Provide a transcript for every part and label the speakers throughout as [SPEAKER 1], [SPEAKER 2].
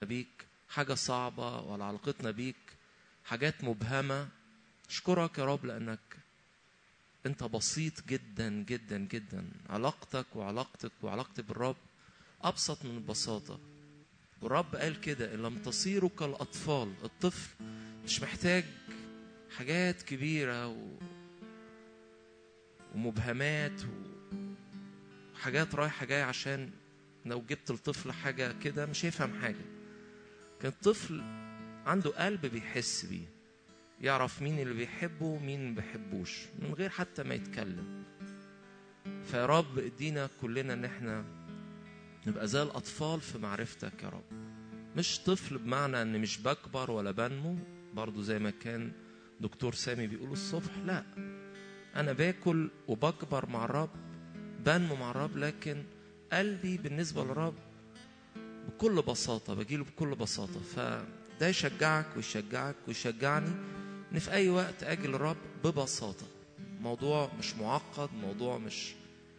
[SPEAKER 1] بيك حاجة صعبة ولا علاقتنا بيك حاجات مبهمة أشكرك يا رب لأنك أنت بسيط جدا جدا جدا علاقتك وعلاقتك وعلاقتي بالرب أبسط من البساطة والرب قال كده إن لم تصيروا كالأطفال الطفل مش محتاج حاجات كبيرة و... ومبهمات وحاجات رايحة جاية عشان لو جبت الطفل حاجة كده مش هيفهم حاجة كان الطفل عنده قلب بيحس بيه يعرف مين اللي بيحبه ومين ما بيحبوش من غير حتى ما يتكلم فيا رب ادينا كلنا ان احنا نبقى زي الاطفال في معرفتك يا رب مش طفل بمعنى ان مش بكبر ولا بنمو برضو زي ما كان دكتور سامي بيقول الصبح لا انا باكل وبكبر مع الرب بنمو مع الرب لكن قلبي بالنسبه للرب بكل بساطه بجيله بكل بساطه فده يشجعك ويشجعك ويشجعني ان في اي وقت اجي للرب ببساطه موضوع مش معقد موضوع مش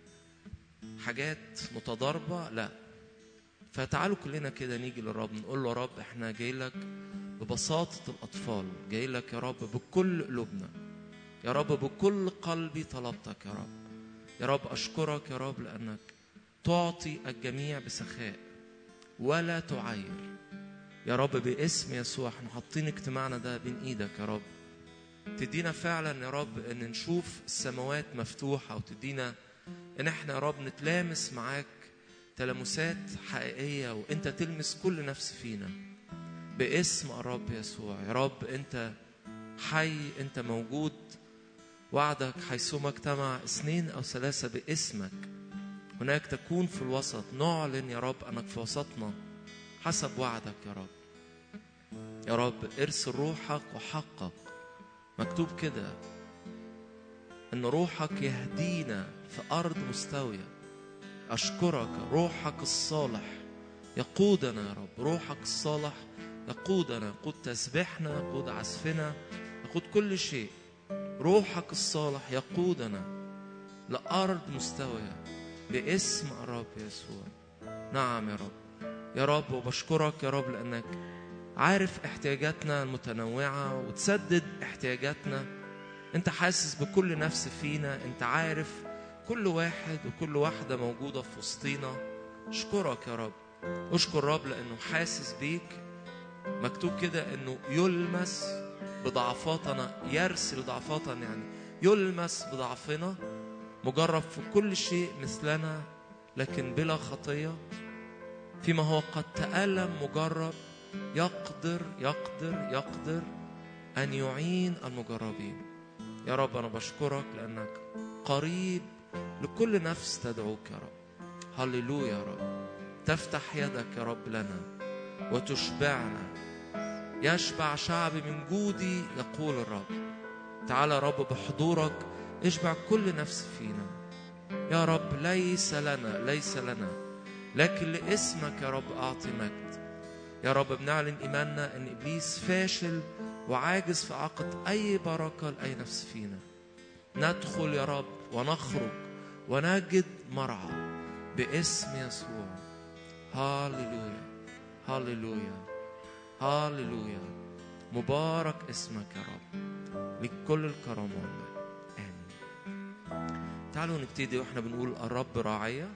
[SPEAKER 1] حاجات متضاربه لا فتعالوا كلنا كده نيجي للرب نقول له يا رب احنا جاي لك ببساطه الاطفال جاي لك يا رب بكل قلوبنا يا رب بكل قلبي طلبتك يا رب يا رب اشكرك يا رب لانك تعطي الجميع بسخاء ولا تعير يا رب باسم يسوع احنا حاطين اجتماعنا ده بين ايدك يا رب تدينا فعلا يا رب ان نشوف السماوات مفتوحه وتدينا ان احنا يا رب نتلامس معاك تلامسات حقيقيه وانت تلمس كل نفس فينا باسم الرب يسوع يا رب انت حي انت موجود وعدك حيثما اجتمع اثنين او ثلاثه باسمك هناك تكون في الوسط نعلن يا رب انك في وسطنا حسب وعدك يا رب يا رب ارسل روحك وحقق مكتوب كده ان روحك يهدينا في ارض مستويه اشكرك روحك الصالح يقودنا يا رب روحك الصالح يقودنا يقود تسبيحنا يقود عزفنا يقود كل شيء روحك الصالح يقودنا لارض مستويه باسم الرب يسوع نعم يا رب يا رب وبشكرك يا رب لانك عارف احتياجاتنا المتنوعه وتسدد احتياجاتنا انت حاسس بكل نفس فينا انت عارف كل واحد وكل واحده موجوده في وسطينا اشكرك يا رب اشكر رب لانه حاسس بيك مكتوب كده انه يلمس بضعفاتنا يرسل ضعفاتنا يعني يلمس بضعفنا مجرب في كل شيء مثلنا لكن بلا خطيه فيما هو قد تألم مجرب يقدر يقدر يقدر أن يعين المجربين يا رب أنا بشكرك لأنك قريب لكل نفس تدعوك يا رب هللويا يا رب تفتح يدك يا رب لنا وتشبعنا يشبع شعبي من جودي يقول الرب تعال يا رب بحضورك اشبع كل نفس فينا يا رب ليس لنا ليس لنا لكن لاسمك يا رب اعطي مجد يا رب بنعلن ايماننا ان ابليس فاشل وعاجز في عقد اي بركه لاي نفس فينا ندخل يا رب ونخرج ونجد مرعى باسم يسوع هاليلويا هاليلويا هاليلويا مبارك اسمك يا رب لك كل الكرم والمجد امين تعالوا نبتدي واحنا بنقول الرب راعيه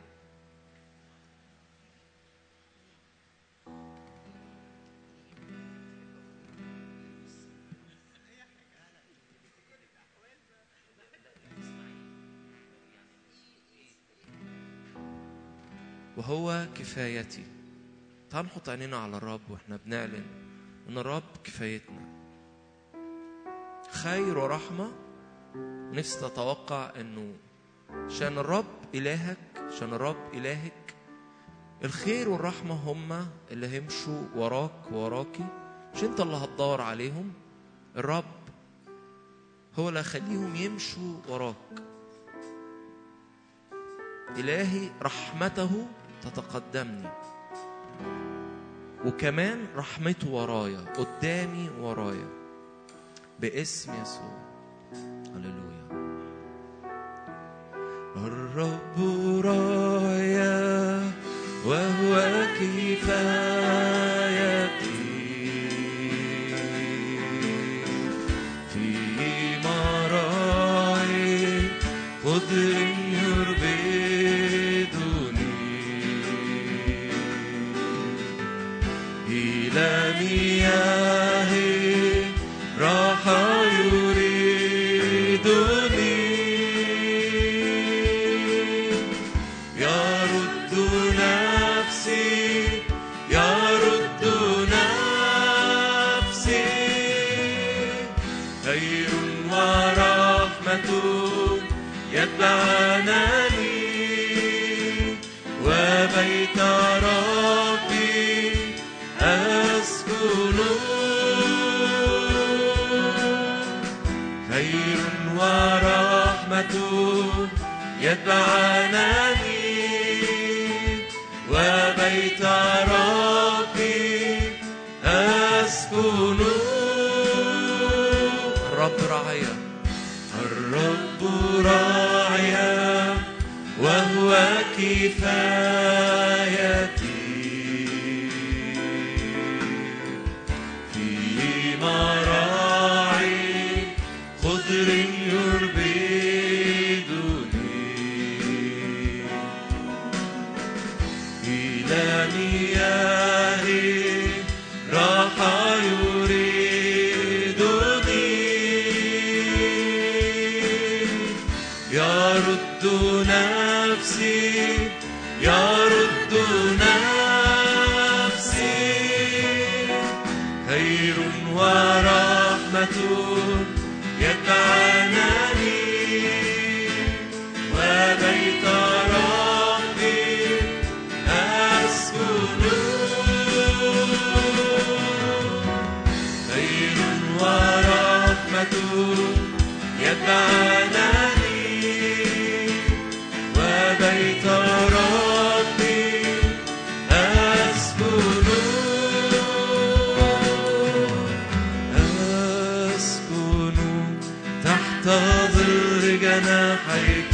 [SPEAKER 1] وهو كفايتي تعال نحط عينينا على الرب واحنا بنعلن ان الرب كفايتنا خير ورحمه نفسي تتوقع انه عشان الرب الهك عشان الرب الهك الخير والرحمه هما اللي هيمشوا وراك وراكي مش انت اللي هتدور عليهم الرب هو اللي هيخليهم يمشوا وراك إلهي رحمته تتقدمني وكمان رحمته ورايا قدامي ورايا باسم يسوع هللويا الرب رايا وهو كفاية إلى مياه راحة يريدني يرد نفسي يرد نفسي خير ورحمة يتبعنني وبيت ربي أسكن خير ورحمة يتبعنني وبيت ربي أسكن الرب راعيا الرب راعيا وهو كفايتي في مراعي خضر يربدني إلى مياه راحة يريدني يرد نفسي يرد نفسي خير ورحمة يتبعنني وبيت ربي أسكن خير ورحمة يتبعنني وبيت ربي أسكن أسكن تحت ظل جناحيك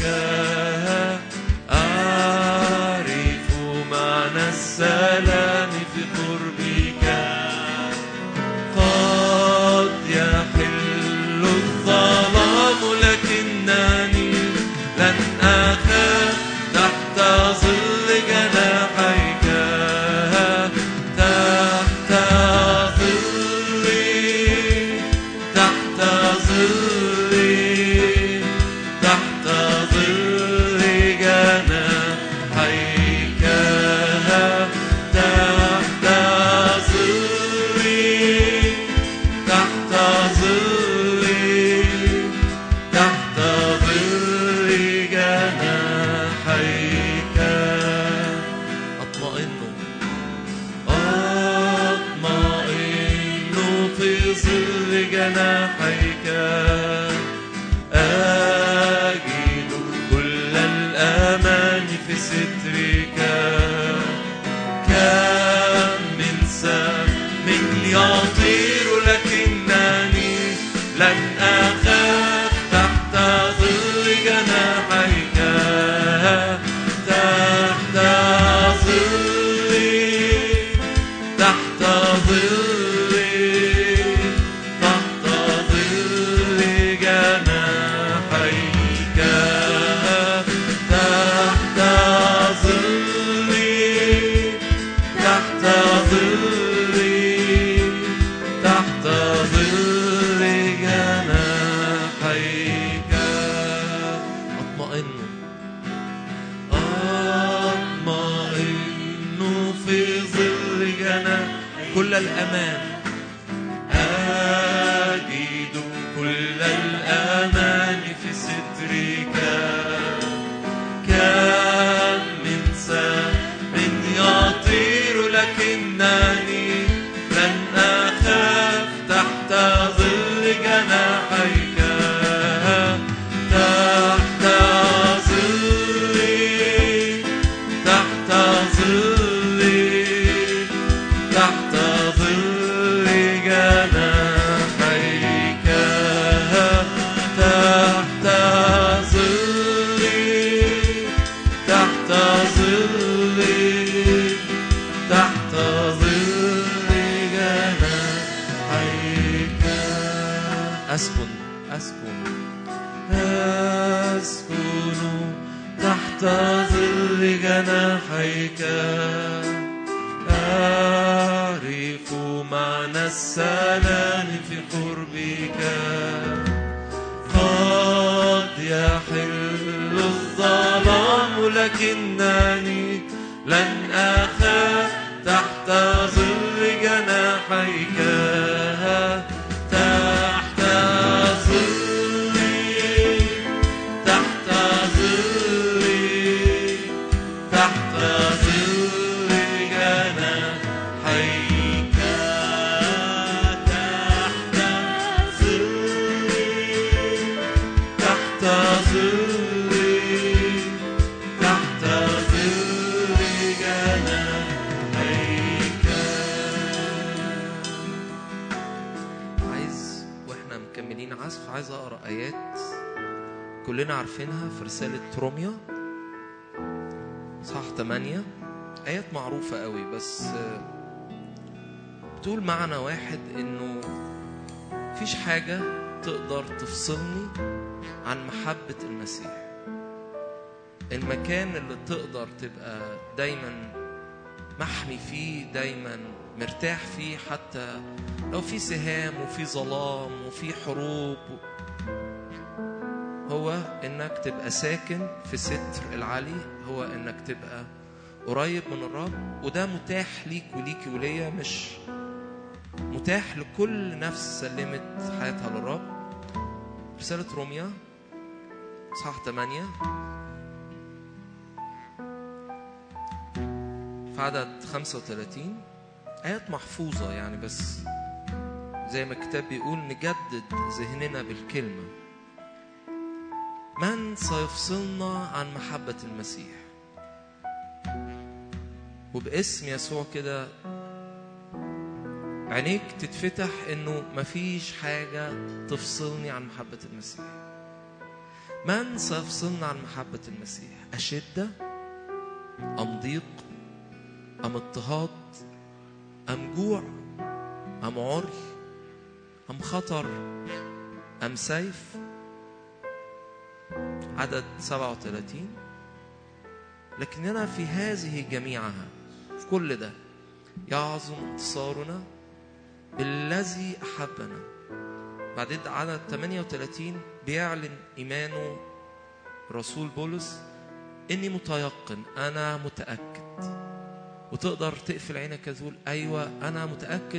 [SPEAKER 1] أعرف معنى السلام في قربك قد يحل الظلام لكنني لن أخاف تحت ظل جناحيك تحت ظلي تحت ظلي تحت ظل جناحيك تحت ظلي تحت ظلي تحت ظل جناحيك أطمئن أطمئن في ظل جناحيك أجد كل الأمان في سترك كم من سهم يطير لكنني لن أخاف تحت ظل جناحيك تحت ظلي تحت ظلي تحت ظل جناحيك تحت ظلي تحت ظلي تحت ظل جناحيك أطمئن أطمئن في ظل جناح كل الأمان أجد كل الأمان في سترك كم من سهم يطير لكنني لن أخاف تحت ظل جناحيك تحت ظلي تحت ظلي تحت ظل جناحيك تحت ظلي تحت ظلي تحت ظل جناحيك أسكن أسكن أسكن تحت ظل جناحيك أعرف معنى السلام في قربك قد يحل الظلام لكنني لن أخاف تحت ظل جناحيك تحت ظلي تحت ظلي تحت ظل جناحيك تحت ظلي تحت ظلي تحت ظل جناحيك عايز واحنا مكملين عزف عايز اقرا ايات كلنا عارفينها في رساله روميا صح 8 ايات معروفه قوي بس آه، بتقول معنى واحد انه مفيش حاجه تقدر تفصلني عن محبه المسيح المكان اللي تقدر تبقى دايما محمي فيه دايما مرتاح فيه حتى لو في سهام وفي ظلام وفي حروب هو انك تبقى ساكن في ستر العلي هو انك تبقى قريب من الرب وده متاح ليك وليكي وليا مش متاح لكل نفس سلمت حياتها للرب رسالة روميا صح 8 في عدد 35 آيات محفوظة يعني بس زي ما الكتاب بيقول نجدد ذهننا بالكلمة من سيفصلنا عن محبة المسيح وباسم يسوع كده عينيك تتفتح انه مفيش حاجة تفصلني عن محبة المسيح من سيفصلنا عن محبة المسيح أشدة أم ضيق أم اضطهاد أم جوع أم عري أم خطر أم سيف عدد 37 لكننا في هذه جميعها في كل ده يعظم انتصارنا بالذي أحبنا بعدين عدد 38 بيعلن إيمانه رسول بولس إني متيقن أنا متأكد وتقدر تقفل عينك كده تقول أيوة أنا متأكد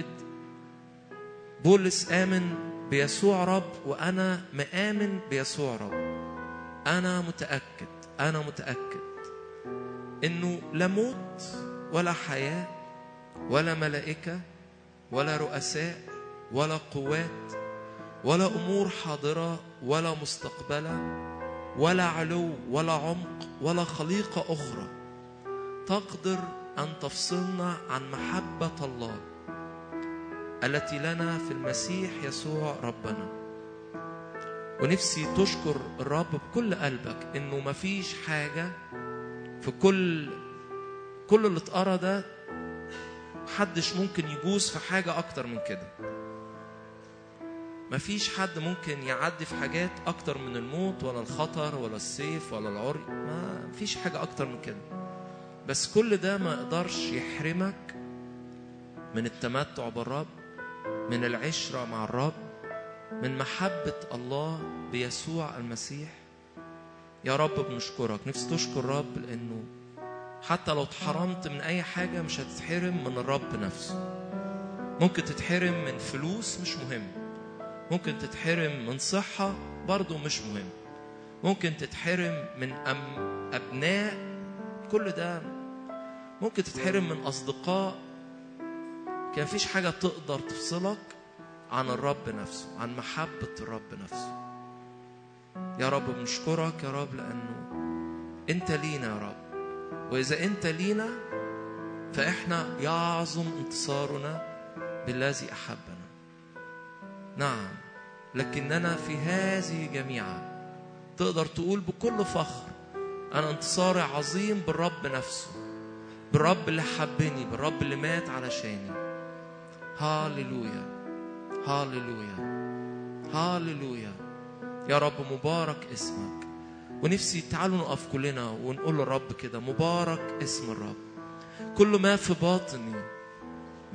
[SPEAKER 1] بولس آمن بيسوع رب وأنا مآمن بيسوع رب أنا متأكد أنا متأكد إنه لا موت ولا حياة ولا ملائكة ولا رؤساء ولا قوات ولا أمور حاضرة ولا مستقبلة ولا علو ولا عمق ولا خليقة أخرى تقدر أن تفصلنا عن محبة الله التي لنا في المسيح يسوع ربنا ونفسي تشكر الرب بكل قلبك انه مفيش حاجة في كل كل اللي اتقرا ده محدش ممكن يجوز في حاجة أكتر من كده مفيش حد ممكن يعدي في حاجات أكتر من الموت ولا الخطر ولا السيف ولا العري ما فيش حاجة أكتر من كده بس كل ده ما يقدرش يحرمك من التمتع بالرب من العشرة مع الرب من محبة الله بيسوع المسيح يا رب بنشكرك نفسي تشكر الرب لأنه حتى لو اتحرمت من أي حاجة مش هتتحرم من الرب نفسه ممكن تتحرم من فلوس مش مهم ممكن تتحرم من صحة برضو مش مهم ممكن تتحرم من أم أبناء كل ده ممكن تتحرم من أصدقاء كان فيش حاجة تقدر تفصلك عن الرب نفسه عن محبة الرب نفسه يا رب بنشكرك يا رب لأنه أنت لينا يا رب وإذا أنت لينا فإحنا يعظم انتصارنا بالذي أحبنا نعم لكننا في هذه جميعا تقدر تقول بكل فخر أنا انتصاري عظيم بالرب نفسه بالرب اللي حبني بالرب اللي مات علشاني هاليلويا هاليلويا هاليلويا يا رب مبارك اسمك ونفسي تعالوا نقف كلنا ونقول للرب كده مبارك اسم الرب كل ما في باطني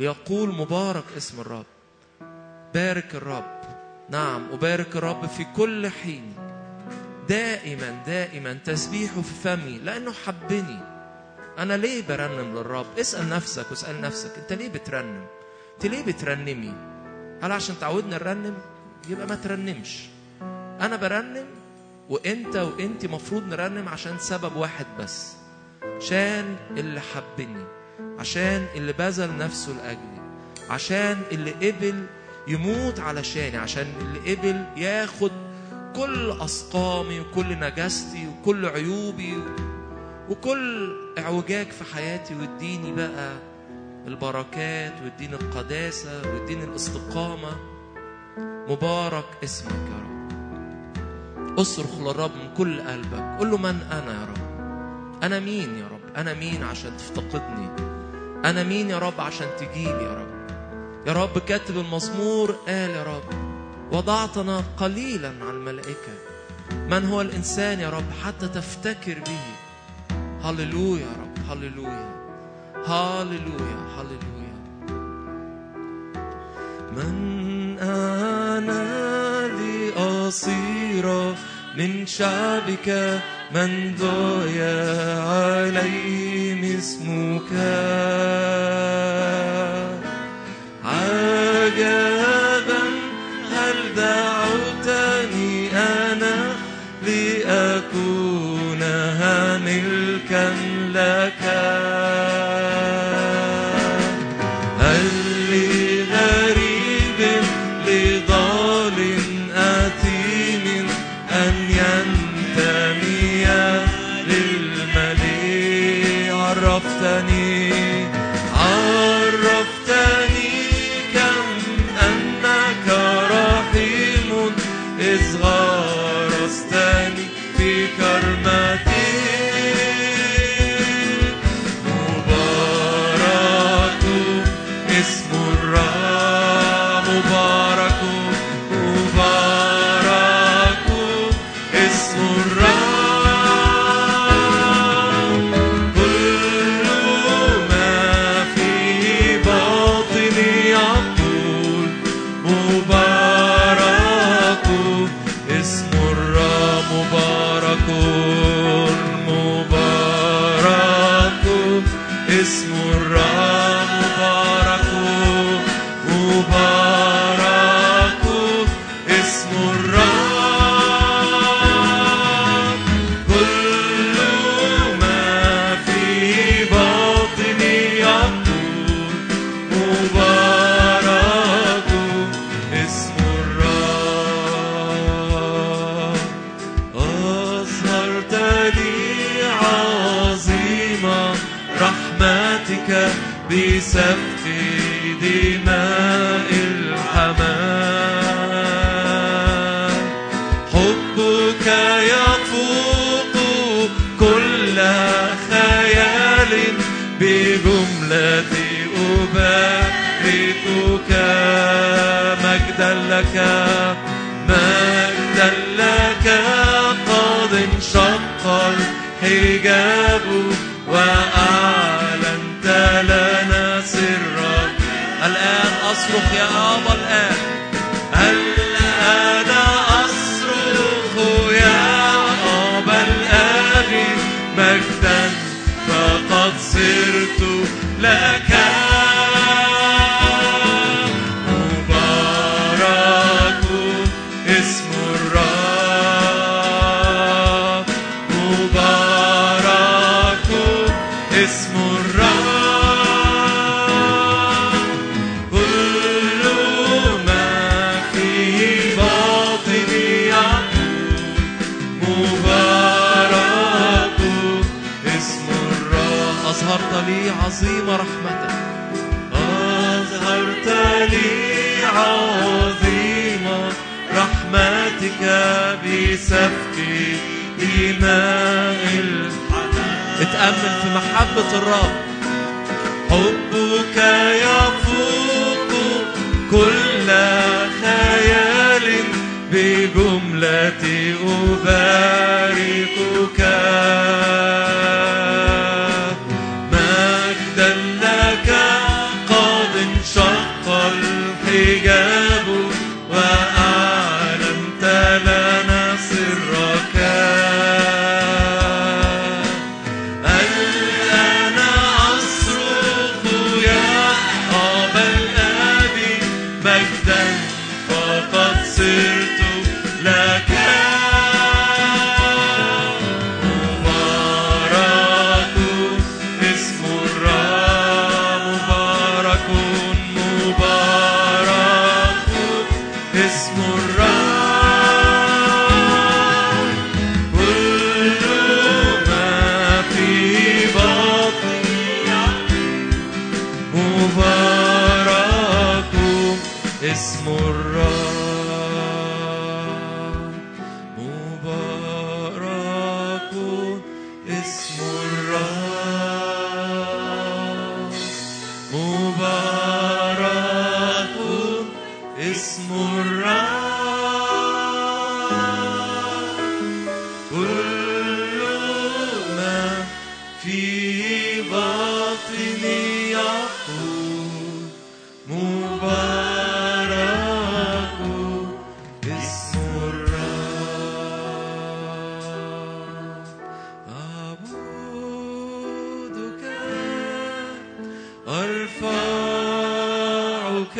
[SPEAKER 1] ليقول مبارك اسم الرب بارك الرب نعم أبارك الرب في كل حين دائما دائما تسبيحه في فمي لأنه حبني أنا ليه برنم للرب اسأل نفسك واسأل نفسك أنت ليه بترنم أنت ليه بترنمي هل عشان تعودنا نرنم يبقى ما ترنمش أنا برنم وأنت وأنت مفروض نرنم عشان سبب واحد بس عشان اللي حبني عشان اللي بذل نفسه لأجلي عشان اللي قبل يموت علشاني عشان اللي قبل ياخد كل أسقامي وكل نجاستي وكل عيوبي وكل اعوجاج في حياتي واديني بقى البركات واديني القداسة واديني الاستقامة مبارك اسمك يا رب اصرخ للرب من كل قلبك قل له من أنا يا رب أنا مين يا رب أنا مين عشان تفتقدني أنا مين يا رب عشان تجيلي يا رب يا رب كاتب المزمور قال يا رب وضعتنا قليلا على الملائكة من هو الإنسان يا رب حتى تفتكر به هللويا يا رب هللويا هللويا هللويا من أنا لأصير من شعبك من دعي عليهم اسمك عجبا هل دعوتني أنا لأكونها ملكا لك هل لغريب لضال أثيم أن ينتمي للمليء عرفتني عرفتني كم أنك رحيم إذ غرستني في كرمتي مبارك اسم الرب مبارك مبارك اسم الرب كل ما في باطني يقول مبارك اسم الرب مبارك مبارك اسم الرب مبارك مبارك اسم الرب كل ما في باطني يقول مبارك اسم الرب أظهرت لي عظيم رحمتك بسفك دماء الحمام حبك يفوق كل خيال بجملة أباركك مجدا لك مجدا لك قد انشق الحجاب وأعلنت لنا سرك الآن أصرخ يا أبا الآن الآن أصرخ يا أبا الآب مجدا فقد صرت لك مبارك اسم الرب مبارك اسم الرب كل ما في باطني يقول مبارك اسم الرب أظهرت لي عظيم رحمتك أظهرت لي عظيم رحمتك بسفك دماء الحنان اتأمل في محبة الرب حبك يفوق كل خيال بجملة أباركك مجدا لك قد انشق الحجاب وأعلنت لنا سرك الآن أصرخ يا أبا الآب مجدا فقد صرت لك مبارك اسم الرب مبارك مبارك اسم الرب كل ما في بطني مبارك اسم الرب مبارك اسم الرب مبارك اسم الرب كل ما في باطني يقول مبارك اسم الرب أعبدك أرفعك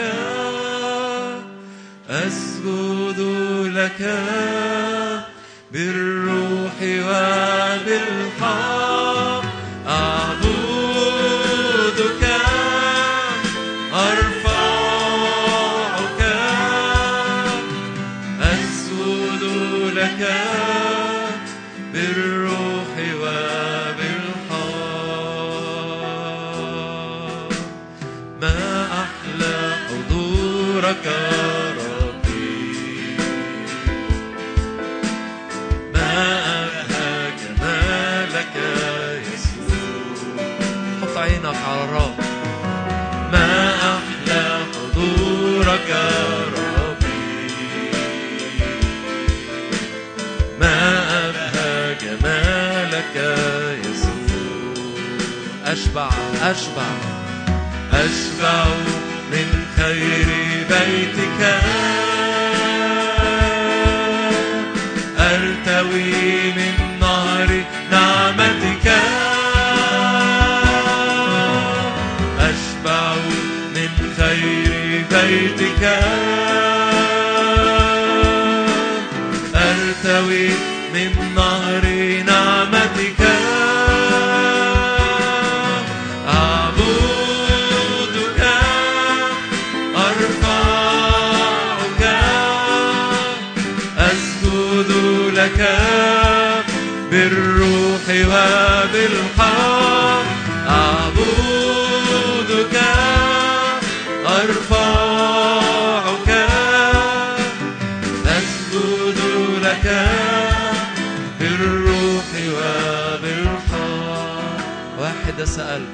[SPEAKER 1] أسجد لك بالروح وبالحق أعبدك أرفعك أسجد لك بالروح وبالحق ما أحلى حضورك ربي ما أبهى جمالك يسوع حط عينك على الرب ما أحلى حضورك ربي ما أبهى جمالك يسوع أشبع أشبع أشبع من خير بيتك أرتوي من نهر نعمتك أشبع من خير بيتك أرتوي من نهر نعمتك أعبدك أرفعك أسجد لك بالروح وبالحق أعبدك أرفعك أسجد لك بالروح وبالحق واحدة سألت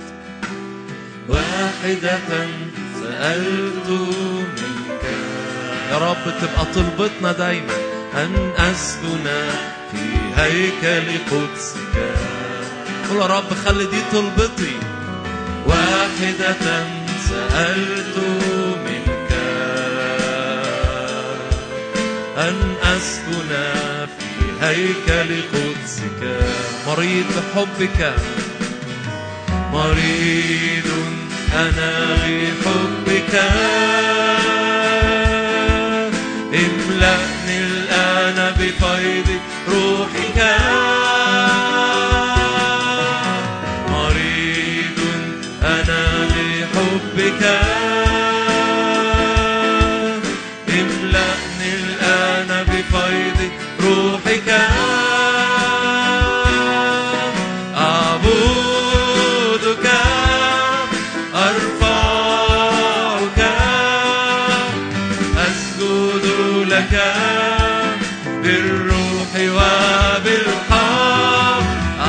[SPEAKER 1] واحدة سألت منك يا رب تبقى طلبتنا دايما أن أسكن في هيكل قدسك قول يا رب خلي دي طلبتي واحدة سألت منك أن أسكن في هيكل قدسك مريض بحبك مريض أنا بحبك املأني الآن بفيض روحك مريض أنا بحبك املأني الآن بفيض روحك أعبدك أرفعك أسجد لك بالروح وبالحق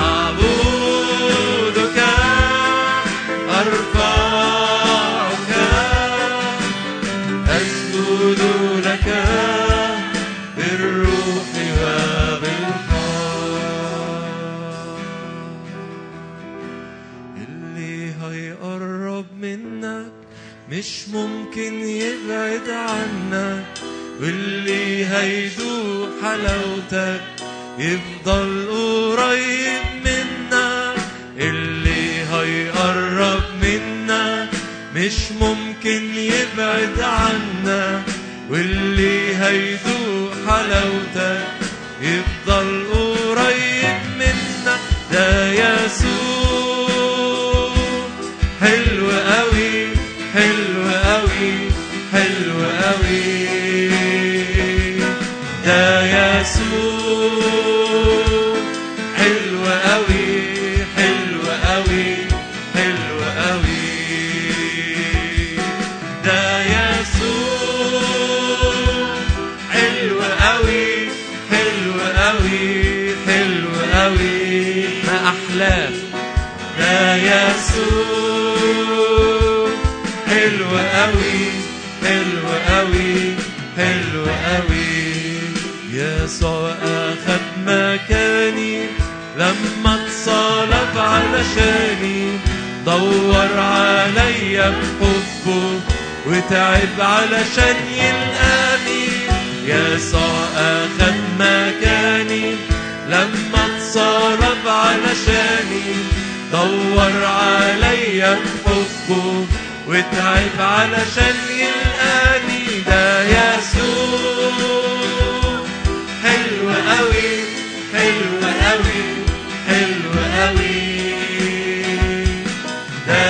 [SPEAKER 1] أعبدك أرفعك أسجد لك بالروح وبالحق اللي هيقرب منك مش ممكن يبعد عنك واللي هيدوق حلاوتك يفضل قريب منا اللي هيقرب منا مش ممكن يبعد عنا واللي هيدوق حلاوتك يفضل قريب منا ده يسوع حلو قوي حلو قوي حلو قوي ده يسوع حلو قوي حلو قوي حلو قوي ده يسوع حلو قوي حلو قوي حلو قوي ما احلاه ده يسوع حلو قوي حلو قوي حلو قوي يسوع اخد مكاني لما اتصلب علشاني دور عليا بحبه وتعب علشان يلقاني يسوع اخد مكاني لما اتصلب علشاني دور عليا بحبه وتعب علشان يلقاني ده يسوع حلو قوي حلو قوي حلو قوي ده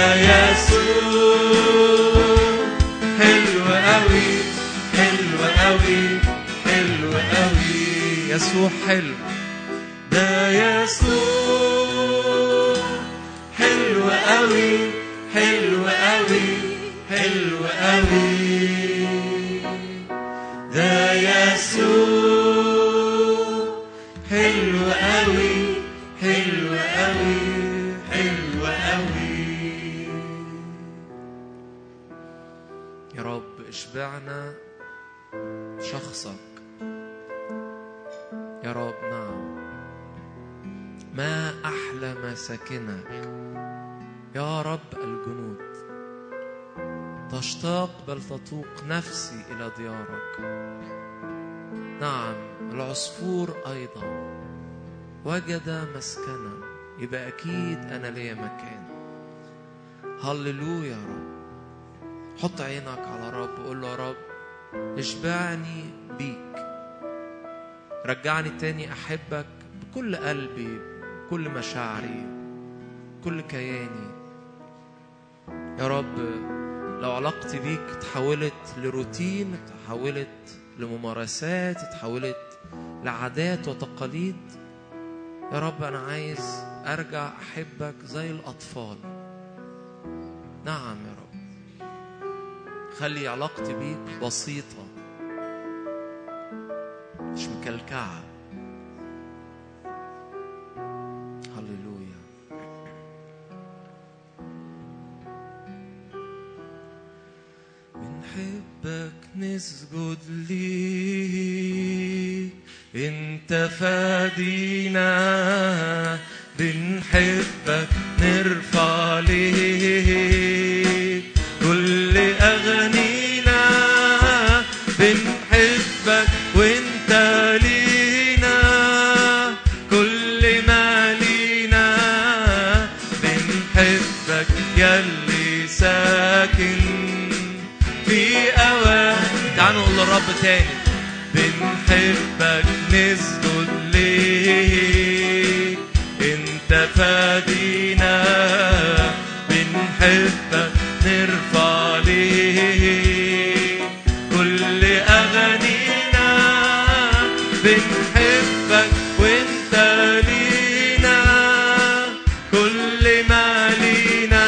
[SPEAKER 1] يسوع حلو قوي حلو قوي حلو قوي يسوع حلو ده يسوع حلو قوي حلو قوي حلو قوي ده يسوع حلو قوي حلو قوي حلو قوي يا رب اشبعنا شخصك يا رب نعم ما أحلى مساكنك يا رب الجنود تشتاق بل تطوق نفسي إلى ديارك نعم العصفور أيضا وجد مسكنا يبقى أكيد أنا ليا مكان هللويا يا رب حط عينك على رب وقول له يا رب اشبعني بيك رجعني تاني أحبك بكل قلبي بكل مشاعري كل كياني يا رب لو علاقتي بيك اتحولت لروتين اتحولت لممارسات اتحولت لعادات وتقاليد يا رب أنا عايز أرجع أحبك زي الأطفال نعم يا رب خلي علاقتي بيك بسيطة مش مكلكعة هللويا بنحبك نسجد ليك انت فادينا بنحبك نرفع ليك كل اغانينا بنحبك وانت لينا كل ما لينا بنحبك يلي ساكن في أوان تعالوا نقول للرب تاني بنحبك نسجد ليك انت فادينا بنحبك نرفع ليك كل أغانينا بنحبك وانت لينا كل ما لينا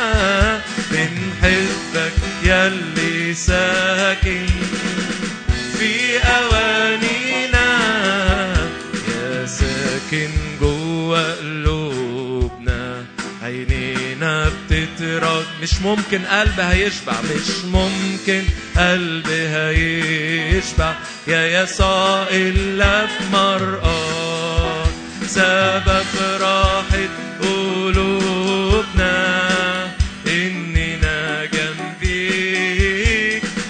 [SPEAKER 1] بنحبك يلي ساكن في أوانينا يا ساكن جوا قلوبنا عينينا بتترد مش ممكن قلب هيشبع مش ممكن قلب هيشبع يا يسوع إلا بمرآة سبب راحة قلوبنا إننا جنبي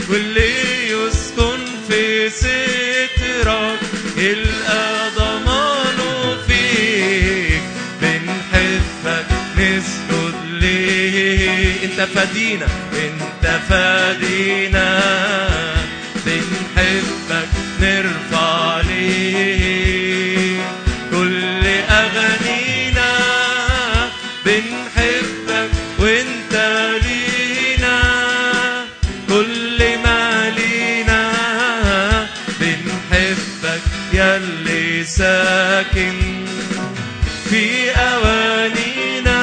[SPEAKER 1] واللي يسكن في سترك يلقى ضمانه فيك بنحبك نسجد ليك انت فدينا انت فدينا بنحبك نرفع ليك كل اغانينا بنحبك وانت لينا كل ما لينا بنحبك يلي ساكن في أوانينا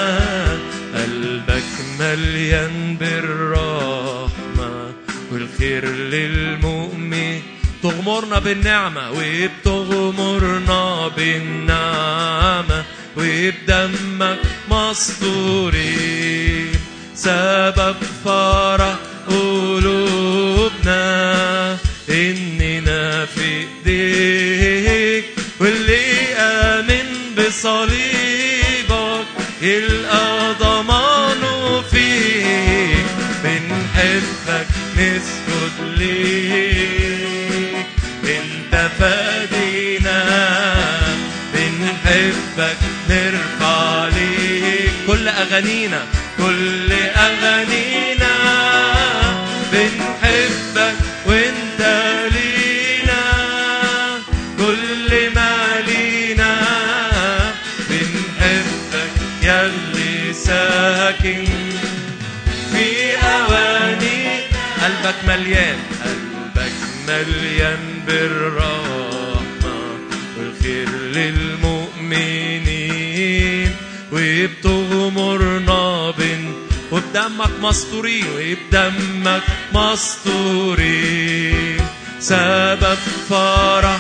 [SPEAKER 1] قلبك مليان بالرحمة والخير للمؤمن تغمرنا بالنعمة وبتغمرنا بالنعمة وبدمك مستورين سبب فرح قلوبنا إننا في إيديك واللي آمن بصليبك يلقى ضمانه فيك بنحبك نسجد ليك انت فادينا بنحبك نرفع ليك كل اغانينا كل اغانينا بنحبك وانت لينا كل ما لينا بنحبك يلي ساكن في أواني قلبك مليان قلبك مليان بالرحمة والخير للمؤمنين وبتغمرنا بن وبدمك مستورين وبدمك مستورين سبب فرح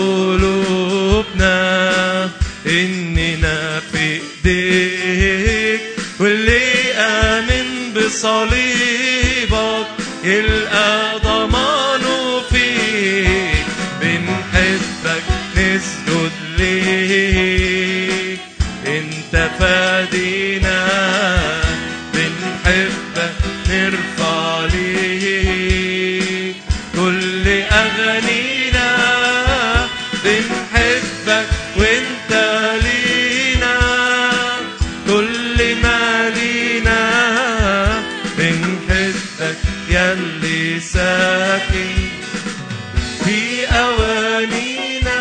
[SPEAKER 1] قلوبنا إننا في إيديك واللي آمن بصليبك يلقى ضمانه فيك بنحبك نسجد ليك انت فادينا بنحبك نرفع ليك كل اغانينا بنحبك وانت لينا كل ما لينا بنحبك يلي ساكن في أوانينا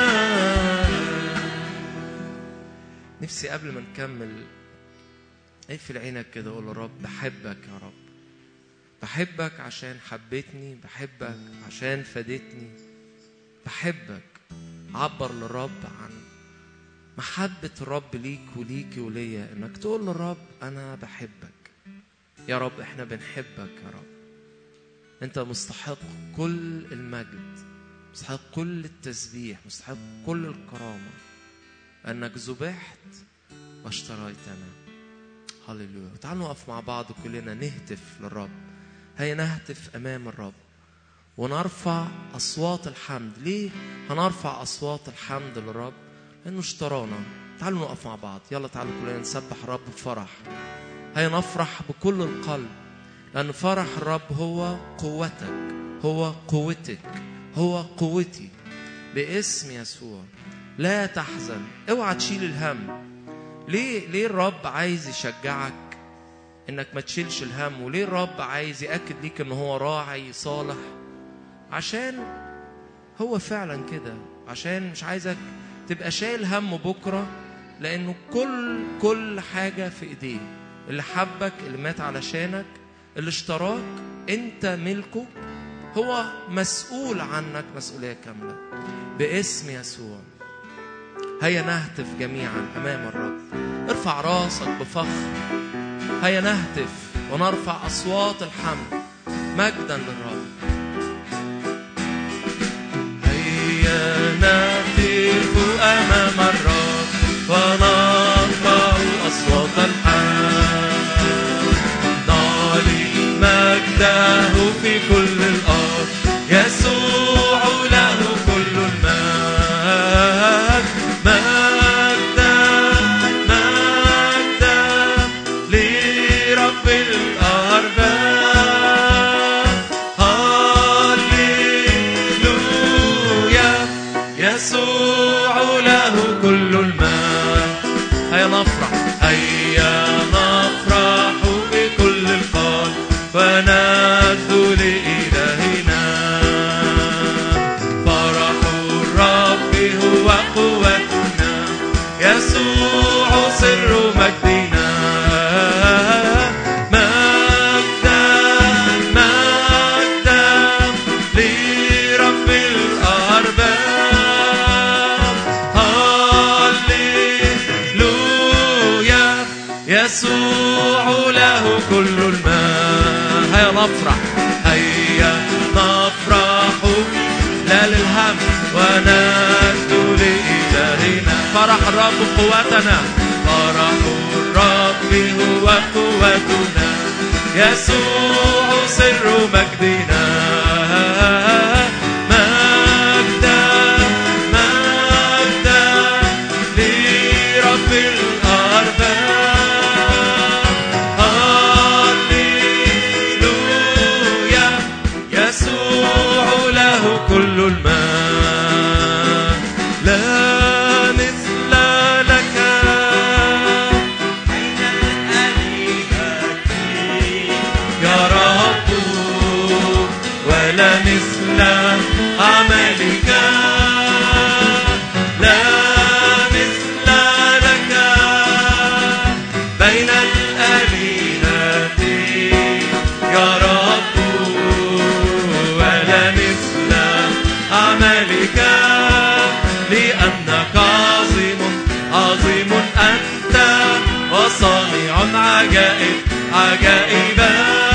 [SPEAKER 1] نفسي قبل ما نكمل اقفل عينك كده وقول يا رب بحبك يا رب بحبك عشان حبيتني بحبك عشان فادتني بحبك عبر للرب عن محبة الرب ليك وليكي وليا انك تقول للرب انا بحبك يا رب احنا بنحبك يا رب انت مستحق كل المجد مستحق كل التسبيح مستحق كل الكرامة انك ذبحت واشتريتنا هللويا تعالوا نقف مع بعض كلنا نهتف للرب هيا نهتف امام الرب ونرفع اصوات الحمد ليه هنرفع اصوات الحمد للرب لانه اشترانا تعالوا نقف مع بعض يلا تعالوا كلنا نسبح الرب بفرح هيا نفرح بكل القلب لأن فرح الرب هو قوتك هو قوتك هو قوتي باسم يسوع لا تحزن اوعى تشيل الهم ليه ليه الرب عايز يشجعك انك ما تشيلش الهم وليه الرب عايز ياكد ليك ان هو راعي صالح عشان هو فعلا كده عشان مش عايزك تبقى شايل هم بكره لانه كل كل حاجه في ايديه اللي حبك اللي مات علشانك اللي اشتراك انت ملكه هو مسؤول عنك مسؤوليه كامله باسم يسوع هيا نهتف جميعا امام الرب ارفع راسك بفخر هيا نهتف ونرفع اصوات الحمد مجدا للرب هيا نهتف امام الرب ونرفع اصوات الحمد نعلن مجده في كل الارض يسوع له كل المجد مجدا مجدا لرب الارباب يسوع له كل الماء هيا نفرح هيا نفرح لا للهم ونسجد لإلهنا فرح الرب قوتنا فرح الرب هو قوتنا يسوع سر مجدنا مجدا مجدا لرب الأرباب هللويا يسوع له كل الماء لا مثل لك يا رب ولا مثل عملك لا مثل لك بين الآلهة يا رب ولا مثل عملك لأنك عظيم عظيم أنت وصانع عجائب عجائبا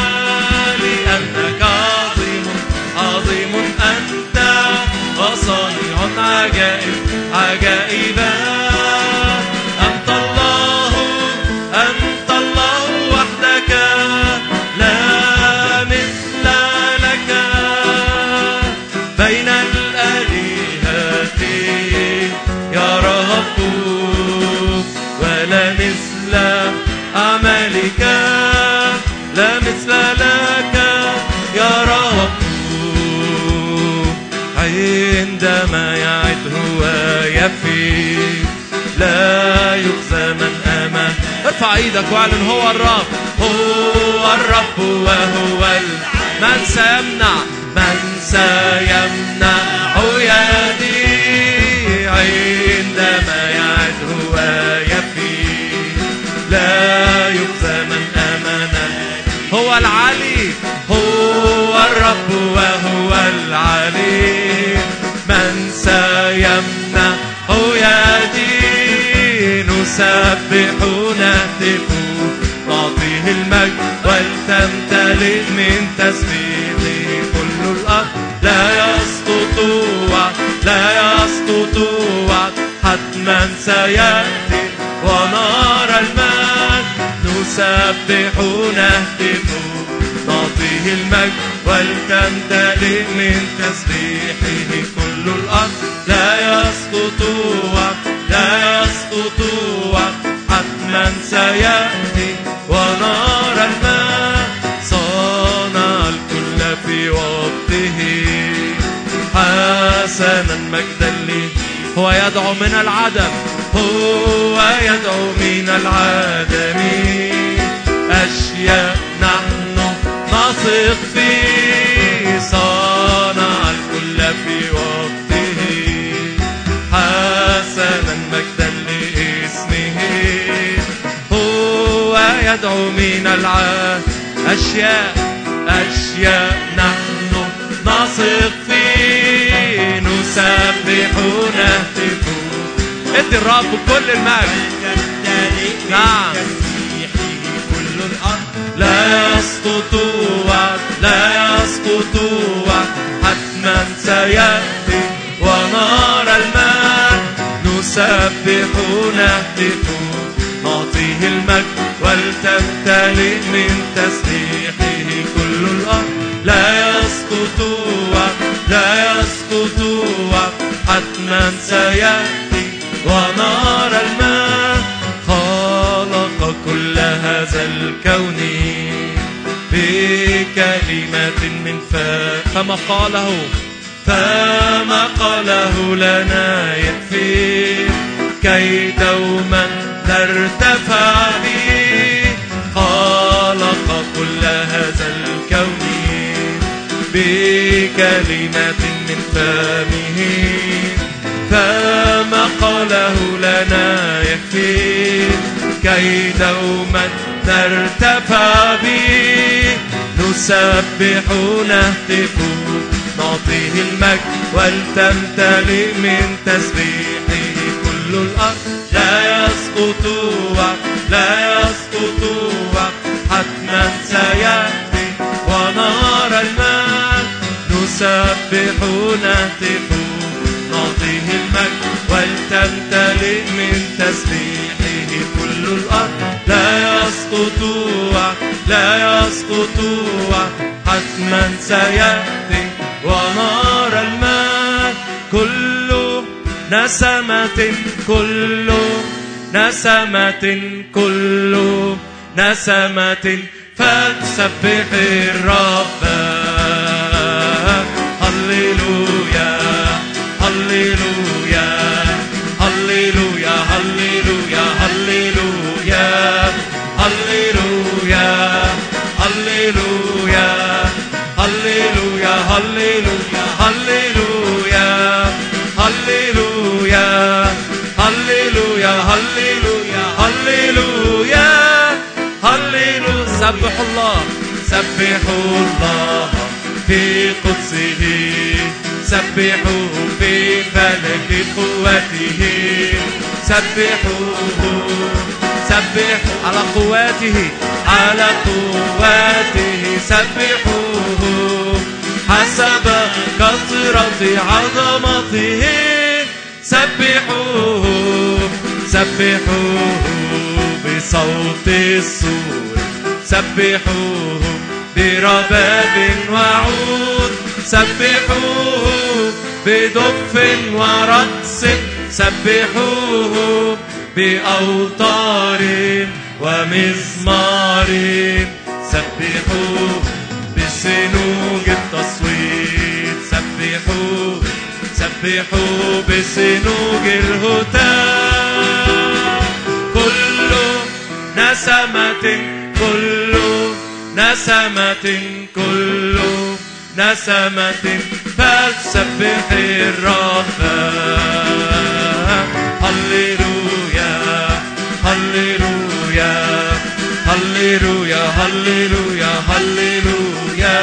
[SPEAKER 1] لأنك عظيم عظيم أنت وصانع عجائب عجائبا أنت الله أنت الله وحدك لا مثل لك بين الآلهة يا رب ولا مثل أعمالك لا مثل لك يا رب عندما يعد هو يفي لا يخزى من آمن ارفع ايدك واعلن هو الرب هو الرب وهو ال... من سيمنع من سيمنع يدي عندما يعد هو يفي لا يخزى من آمن هو العلي هو الرب وهو العلي من سيمنع يدي نسبح نهتف نعطيه المجد ولتمتلئ من تسبيحه كل الأرض لا يسقط وعد لا يسقط وعد حتما سيأتي ونرى المجد نسبح نهتف نعطيه المجد ولتمتلئ من تسبيحه كل الأرض لا يسقط وعد لا يسقط وعد حتما سيأتي ونرى الماء صانع الكل في وقته حسنا مجدا لي هو يدعو من العدم هو يدعو من العدم أشياء نحن نثق فيه صانع الكل في وقته حسنا مجدا لاسمه هو يدعو من العدم أشياء أشياء نحن نثق فيه نسبح نهتف ادي الرب كل المجد نعم
[SPEAKER 2] كل الأرض
[SPEAKER 1] لا يسقط وعد لا يسقط وعد حتما سيأتي ونرى الماء نسبح نهتف نعطيه المجد ولتمتلئ من تسبيحه كل الأرض لا يسقط وعد لا يسقط وعد حتما سيأتي ونرى الماء خلق كل هذا الكون بكلمات من فم فما قاله فما قاله لنا يكفي كي دوما نرتفع به خلق كل هذا الكون بكلمات من فمه فما قاله لنا يكفي كي دوما نرتفع به نسبح نهتف نعطيه المجد ولتمتلئ من تسبيحه كل الأرض لا يسقط وعد لا يسقط سبحوا نهتفوا نعطيه المجد ولتمتلئ من تسبيحه كل الأرض لا يسقط وعد لا يسقط وعد حتما سيأتي ونار الماء كل نسمة كل نسمة كل نسمة فلسبح الرب هللويا هللويا هللويا هللويا هللويا هللويا هللويا هللويا هللويا هللويا هللويا هللويا هللويا هللويا هللويا سبحوا الله سبحوا الله في قدسه سبحوه في فلك قوته سبحوه سبحوا على قواته على قواته سبحوه حسب كثرة عظمته سبحوه سبحوه بصوت السور سبحوه برباب وعود سبحوه بدف ورقص سبحوه بأوتار ومزمار سبحوه بسنوج التصويت سبحوه سبحوا بسنوج الهتاف كل نسمة كل نسمة كل نسمة فلسبح الرب هللويا هللويا هللويا هللويا هللويا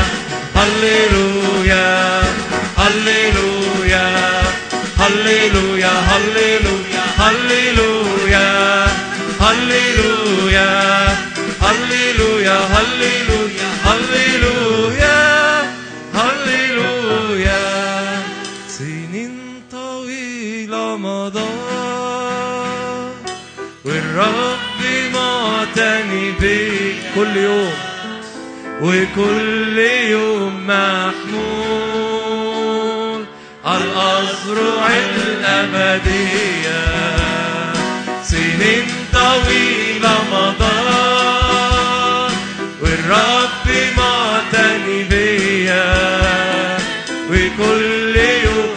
[SPEAKER 1] هللويا هللويا هللويا هللويا هللويا هللويا هللويا هللويا هللويا هللويا سنين طويلة مضت والرب معتني بيك كل يوم وكل يوم محمول على الأزرع الأبدية سنين طويلة مضت والرب معتني بيا وكل يوم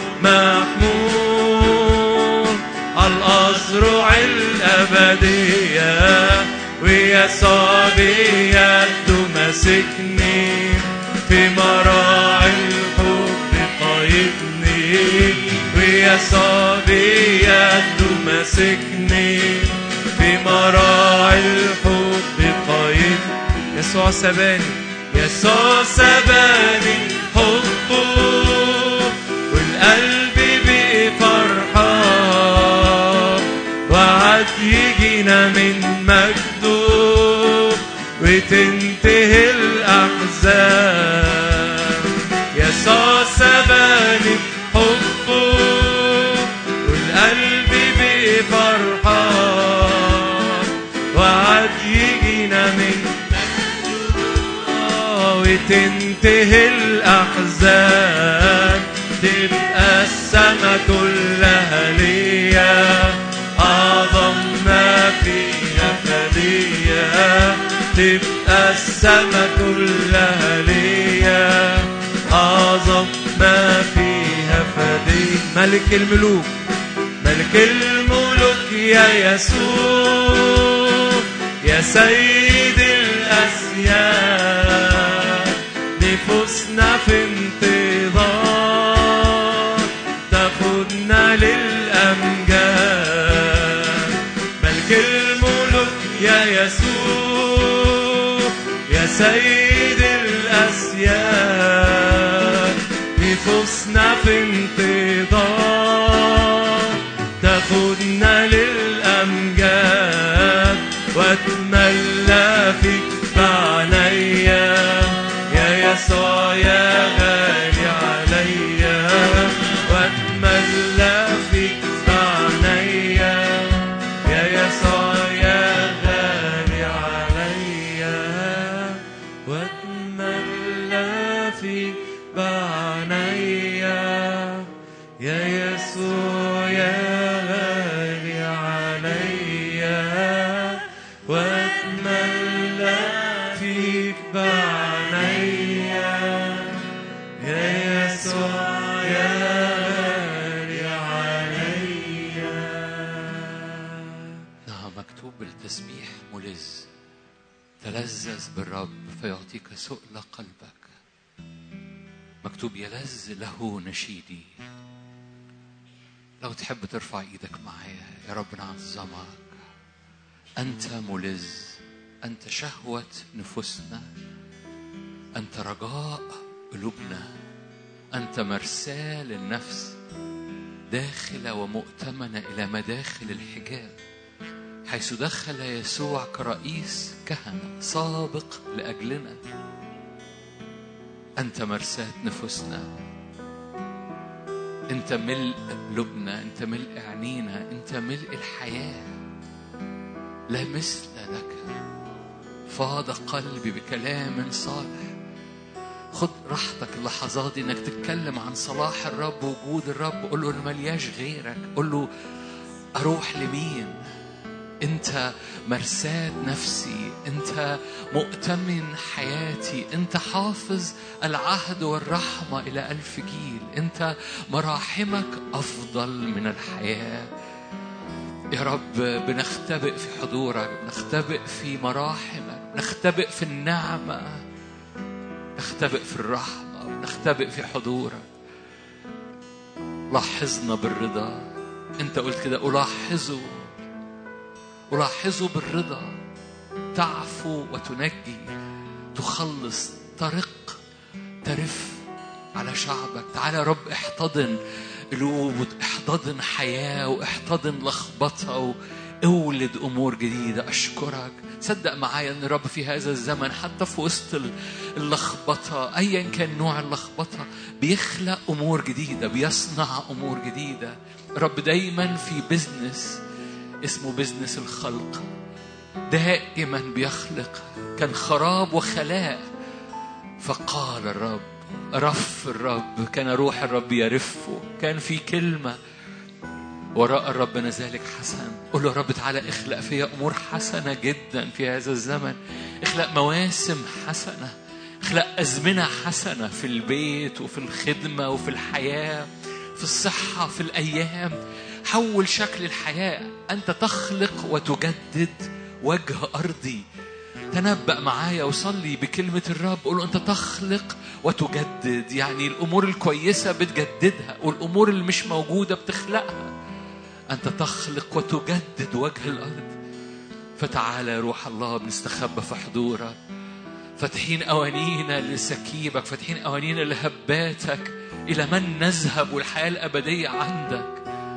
[SPEAKER 1] محمول على الأزرع الأبدية ويسوع بيده ماسكني في مراعي الحب قايدني ويسوع بيده ماسكني في مراعي الحب قايدني يسوع سباني يسوع سباني حبه والقلب بيه فرحان وعد يجينا من مجده وتنتهي الأحزان يسوع سباني حبه والقلب بيه فرحان وعد يجينا من وتنتهي الأحزان تبقى السما كلها ليا أعظم ما فيها فدية تبقى السما كلها ليا أعظم ما فيها فدية ملك الملوك ملك الملوك يا يسوع يا سيد الأسياد نفوسنا في انتظار تاخدنا للأمجاد ملك الملوك يا يسوع يا سيد الأسياد نفوسنا في انتظار تاخدنا للأمجاد واتملى فيك بعنيا يا يسوع يا غالي بعنيا يا يسوع يا غالي عليا واتملى فيك بعنيا يا يسوع يا غالي عليا
[SPEAKER 3] نعم مكتوب بالتسبيح ملذ تلذذ بالرب فيعطيك سؤل قلبك مكتوب يلذ له نشيدي لو تحب ترفع ايدك معايا يا رب نعظمك انت ملذ انت شهوه نفوسنا انت رجاء قلوبنا انت مرساه للنفس داخله ومؤتمنه الى مداخل الحجاب حيث دخل يسوع كرئيس كهنة سابق لأجلنا أنت مرساة نفوسنا أنت ملء قلوبنا أنت ملء عينينا أنت ملء الحياة لا مثل لك فاض قلبي بكلام صالح خد راحتك اللحظات دي انك تتكلم عن صلاح الرب وجود الرب قول له أنا ملياش غيرك قول له اروح لمين انت مرساة نفسي انت مؤتمن حياتي انت حافظ العهد والرحمة الى الف جيل انت مراحمك افضل من الحياة يا رب بنختبئ في حضورك بنختبئ في مراحمك بنختبئ في النعمة نختبئ في الرحمة بنختبئ في حضورك لاحظنا بالرضا انت قلت كده الاحظه ألاحظه بالرضا تعفو وتنجي تخلص ترق ترف على شعبك تعالى يا رب احتضن قلوب احتضن حياة واحتضن لخبطة واولد أمور جديدة أشكرك صدق معايا أن الرب في هذا الزمن حتى في وسط ال- اللخبطة أيا كان نوع اللخبطة بيخلق أمور جديدة بيصنع أمور جديدة الرب دايما في بزنس اسمه بزنس الخلق دائما بيخلق كان خراب وخلاء فقال الرب رف الرب كان روح الرب يرفه كان في كلمة وراء الرب ذلك حسن قول له يا رب تعالى اخلق فيا أمور حسنة جدا في هذا الزمن اخلق مواسم حسنة اخلق أزمنة حسنة في البيت وفي الخدمة وفي الحياة في الصحة في الأيام حول شكل الحياة أنت تخلق وتجدد وجه أرضي تنبأ معايا وصلي بكلمة الرب قول له أنت تخلق وتجدد يعني الأمور الكويسة بتجددها والأمور اللي مش موجودة بتخلقها أنت تخلق وتجدد وجه الأرض فتعالى يا روح الله بنستخبى في حضورك فاتحين أوانينا لسكيبك فاتحين أوانينا لهباتك إلى من نذهب والحياة الأبدية عندك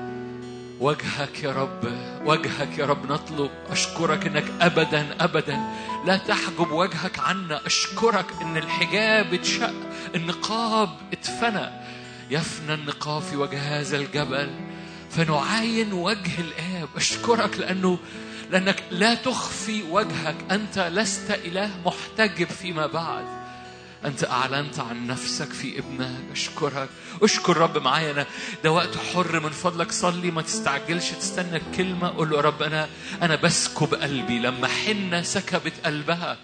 [SPEAKER 3] وجهك يا رب وجهك يا رب نطلب أشكرك إنك أبدا أبدا لا تحجب وجهك عنا أشكرك إن الحجاب اتشق النقاب اتفنى يفنى النقاب في وجه هذا الجبل فنعاين وجه الآب أشكرك لأنه لأنك لا تخفي وجهك أنت لست إله محتجب فيما بعد أنت أعلنت عن نفسك في ابنك أشكرك أشكر رب معايا أنا ده وقت حر من فضلك صلي ما تستعجلش تستنى الكلمة قول له يا رب أنا أنا بسكب قلبي لما حنة سكبت قلبها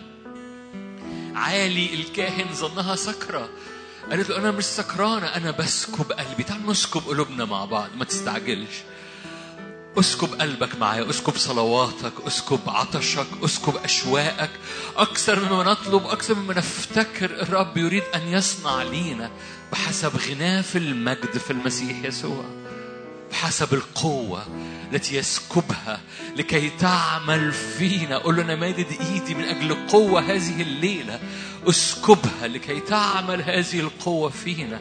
[SPEAKER 3] عالي الكاهن ظنها سكرة قالت له أنا مش سكرانة أنا بسكب قلبي تعال نسكب قلوبنا مع بعض ما تستعجلش اسكب قلبك معايا اسكب صلواتك اسكب عطشك اسكب اشواقك اكثر مما نطلب اكثر مما نفتكر الرب يريد ان يصنع لينا بحسب غناه في المجد في المسيح يسوع بحسب القوة التي يسكبها لكي تعمل فينا قول له أنا مادد إيدي من أجل قوة هذه الليلة اسكبها لكي تعمل هذه القوة فينا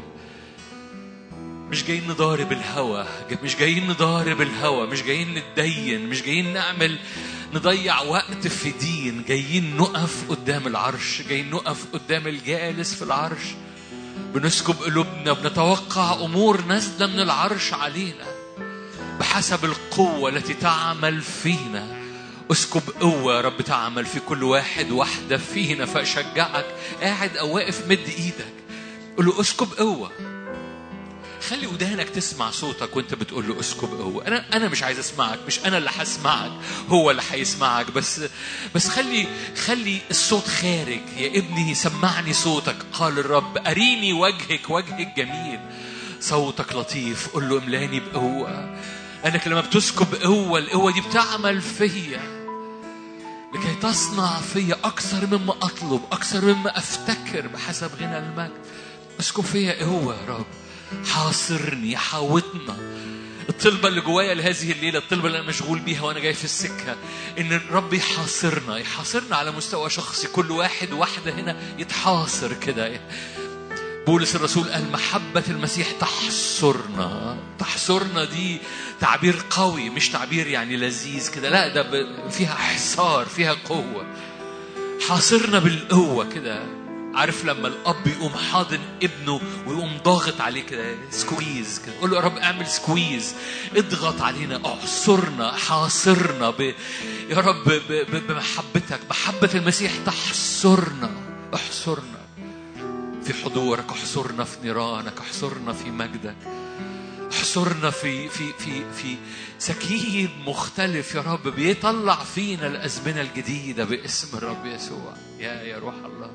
[SPEAKER 3] مش جايين نضارب الهوى مش جايين نضارب الهوى مش جايين نتدين مش جايين نعمل نضيع وقت في دين جايين نقف قدام العرش جايين نقف قدام الجالس في العرش بنسكب قلوبنا بنتوقع أمور نازلة من العرش علينا بحسب القوة التي تعمل فينا اسكب قوة يا رب تعمل في كل واحد واحدة فينا فأشجعك قاعد أو واقف مد إيدك قول له اسكب قوة خلي ودانك تسمع صوتك وانت بتقول له اسكب قوة انا انا مش عايز اسمعك مش انا اللي هسمعك هو اللي هيسمعك بس بس خلي خلي الصوت خارج يا ابني سمعني صوتك قال الرب اريني وجهك وجهك جميل صوتك لطيف قول له املاني بقوة لانك لما بتسكب قوة القوة دي بتعمل فيا لكي تصنع فيا أكثر مما أطلب أكثر مما أفتكر بحسب غنى المجد اسكب فيا قوة يا رب حاصرني حاوطنا الطلبة اللي جوايا لهذه الليلة الطلبة اللي أنا مشغول بيها وأنا جاي في السكة إن الرب يحاصرنا يحاصرنا على مستوى شخصي كل واحد واحدة هنا يتحاصر كده بولس الرسول قال محبة المسيح تحصرنا تحصرنا دي تعبير قوي مش تعبير يعني لذيذ كده لا ده ب- فيها حصار فيها قوة حاصرنا بالقوة كده عارف لما الأب يقوم حاضن ابنه ويقوم ضاغط عليه كده سكويز كده قول له يا رب اعمل سكويز اضغط علينا اعصرنا حاصرنا ب... يا رب ب... ب... بمحبتك محبة المسيح تحصرنا احصرنا في حضورك احصرنا في نيرانك احصرنا في مجدك احصرنا في في في في سكيب مختلف يا رب بيطلع فينا الازمنه الجديده باسم الرب يسوع يا يا روح الله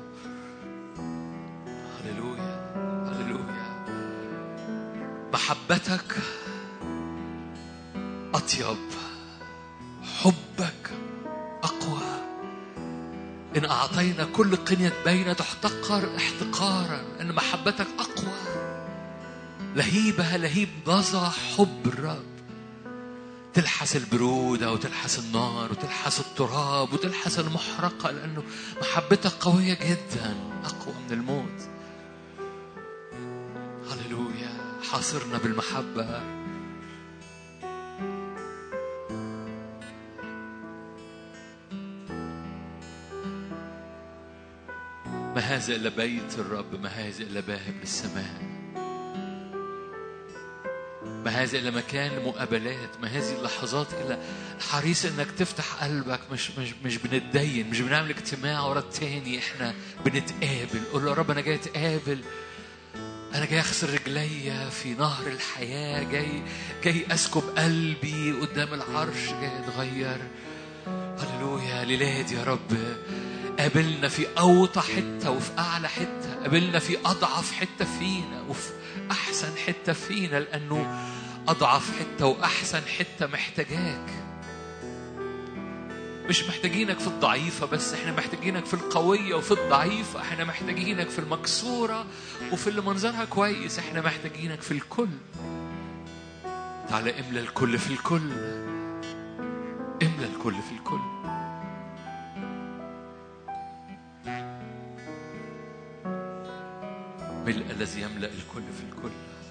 [SPEAKER 3] هللويا هللويا محبتك اطيب حبك اقوى إن أعطينا كل قنية بين تحتقر احتقارا إن محبتك أقوى لهيبها لهيب نظى حب الرب تلحس البرودة وتلحس النار وتلحس التراب وتلحس المحرقة لأنه محبتك قوية جدا أقوى من الموت هللويا حاصرنا بالمحبة ما هذا إلا بيت الرب ما هذا إلا باهب للسماء ما هذا إلا مكان مقابلات ما هذه اللحظات إلا حريص إنك تفتح قلبك مش مش مش بنتدين مش بنعمل اجتماع ورا التاني إحنا بنتقابل قول له يا رب أنا جاي أتقابل أنا جاي أغسل رجليا في نهر الحياة جاي جاي أسكب قلبي قدام العرش جاي أتغير هللويا ليلاد يا رب قابلنا في أوطى حتة وفي أعلى حتة قابلنا في أضعف حتة فينا وفي أحسن حتة فينا لأنه أضعف حتة وأحسن حتة محتاجاك مش محتاجينك في الضعيفة بس احنا محتاجينك في القوية وفي الضعيفة احنا محتاجينك في المكسورة وفي اللي منظرها كويس احنا محتاجينك في الكل تعالى املى الكل في الكل املى الكل في الكل ملء الذي يملأ الكل في الكل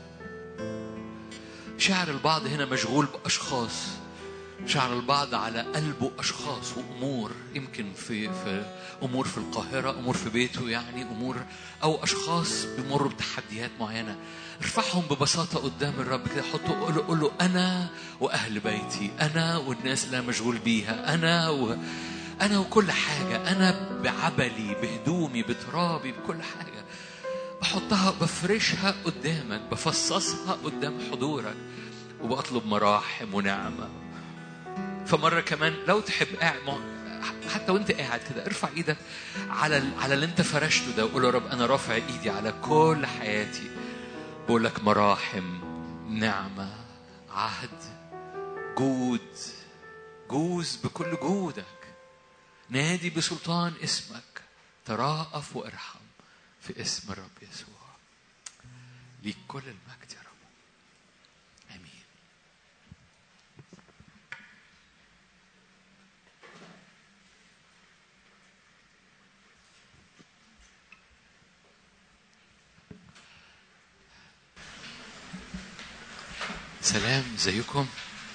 [SPEAKER 3] شعر البعض هنا مشغول بأشخاص شعر البعض على قلبه أشخاص وأمور يمكن في في أمور في القاهرة أمور في بيته يعني أمور أو أشخاص بيمروا بتحديات معينة ارفعهم ببساطة قدام الرب كده حطه قول له, قول له أنا وأهل بيتي أنا والناس اللي أنا مشغول بيها أنا و أنا وكل حاجة أنا بعبلي بهدومي بترابي بكل حاجة بحطها بفرشها قدامك بفصصها قدام حضورك وبطلب مراحم ونعمة فمرة كمان لو تحب قاعد ما- حتى وانت قاعد كده ارفع ايدك على ال- على اللي انت فرشته ده وقول يا رب انا رافع ايدي على كل حياتي بقول لك مراحم نعمة عهد جود جوز بكل جودك نادي بسلطان اسمك تراءف وارحم في اسم الرب يسوع ليك كل المجد يا رب امين سلام ازيكم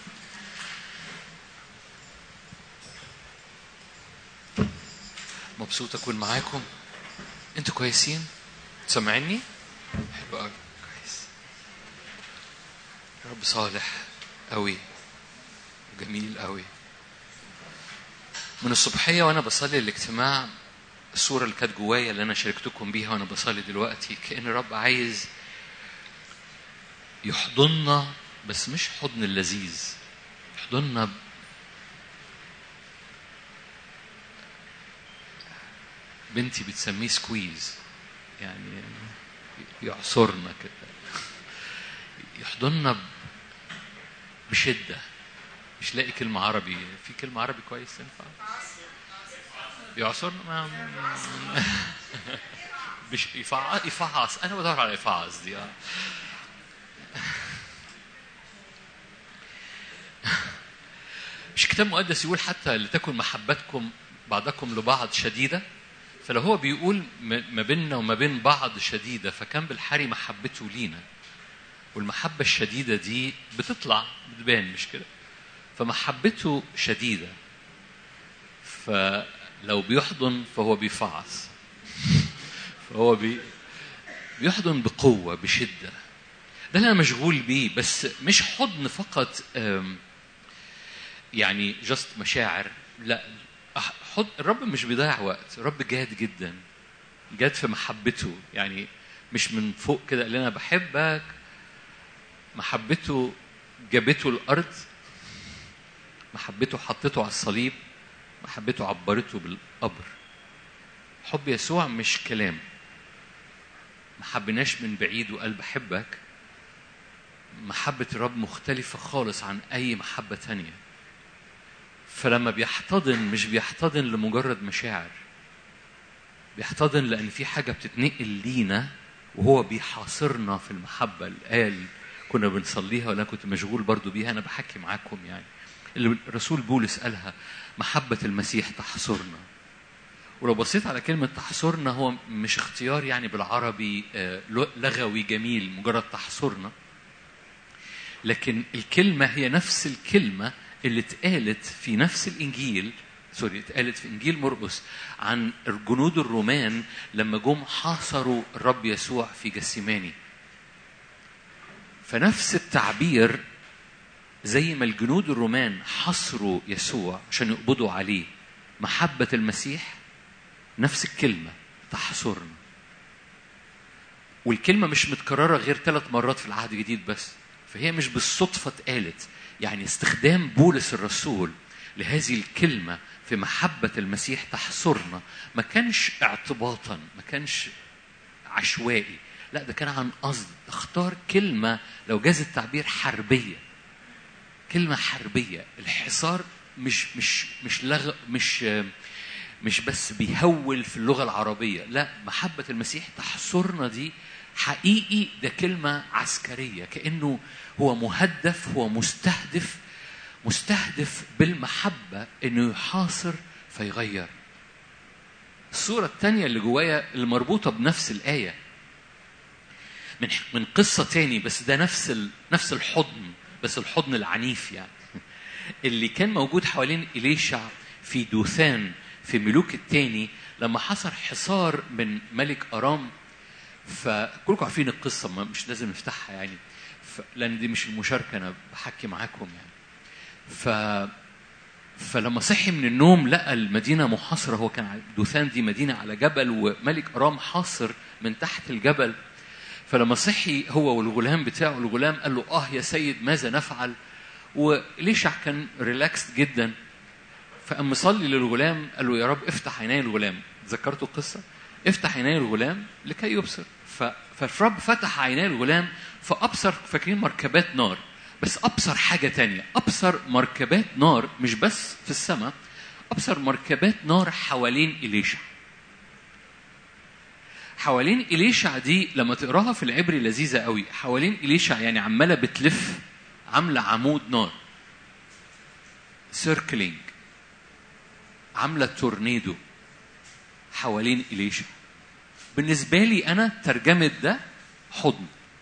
[SPEAKER 3] مبسوط اكون معاكم انتوا كويسين سامعيني حلو قوي كويس رب صالح قوي جميل قوي من الصبحيه وانا بصلي الاجتماع الصورة اللي كانت جوايا اللي أنا شاركتكم بيها وأنا بصلي دلوقتي كأن الرب عايز يحضننا بس مش حضن اللذيذ يحضننا ب- بنتي بتسميه سكويز يعني يعصرنا كده يحضننا ب- بشدة مش لاقي كلمة عربي في كلمة عربي كويس تنفع يعصرنا ما مش يفع- يفعص انا بدور على يفعص دي آه. مش كتاب مقدس يقول حتى لتكن محبتكم بعضكم لبعض شديدة فلو هو بيقول م- ما بيننا وما بين بعض شديدة فكان بالحري محبته لينا والمحبة الشديدة دي بتطلع بتبان مش كده فمحبته شديدة فلو بيحضن فهو بيفعص فهو بي بيحضن بقوة بشدة ده اللي أنا مشغول بيه بس مش حضن فقط أم، يعني جست مشاعر لا أح- حضن الرب مش بيضيع وقت الرب جاد جدا جاد في محبته يعني مش من فوق كده قال لنا بحبك محبته جابته الأرض محبته حطته على الصليب محبته عبرته بالقبر حب يسوع مش كلام ما حبناش من بعيد وقال بحبك محبة الرب مختلفة خالص عن أي محبة تانية فلما بيحتضن مش بيحتضن لمجرد مشاعر بيحتضن لأن في حاجة بتتنقل لينا وهو بيحاصرنا في المحبة الآية اللي كنا بنصليها ولا كنت مشغول برضو بيها أنا بحكي معاكم يعني اللي الرسول بولس قالها محبة المسيح تحصرنا ولو بصيت على كلمة تحصرنا هو مش اختيار يعني بالعربي آه، لغوي جميل مجرد تحصرنا لكن الكلمة هي نفس الكلمة اللي اتقالت في نفس الإنجيل سوري اتقالت في إنجيل مرقس عن الجنود الرومان لما جم حاصروا الرب يسوع في جسيماني فنفس التعبير زي ما الجنود الرومان حصروا يسوع عشان يقبضوا عليه محبة المسيح نفس الكلمة تحصرنا والكلمة مش متكررة غير ثلاث مرات في العهد الجديد بس فهي مش بالصدفة اتقالت يعني استخدام بولس الرسول لهذه الكلمة في محبة المسيح تحصرنا ما كانش اعتباطا ما كانش عشوائي لا ده كان عن قصد اختار كلمة لو جاز التعبير حربية كلمة حربية الحصار مش مش مش لغ مش مش بس بيهول في اللغة العربية لا محبة المسيح تحصرنا دي حقيقي ده كلمة عسكرية كأنه هو مهدف هو مستهدف مستهدف بالمحبة انه يحاصر فيغير الصورة الثانية اللي جوايا اللي مربوطة بنفس الآية من من قصة تاني بس ده نفس ال... نفس الحضن بس الحضن العنيف يعني اللي كان موجود حوالين إليشع في دوثان في ملوك الثاني لما حصل حصار من ملك أرام فكلكم عارفين القصة ما مش لازم نفتحها يعني ف... لأن دي مش المشاركة أنا بحكي معاكم يعني ف فلما صحي من النوم لقى المدينة محاصرة هو كان على- دوثان دي مدينة على جبل وملك أرام حاصر من تحت الجبل فلما صحي هو والغلام بتاعه الغلام قال له اه يا سيد ماذا نفعل وليشع كان ريلاكس جدا فقام مصلي للغلام قال له يا رب افتح عيني الغلام ذكرتوا القصه افتح عيني الغلام لكي يبصر ف... فالرب فتح عيني الغلام فابصر فاكرين مركبات نار بس ابصر حاجه تانية ابصر مركبات نار مش بس في السماء ابصر مركبات نار حوالين اليشع حوالين إليشع دي لما تقراها في العبري لذيذة قوي حوالين إليشع يعني عمالة بتلف عاملة عمود نار سيركلينج عاملة تورنيدو حوالين إليشع بالنسبة لي أنا ترجمة ده حضن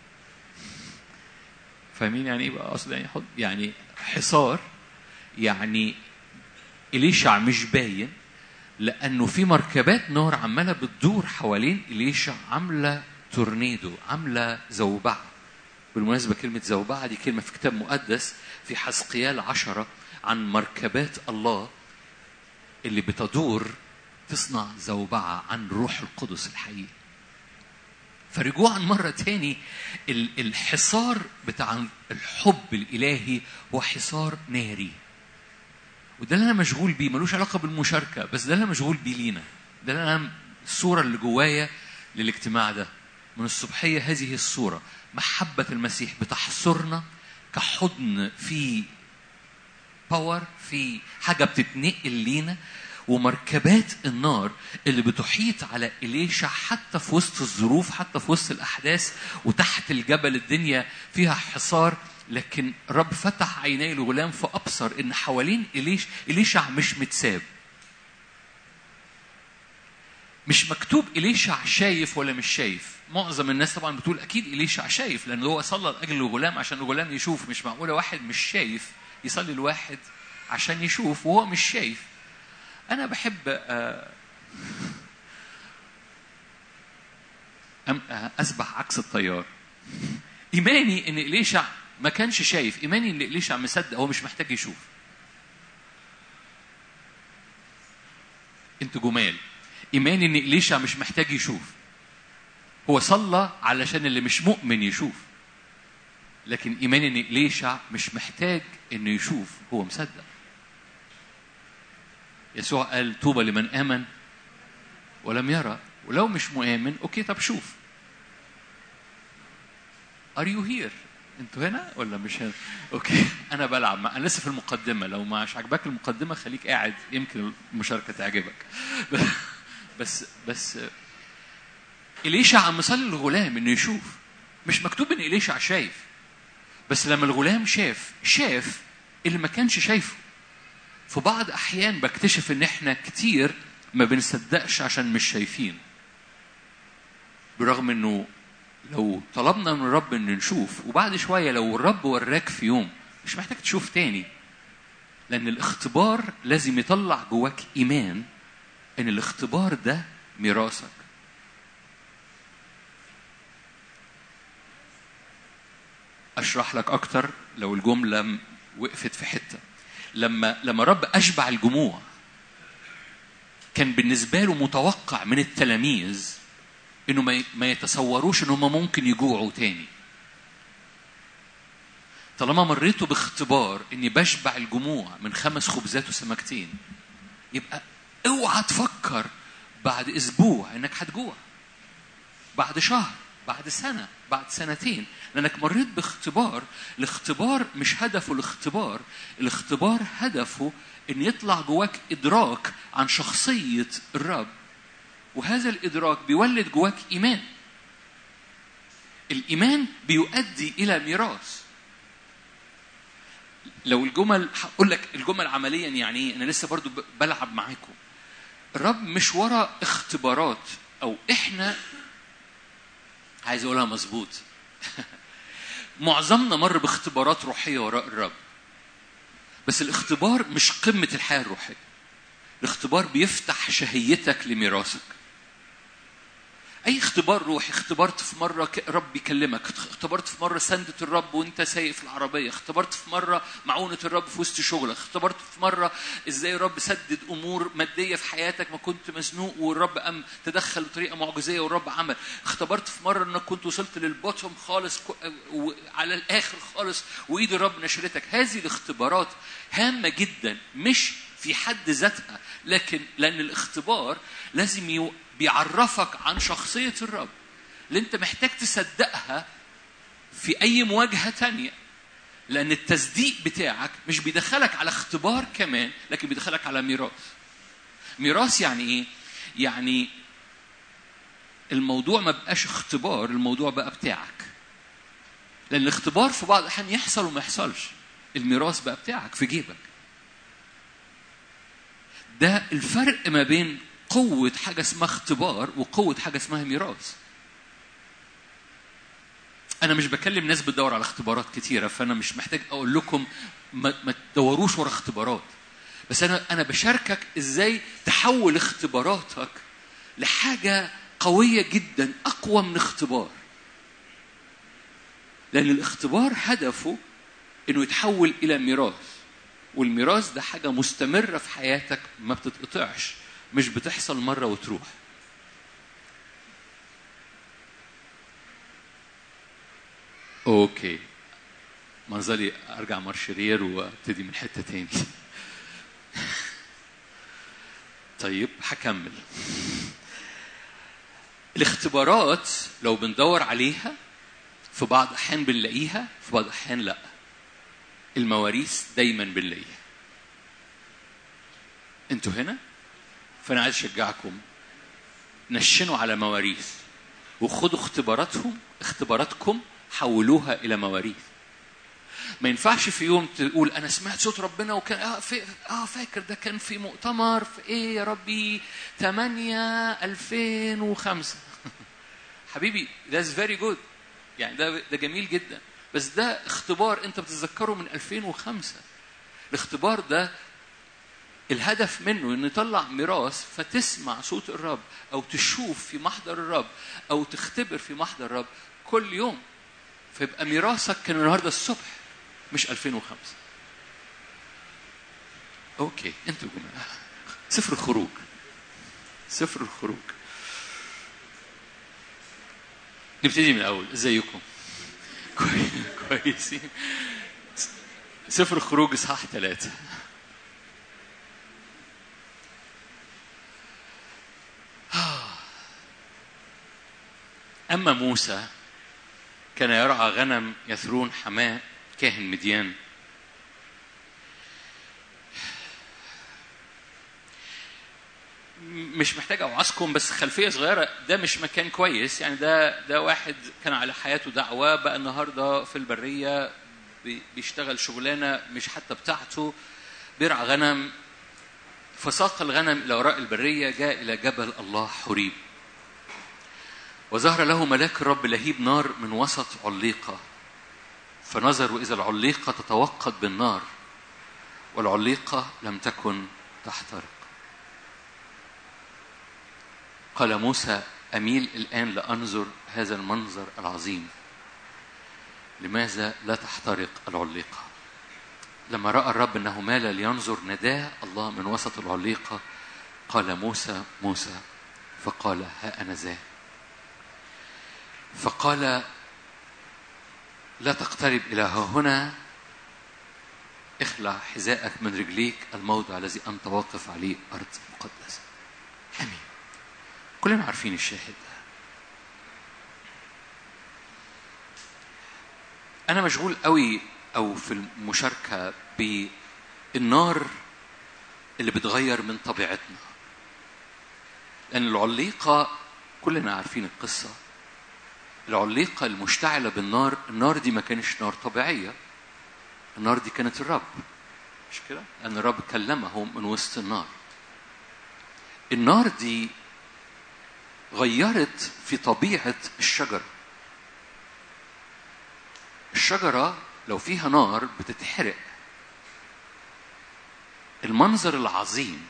[SPEAKER 3] فاهمين يعني ايه بقى اقصد يعني حضن يعني حصار يعني إليشع مش باين لانه في مركبات نار عماله بتدور حوالين اليشع عامله تورنيدو عامله زوبعه بالمناسبه كلمه زوبعه دي كلمه في كتاب مقدس في حزقيال عشرة عن مركبات الله اللي بتدور تصنع زوبعة عن روح القدس الحقيقي فرجوعا مرة تاني ال- الحصار بتاع الحب الإلهي هو حصار ناري وده اللي أنا مشغول بيه ملوش علاقة بالمشاركة بس ده اللي أنا مشغول بيه لينا ده اللي أنا الصورة اللي جوايا للاجتماع ده من الصبحية هذه الصورة محبة المسيح بتحصرنا كحضن في باور في حاجة بتتنقل لينا ومركبات النار اللي بتحيط على إليشع حتى في وسط الظروف حتى في وسط الأحداث وتحت الجبل الدنيا فيها حصار لكن رب فتح عيني الغلام فأبصر إن حوالين إليش إليشع مش متساب مش مكتوب إليشع شايف ولا مش شايف معظم الناس طبعا بتقول أكيد إليشع شايف لأن هو صلى لأجل الغلام عشان الغلام يشوف مش معقولة واحد مش شايف يصلي الواحد عشان يشوف وهو مش شايف أنا بحب آه، أم- آه، أسبح عكس التيار إيماني إن إليشع ما كانش شايف إيماني إن إليشع مصدق هو مش محتاج يشوف انتوا جمال ايماني ان اليشع مش محتاج يشوف هو صلى علشان اللي مش مؤمن يشوف لكن ايماني ان اليشع مش محتاج انه يشوف هو مصدق يسوع قال طوبى لمن امن ولم يرى ولو مش مؤمن اوكي طب شوف ار يو هير انتوا هنا ولا مش هنا اوكي انا بلعب مع... انا لسه في المقدمه لو مش عجبك المقدمه خليك قاعد يمكن المشاركه تعجبك بس بس إليشع عم مصلي الغلام انه يشوف مش مكتوب ان إليشع شايف بس لما الغلام شاف شاف اللي ما كانش شايفه في بعض احيان بكتشف ان احنا كتير ما بنصدقش عشان مش شايفين برغم انه لو طلبنا من الرب ان نشوف وبعد شويه لو الرب وراك في يوم مش محتاج تشوف تاني لان الاختبار لازم يطلع جواك ايمان ان الاختبار ده ميراثك اشرح لك اكتر لو الجمله م- وقفت في حته لما لما رب اشبع الجموع كان بالنسبه له متوقع من التلاميذ انه ما ي- ما يتصوروش ان هم ممكن يجوعوا تاني طالما مريتوا باختبار اني بشبع الجموع من خمس خبزات وسمكتين يبقى اوعى تفكر بعد اسبوع انك هتجوع بعد شهر بعد سنه بعد سنتين لانك مريت باختبار الاختبار مش هدفه الاختبار الاختبار هدفه ان يطلع جواك ادراك عن شخصيه الرب وهذا الادراك بيولد جواك ايمان الايمان بيؤدي الى ميراث لو الجمل هقول لك الجمل عمليا يعني ايه انا لسه برضو ب- بلعب معاكم الرب مش ورا اختبارات او احنا عايز اقولها مظبوط معظمنا مر باختبارات روحيه وراء الرب بس الاختبار مش قمه الحياه الروحيه الاختبار بيفتح شهيتك لميراثك اي اختبار روحي اختبرت في مره ك- رب يكلمك اختبرت في مره سندة الرب وانت سايق في العربيه اختبرت في مره معونه الرب في وسط شغلك اختبرت في مره ازاي الرب سدد امور ماديه في حياتك ما كنت مزنوق والرب قام تدخل بطريقه معجزيه والرب عمل اختبرت في مره انك كنت وصلت للبوتوم خالص ك- وعلى الاخر خالص وايد الرب نشرتك هذه الاختبارات هامه جدا مش في حد ذاتها لكن لان الاختبار لازم يو- بيعرفك عن شخصيه الرب اللي انت محتاج تصدقها في اي مواجهه تانية لان التصديق بتاعك مش بيدخلك على اختبار كمان لكن بيدخلك على ميراث ميراث يعني ايه يعني الموضوع ما بقاش اختبار الموضوع بقى بتاعك لان الاختبار في بعض الاحيان يحصل وما يحصلش الميراث بقى بتاعك في جيبك ده الفرق ما بين قوة حاجة اسمها اختبار وقوة حاجة اسمها ميراث. أنا مش بكلم ناس بتدور على اختبارات كتيرة فأنا مش محتاج أقول لكم ما, ما تدوروش ورا اختبارات. بس أنا أنا بشاركك إزاي تحول اختباراتك لحاجة قوية جدا أقوى من اختبار. لأن الاختبار هدفه إنه يتحول إلى ميراث. والميراث ده حاجة مستمرة في حياتك ما بتتقطعش مش بتحصل مرة وتروح اوكي منظري ارجع مارشرير وابتدي من حته تاني طيب هكمل الاختبارات لو بندور عليها في بعض الاحيان بنلاقيها في بعض الاحيان لا المواريث دايما بنلاقيها انتوا هنا فانا عايز اشجعكم نشنوا على مواريث وخدوا اختباراتهم اختباراتكم حولوها الى مواريث ما ينفعش في يوم تقول انا سمعت صوت ربنا وكان اه, في آه فاكر ده كان في مؤتمر في ايه يا ربي 8 2005 حبيبي that's very good يعني ده ده جميل جدا بس ده اختبار انت بتتذكره من 2005 الاختبار ده الهدف منه انه يطلع ميراث فتسمع صوت الرب او تشوف في محضر الرب او تختبر في محضر الرب كل يوم فيبقى ميراثك كان النهارده الصبح مش 2005 اوكي انتوا جماعه سفر الخروج سفر الخروج نبتدي من الاول ازيكم كوي- كويسين سفر الخروج اصحاح ثلاثة أما موسى كان يرعى غنم يثرون حماه كاهن مديان مش محتاج اوعظكم بس خلفيه صغيره ده مش مكان كويس يعني ده ده واحد كان على حياته دعوه بقى النهارده في البريه بي- بيشتغل شغلانه مش حتى بتاعته بيرعى غنم فساق الغنم الى وراء البريه جاء الى جبل الله حريب وظهر له ملاك الرب لهيب نار من وسط عليقه فنظر واذا العليقه تتوقد بالنار والعليقه لم تكن تحترق قال موسى اميل الان لانظر هذا المنظر العظيم لماذا لا تحترق العليقه لما راى الرب انه مال لينظر نداه الله من وسط العليقه قال موسى موسى فقال ها انا ذا فقال لا تقترب الى ها هنا اخلع حذاءك من رجليك الموضع الذي انت واقف عليه ارض مقدسه امين كلنا عارفين الشاهد ده انا مشغول قوي او في المشاركه بالنار اللي بتغير من طبيعتنا لان العليقه كلنا عارفين القصه العليقه المشتعله بالنار النار دي ما كانش نار طبيعيه النار دي كانت الرب مش كده لان الرب كلمهم من وسط النار النار دي غيرت في طبيعه الشجره الشجره لو فيها نار بتتحرق المنظر العظيم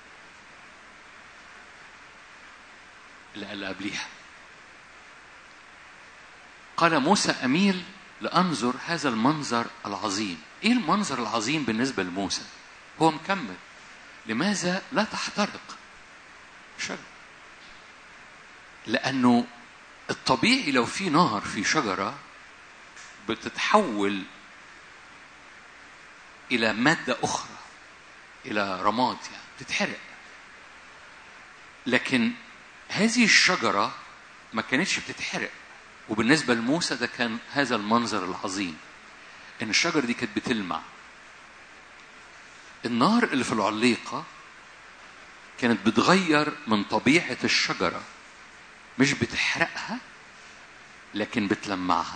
[SPEAKER 3] اللي اللي قبليها قال موسى اميل لانظر هذا المنظر العظيم ايه المنظر العظيم بالنسبه لموسى هو مكمل لماذا لا تحترق شجره لانه الطبيعي لو في نار في شجره بتتحول الى ماده اخرى الى رماد يعني تتحرق لكن هذه الشجره ما كانتش بتتحرق وبالنسبه لموسى ده كان هذا المنظر العظيم ان الشجره دي كانت بتلمع النار اللي في العليقه كانت بتغير من طبيعه الشجره مش بتحرقها لكن بتلمعها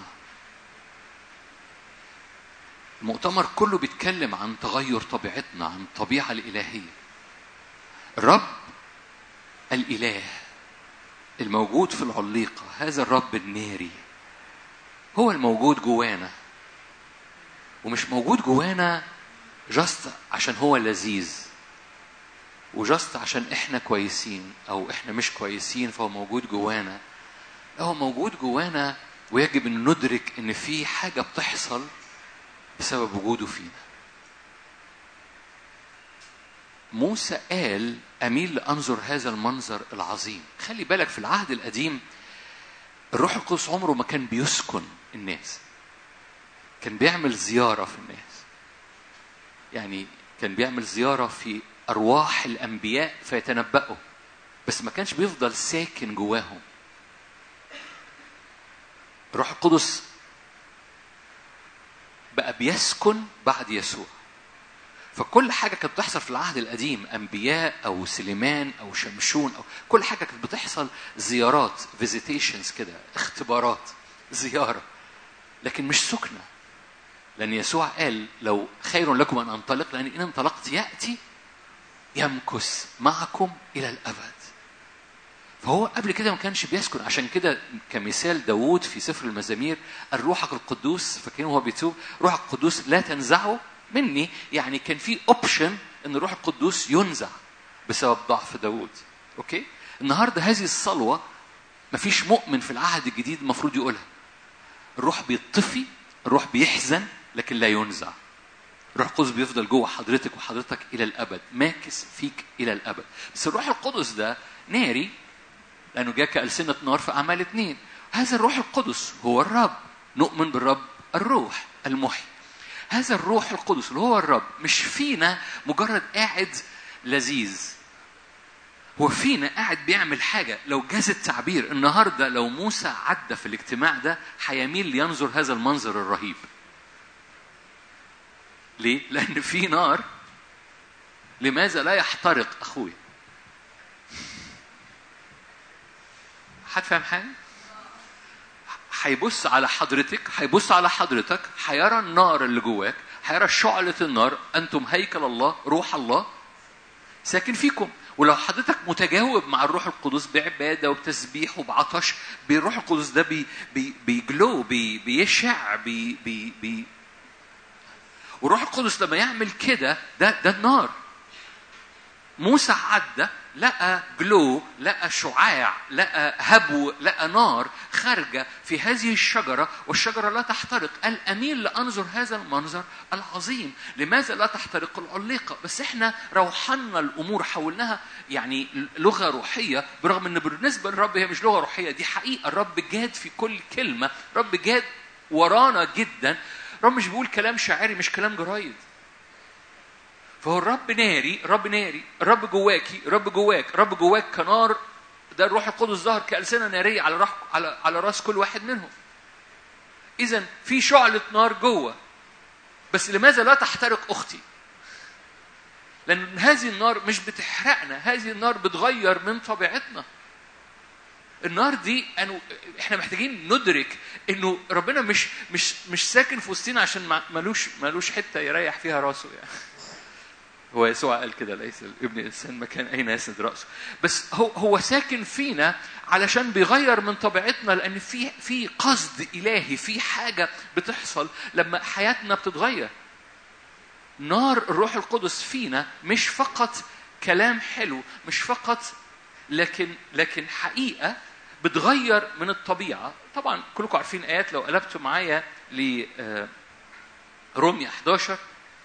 [SPEAKER 3] المؤتمر كله بيتكلم عن تغير طبيعتنا عن الطبيعة الإلهية الرب الإله الموجود في العليقة هذا الرب الناري هو الموجود جوانا ومش موجود جوانا جاست عشان هو لذيذ وجاست عشان احنا كويسين او احنا مش كويسين فهو موجود جوانا لا هو موجود جوانا ويجب ان ندرك ان في حاجه بتحصل بسبب وجوده فينا موسى قال اميل لانظر هذا المنظر العظيم خلي بالك في العهد القديم الروح القدس عمره ما كان بيسكن الناس كان بيعمل زياره في الناس يعني كان بيعمل زياره في ارواح الانبياء فيتنبأوا بس ما كانش بيفضل ساكن جواهم الروح القدس بقى بيسكن بعد يسوع فكل حاجة كانت بتحصل في العهد القديم أنبياء أو سليمان أو شمشون أو كل حاجة كانت بتحصل زيارات فيزيتيشنز كده اختبارات زيارة لكن مش سكنة لأن يسوع قال لو خير لكم أن أنطلق لأن إن انطلقت يأتي يمكث معكم إلى الأبد فهو قبل كده ما كانش بيسكن عشان كده كمثال داوود في سفر المزامير الروحك القدوس فاكرين وهو بيتوب روح القدوس لا تنزعه مني يعني كان في اوبشن ان الروح القدوس ينزع بسبب ضعف داوود اوكي النهارده هذه الصلوه مفيش مؤمن في العهد الجديد المفروض يقولها الروح بيطفي الروح بيحزن لكن لا ينزع الروح القدس بيفضل جوه حضرتك وحضرتك الى الابد ماكس فيك الى الابد بس الروح القدس ده ناري لانه جاء كالسنه نار في اعمال اثنين هذا الروح القدس هو الرب نؤمن بالرب الروح المحيي هذا الروح القدس اللي هو الرب مش فينا مجرد قاعد لذيذ هو فينا قاعد بيعمل حاجه لو جاز التعبير النهارده لو موسى عدى في الاجتماع ده هيميل لينظر هذا المنظر الرهيب ليه لان في نار لماذا لا يحترق اخويا حد فاهم حاجه هيبص على حضرتك هيبص على حضرتك هيرى النار اللي جواك هيرى شعلة النار أنتم هيكل الله روح الله ساكن فيكم ولو حضرتك متجاوب مع الروح القدس بعبادة وبتسبيح وبعطش بالروح القدس ده بي بي بيجلو بي بيشع بي بي بي والروح القدس لما يعمل كده ده ده النار موسى عدى لقى جلو لقى شعاع لقى هبو لقى نار خارجة في هذه الشجرة والشجرة لا تحترق قال أميل لأنظر هذا المنظر العظيم لماذا لا تحترق العليقة بس احنا روحنا الأمور حولناها يعني لغة روحية برغم أن بالنسبة للرب هي مش لغة روحية دي حقيقة الرب جاد في كل كلمة الرب جاد ورانا جدا الرب مش بيقول كلام شاعري مش كلام جرايد فهو الرب ناري الرب ناري الرب جواكي الرب جواك الرب جواك كنار ده الروح القدس ظهر كألسنة نارية على راح على على راس كل واحد منهم إذا في شعلة نار جوه بس لماذا لا تحترق أختي؟ لأن هذه النار مش بتحرقنا هذه النار بتغير من طبيعتنا النار دي أنو احنا محتاجين ندرك انه ربنا مش مش مش ساكن في وسطنا عشان ملوش ملوش حته يريح فيها راسه يعني هو يسوع قال كده ليس ابن الانسان مكان اين يسند راسه بس هو هو ساكن فينا علشان بيغير من طبيعتنا لان في في قصد الهي في حاجه بتحصل لما حياتنا بتتغير نار الروح القدس فينا مش فقط كلام حلو مش فقط لكن لكن حقيقه بتغير من الطبيعه طبعا كلكم عارفين ايات لو قلبتوا معايا ل روميا 11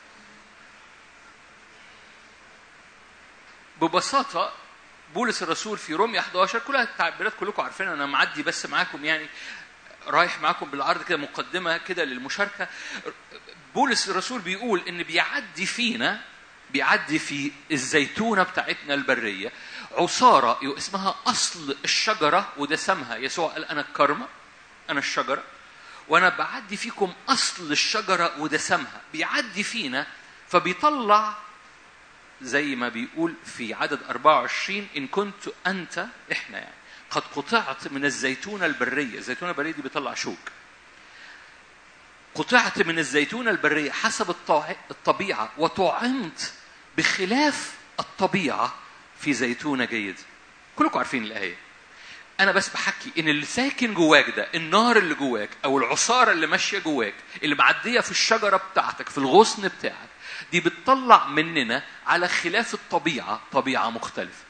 [SPEAKER 3] ببساطة بولس الرسول في روميا 11 كلها التعبيرات كلكم عارفينها أنا معدي بس معاكم يعني رايح معاكم بالعرض كده مقدمة كده للمشاركة بولس الرسول بيقول إن بيعدي فينا بيعدي في الزيتونة بتاعتنا البرية عصارة اسمها أصل الشجرة ودسمها يسوع قال أنا الكرمة أنا الشجرة وأنا بعدي فيكم أصل الشجرة ودسمها بيعدي فينا فبيطلع زي ما بيقول في عدد 24 إن كنت أنت إحنا يعني قد قطعت من الزيتونة البرية الزيتونة البرية دي بيطلع شوك قطعت من الزيتونة البرية حسب الطبيعة وطعمت بخلاف الطبيعة في زيتونة جيد كلكم عارفين الآية أنا بس بحكي إن اللي ساكن جواك ده النار اللي جواك أو العصارة اللي ماشية جواك اللي معدية في الشجرة بتاعتك في الغصن بتاعك دي بتطلع مننا على خلاف الطبيعة طبيعة مختلفة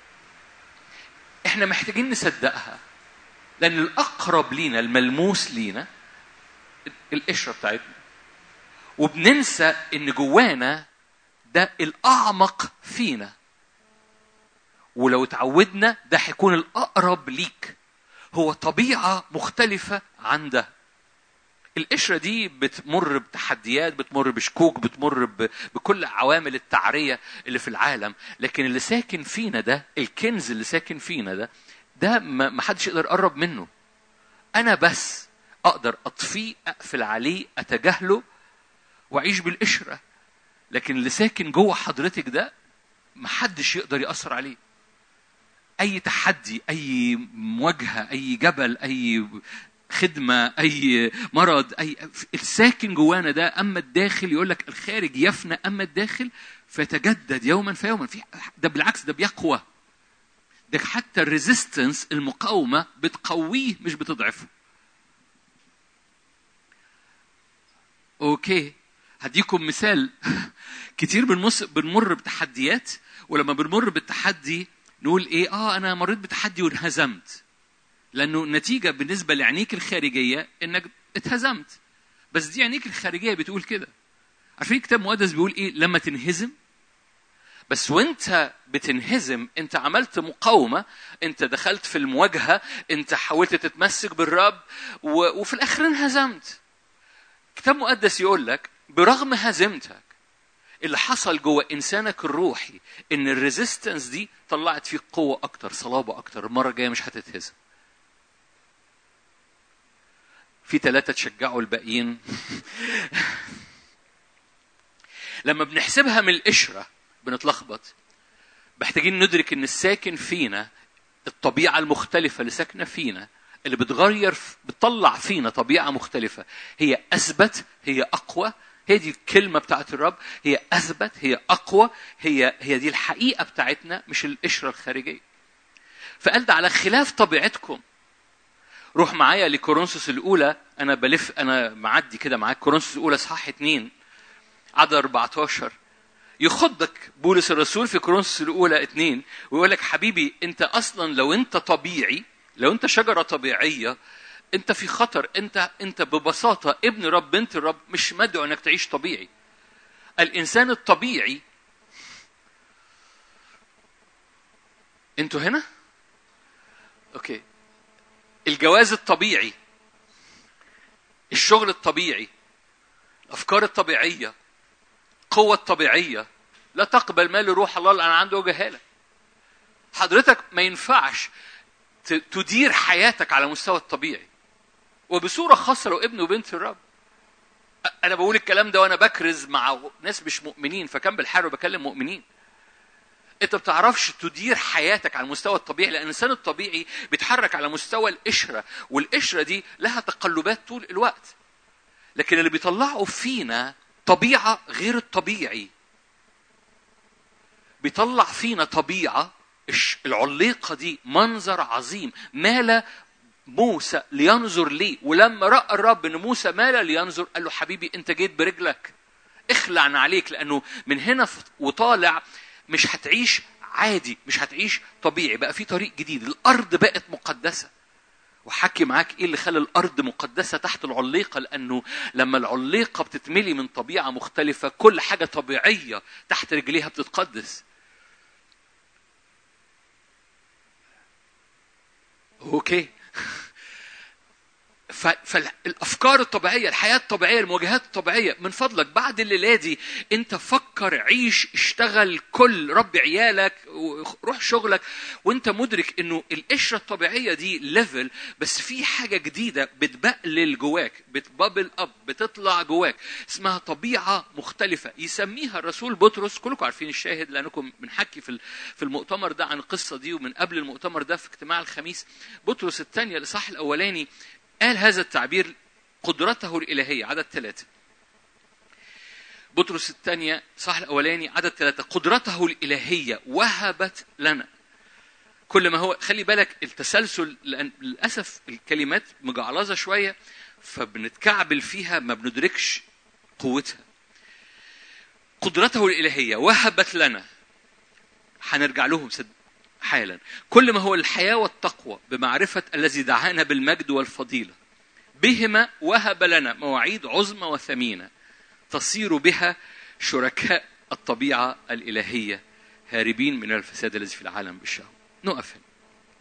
[SPEAKER 3] احنا محتاجين نصدقها لأن الأقرب لينا الملموس لينا القشرة بتاعتنا وبننسى إن جوانا ده الاعمق فينا ولو اتعودنا ده هيكون الاقرب ليك هو طبيعه مختلفه عن ده القشرة دي بتمر بتحديات بتمر بشكوك بتمر ب... بكل عوامل التعرية اللي في العالم لكن اللي ساكن فينا ده الكنز اللي ساكن فينا ده ده ما ما حدش يقدر يقرب منه أنا بس أقدر أطفيه أقفل عليه أتجاهله وأعيش بالقشرة لكن اللي ساكن جوه حضرتك ده ما حدش يقدر يأثر عليه أي تحدي أي مواجهة أي جبل أي خدمة أي مرض أي الساكن جوانا ده أما الداخل يقول لك الخارج يفنى أما الداخل فيتجدد يوما فيوما في ده بالعكس ده بيقوى ده حتى الريزيستنس المقاومة بتقويه مش بتضعفه اوكي هديكم مثال كتير بنمس بنمر بتحديات ولما بنمر بالتحدي نقول ايه اه انا مريت بتحدي وانهزمت لانه النتيجه بالنسبه لعينيك الخارجيه انك اتهزمت بس دي عينيك الخارجيه بتقول كده عارفين الكتاب المقدس بيقول ايه لما تنهزم بس وانت بتنهزم انت عملت مقاومه انت دخلت في المواجهه انت حاولت تتمسك بالرب و... وفي الاخر انهزمت الكتاب المقدس يقول لك برغم هزيمتك اللي حصل جوه انسانك الروحي ان الريزيستنس دي طلعت فيك قوه اكتر صلابه اكتر المره الجايه مش هتتهزم في ثلاثة تشجعوا الباقيين لما بنحسبها من القشرة بنتلخبط محتاجين ندرك ان الساكن فينا الطبيعة المختلفة اللي ساكنة فينا اللي بتغير بتطلع فينا طبيعة مختلفة هي أثبت هي أقوى هي دي الكلمة بتاعت الرب هي أثبت هي أقوى هي هي دي الحقيقة بتاعتنا مش القشرة الخارجية فقال ده على خلاف طبيعتكم روح معايا لكورنثوس الأولى أنا بلف أنا معدي كده معاك كورنثوس الأولى إصحاح اتنين عدد 14 يخضك بولس الرسول في كورنثوس الأولى اتنين ويقول لك حبيبي أنت أصلا لو أنت طبيعي لو أنت شجرة طبيعية أنت في خطر أنت أنت ببساطة ابن رب بنت الرب مش مدعو أنك تعيش طبيعي الإنسان الطبيعي أنتوا هنا؟ أوكي الجواز الطبيعي الشغل الطبيعي الافكار الطبيعيه القوه الطبيعيه لا تقبل ما لروح الله لان عنده جهاله حضرتك ما ينفعش ت- تدير حياتك على مستوى الطبيعي وبصوره خاصه لو ابن وبنت الرب أ- انا بقول الكلام ده وانا بكرز مع ناس مش مؤمنين فكان بالحال بكلم مؤمنين انت ما بتعرفش تدير حياتك على المستوى الطبيعي لان الانسان الطبيعي بيتحرك على مستوى القشره والقشره دي لها تقلبات طول الوقت لكن اللي بيطلعه فينا طبيعه غير الطبيعي بيطلع فينا طبيعه الش- العليقه دي منظر عظيم مال موسى لينظر ليه ولما راى الرب ان موسى مال لينظر قال له حبيبي انت جيت برجلك اخلع عليك لانه من هنا ف- وطالع مش هتعيش عادي مش هتعيش طبيعي بقى في طريق جديد الارض بقت مقدسه وحكي معاك ايه اللي خلى الارض مقدسه تحت العليقه لانه لما العليقه بتتملي من طبيعه مختلفه كل حاجه طبيعيه تحت رجليها بتتقدس اوكي ف- فالافكار الطبيعيه الحياه الطبيعيه المواجهات الطبيعيه من فضلك بعد الليله دي انت فكر عيش اشتغل كل ربي عيالك روح شغلك وانت مدرك انه القشره الطبيعيه دي ليفل بس في حاجه جديده بتبقلل جواك بتبابل اب بتطلع جواك اسمها طبيعه مختلفه يسميها الرسول بطرس كلكم عارفين الشاهد لانكم بنحكي في في المؤتمر ده عن القصه دي ومن قبل المؤتمر ده في اجتماع الخميس بطرس الثانيه الاصحاح الاولاني قال هذا التعبير قدرته الإلهية عدد ثلاثة بطرس الثانية صح الأولاني عدد ثلاثة قدرته الإلهية وهبت لنا كل ما هو خلي بالك التسلسل لأن للأسف الكلمات مجعلظة شوية فبنتكعبل فيها ما بندركش قوتها قدرته الإلهية وهبت لنا هنرجع لهم صد حالا كل ما هو الحياة والتقوى بمعرفة الذي دعانا بالمجد والفضيلة بهما وهب لنا مواعيد عظمى وثمينة تصير بها شركاء الطبيعة الإلهية هاربين من الفساد الذي في العالم بالشهوة نقف هنا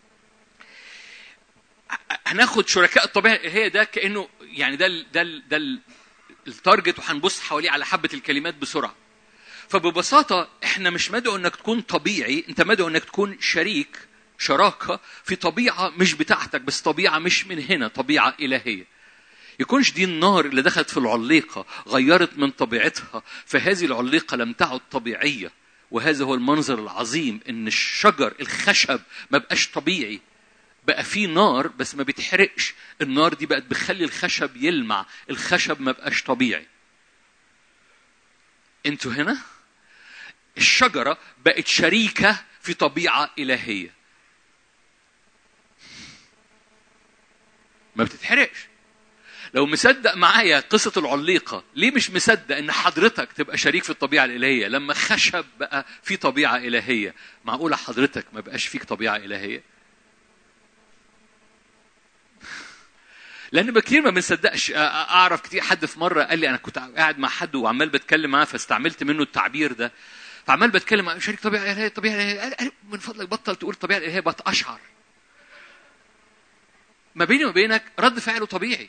[SPEAKER 3] هناخد شركاء الطبيعة الإلهية ده كأنه يعني ده ال ده ال ده ال التارجت وهنبص حواليه على حبة الكلمات بسرعة فببساطة احنا مش مدعو انك تكون طبيعي انت مدعو انك تكون شريك شراكة في طبيعة مش بتاعتك بس طبيعة مش من هنا طبيعة إلهية يكونش دي النار اللي دخلت في العليقة غيرت من طبيعتها فهذه العليقة لم تعد طبيعية وهذا هو المنظر العظيم ان الشجر الخشب ما بقاش طبيعي بقى فيه نار بس ما بيتحرقش النار دي بقت بتخلي الخشب يلمع الخشب ما بقاش طبيعي انتوا هنا الشجرة بقت شريكة في طبيعة إلهية ما بتتحرقش لو مصدق معايا قصة العليقة ليه مش مصدق ان حضرتك تبقى شريك في الطبيعة الإلهية لما خشب بقى في طبيعة إلهية معقولة حضرتك ما بقاش فيك طبيعة إلهية لان كتير ما بنصدقش اعرف كتير حد في مره قال لي انا كنت قاعد مع حد وعمال بتكلم معاه فاستعملت منه التعبير ده فعمال بتكلم مع شريك طبيعه الهيه طبيعه الهيه قال- قال من فضلك بطل تقول طبيعه الهيه بتاشعر ما بيني وما بينك رد فعله طبيعي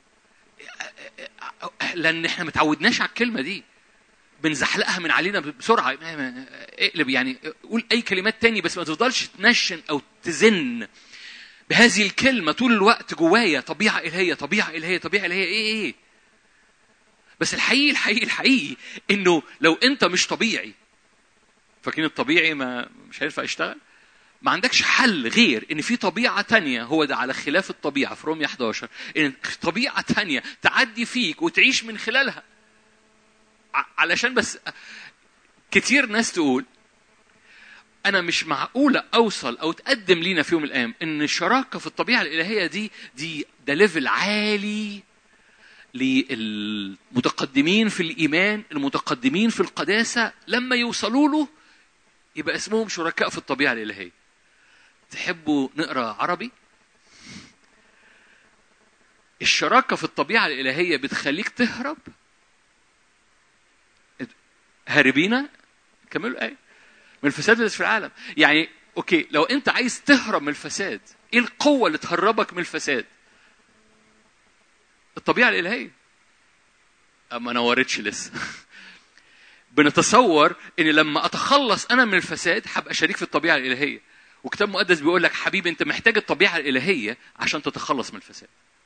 [SPEAKER 3] لان احنا متعودناش على الكلمه دي بنزحلقها من علينا بسرعه اقلب يعني قول اي كلمات تاني بس ما تفضلش تنشن او تزن بهذه الكلمة طول الوقت جوايا طبيعة إلهية طبيعة إلهية طبيعة إلهية إيه إيه بس الحقيقي الحقيقي الحقيقي إنه لو أنت مش طبيعي فاكرين الطبيعي ما مش هينفع يشتغل ما عندكش حل غير ان في طبيعه تانية هو ده على خلاف الطبيعه في رومية 11 ان طبيعه تانية تعدي فيك وتعيش من خلالها ع- علشان بس كتير ناس تقول انا مش معقوله اوصل او تقدم لينا في يوم من الايام ان الشراكه في الطبيعه الالهيه دي دي ده ليفل عالي للمتقدمين في الايمان المتقدمين في القداسه لما يوصلوا له يبقى اسمهم شركاء في الطبيعه الالهيه تحبوا نقرا عربي الشراكه في الطبيعه الالهيه بتخليك تهرب هاربين كملوا الايه من الفساد اللي في العالم يعني اوكي لو انت عايز تهرب من الفساد ايه القوه اللي تهربك من الفساد الطبيعه الالهيه ما نورتش لسه بنتصور ان لما اتخلص انا من الفساد هبقى شريك في الطبيعه الالهيه وكتاب مقدس بيقول لك حبيبي انت محتاج الطبيعه الالهيه عشان تتخلص من الفساد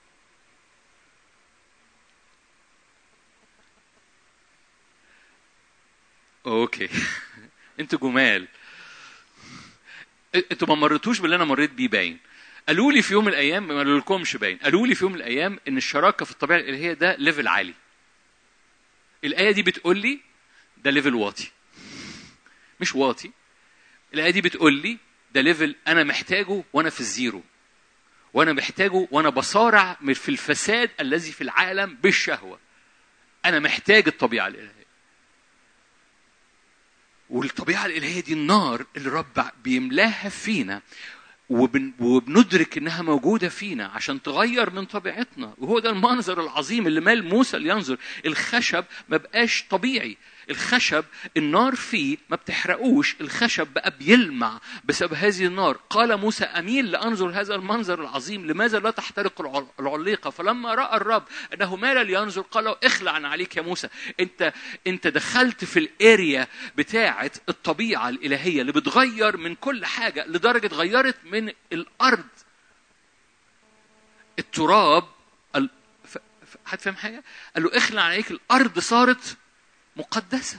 [SPEAKER 3] اوكي انتوا جمال انتوا ما مريتوش باللي انا مريت بيه باين قالوا لي في يوم من الايام ما قالوا لكمش باين قالوا لي في يوم من الايام ان الشراكه في الطبيعه الالهيه ده ليفل عالي الايه دي بتقول لي ده ليفل واطي مش واطي الايه دي بتقول لي ده ليفل انا محتاجه وانا في الزيرو وانا محتاجه وانا بصارع من- في الفساد الذي في العالم بالشهوه انا محتاج الطبيعه الالهيه والطبيعة الإلهية دي النار اللي رب بيملاها فينا وبن وبندرك انها موجوده فينا عشان تغير من طبيعتنا وهو ده المنظر العظيم اللي مال موسى لينظر الخشب ما بقاش طبيعي الخشب النار فيه ما بتحرقوش الخشب بقى بيلمع بسبب هذه النار قال موسى اميل لانظر هذا المنظر العظيم لماذا لا تحترق العل- العليقه فلما راى الرب انه مال لينظر قال له اخلع عن عليك يا موسى انت انت دخلت في الاريا بتاعه الطبيعه الالهيه اللي بتغير من كل حاجه لدرجه غيرت من الارض التراب ال... ف... ف... حد فاهم حاجه؟ قال له اخلع عليك الارض صارت مقدسه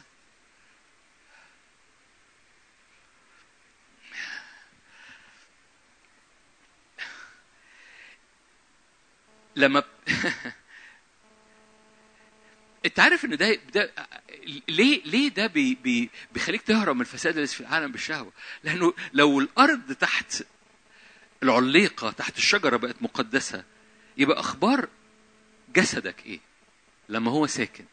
[SPEAKER 3] لما انت عارف ان ده ده ليه ليه ده بي بي بيخليك تهرب من الفساد اللي في العالم بالشهوه؟ لانه لو الارض تحت العليقه تحت الشجره بقت مقدسه يبقى اخبار جسدك ايه؟ لما هو ساكن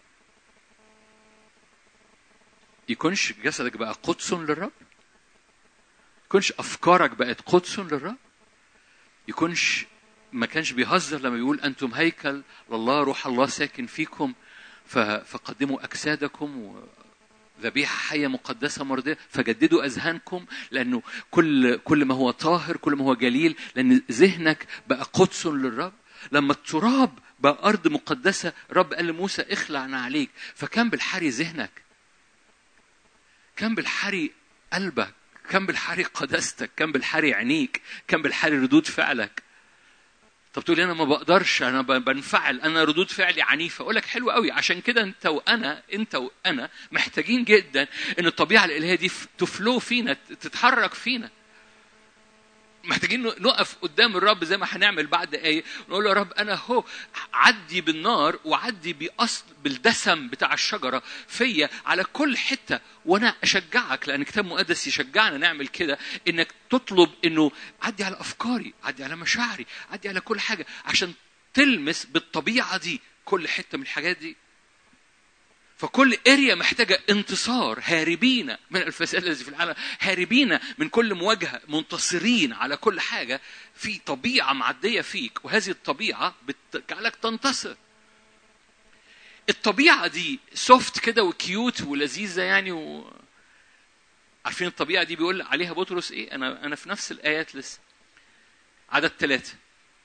[SPEAKER 3] يكونش جسدك بقى قدس للرب؟ يكونش افكارك بقت قدس للرب؟ يكونش ما كانش بيهزر لما بيقول انتم هيكل لله روح الله ساكن فيكم ف- فقدموا اجسادكم و... ذبيحة حية مقدسة مرضية فجددوا أذهانكم لأنه كل كل ما هو طاهر كل ما هو جليل لأن ذهنك بقى قدس للرب لما التراب بقى أرض مقدسة رب قال لموسى اخلعنا عليك فكان بالحري ذهنك كان بالحري قلبك كان بالحري قداستك كان بالحري عينيك كان بالحري ردود فعلك طب تقول لي انا ما بقدرش انا ب- بنفعل انا ردود فعلي عنيفه اقول لك حلو قوي عشان كده انت وانا انت وانا محتاجين جدا ان الطبيعه الالهيه دي ف- تفلو فينا تتحرك فينا محتاجين نقف قدام الرب زي ما هنعمل بعد دقايق ونقول له يا رب انا هو عدي بالنار وعدي باصل بالدسم بتاع الشجره فيا على كل حته وانا اشجعك لان الكتاب المقدس يشجعنا نعمل كده انك تطلب انه عدي على افكاري عدي على مشاعري عدي على كل حاجه عشان تلمس بالطبيعه دي كل حته من الحاجات دي فكل اريا محتاجه انتصار هاربين من الفساد الذي في العالم هاربين من كل مواجهه منتصرين على كل حاجه في طبيعه معديه فيك وهذه الطبيعه بتجعلك تنتصر الطبيعه دي سوفت كده وكيوت ولذيذه يعني و... عارفين الطبيعه دي بيقول عليها بطرس ايه انا انا في نفس الايات لسه عدد ثلاثه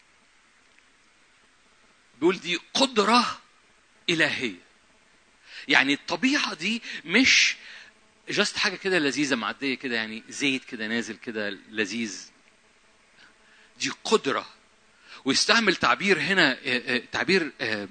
[SPEAKER 3] بيقول دي قدره الهيه يعني الطبيعة دي مش جاست حاجة كده لذيذة معدية كده يعني زيت كده نازل كده لذيذ دي قدرة ويستعمل تعبير هنا آه، آه، تعبير آه،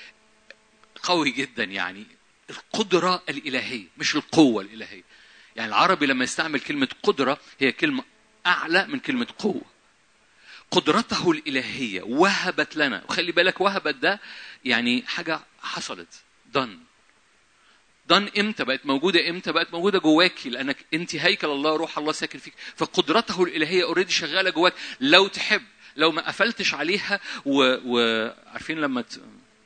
[SPEAKER 3] قوي جدا يعني القدرة الإلهية مش القوة الإلهية يعني العربي لما يستعمل كلمة قدرة هي كلمة أعلى من كلمة قوة قدرته الإلهية وهبت لنا وخلي بالك وهبت ده يعني حاجة حصلت done ضن امتى بقت موجوده امتى بقت موجوده جواكي لانك انت هيكل الله روح الله ساكن فيك فقدرته الالهيه اوريدي شغاله جواك لو تحب لو ما قفلتش عليها وعارفين و... لما ت...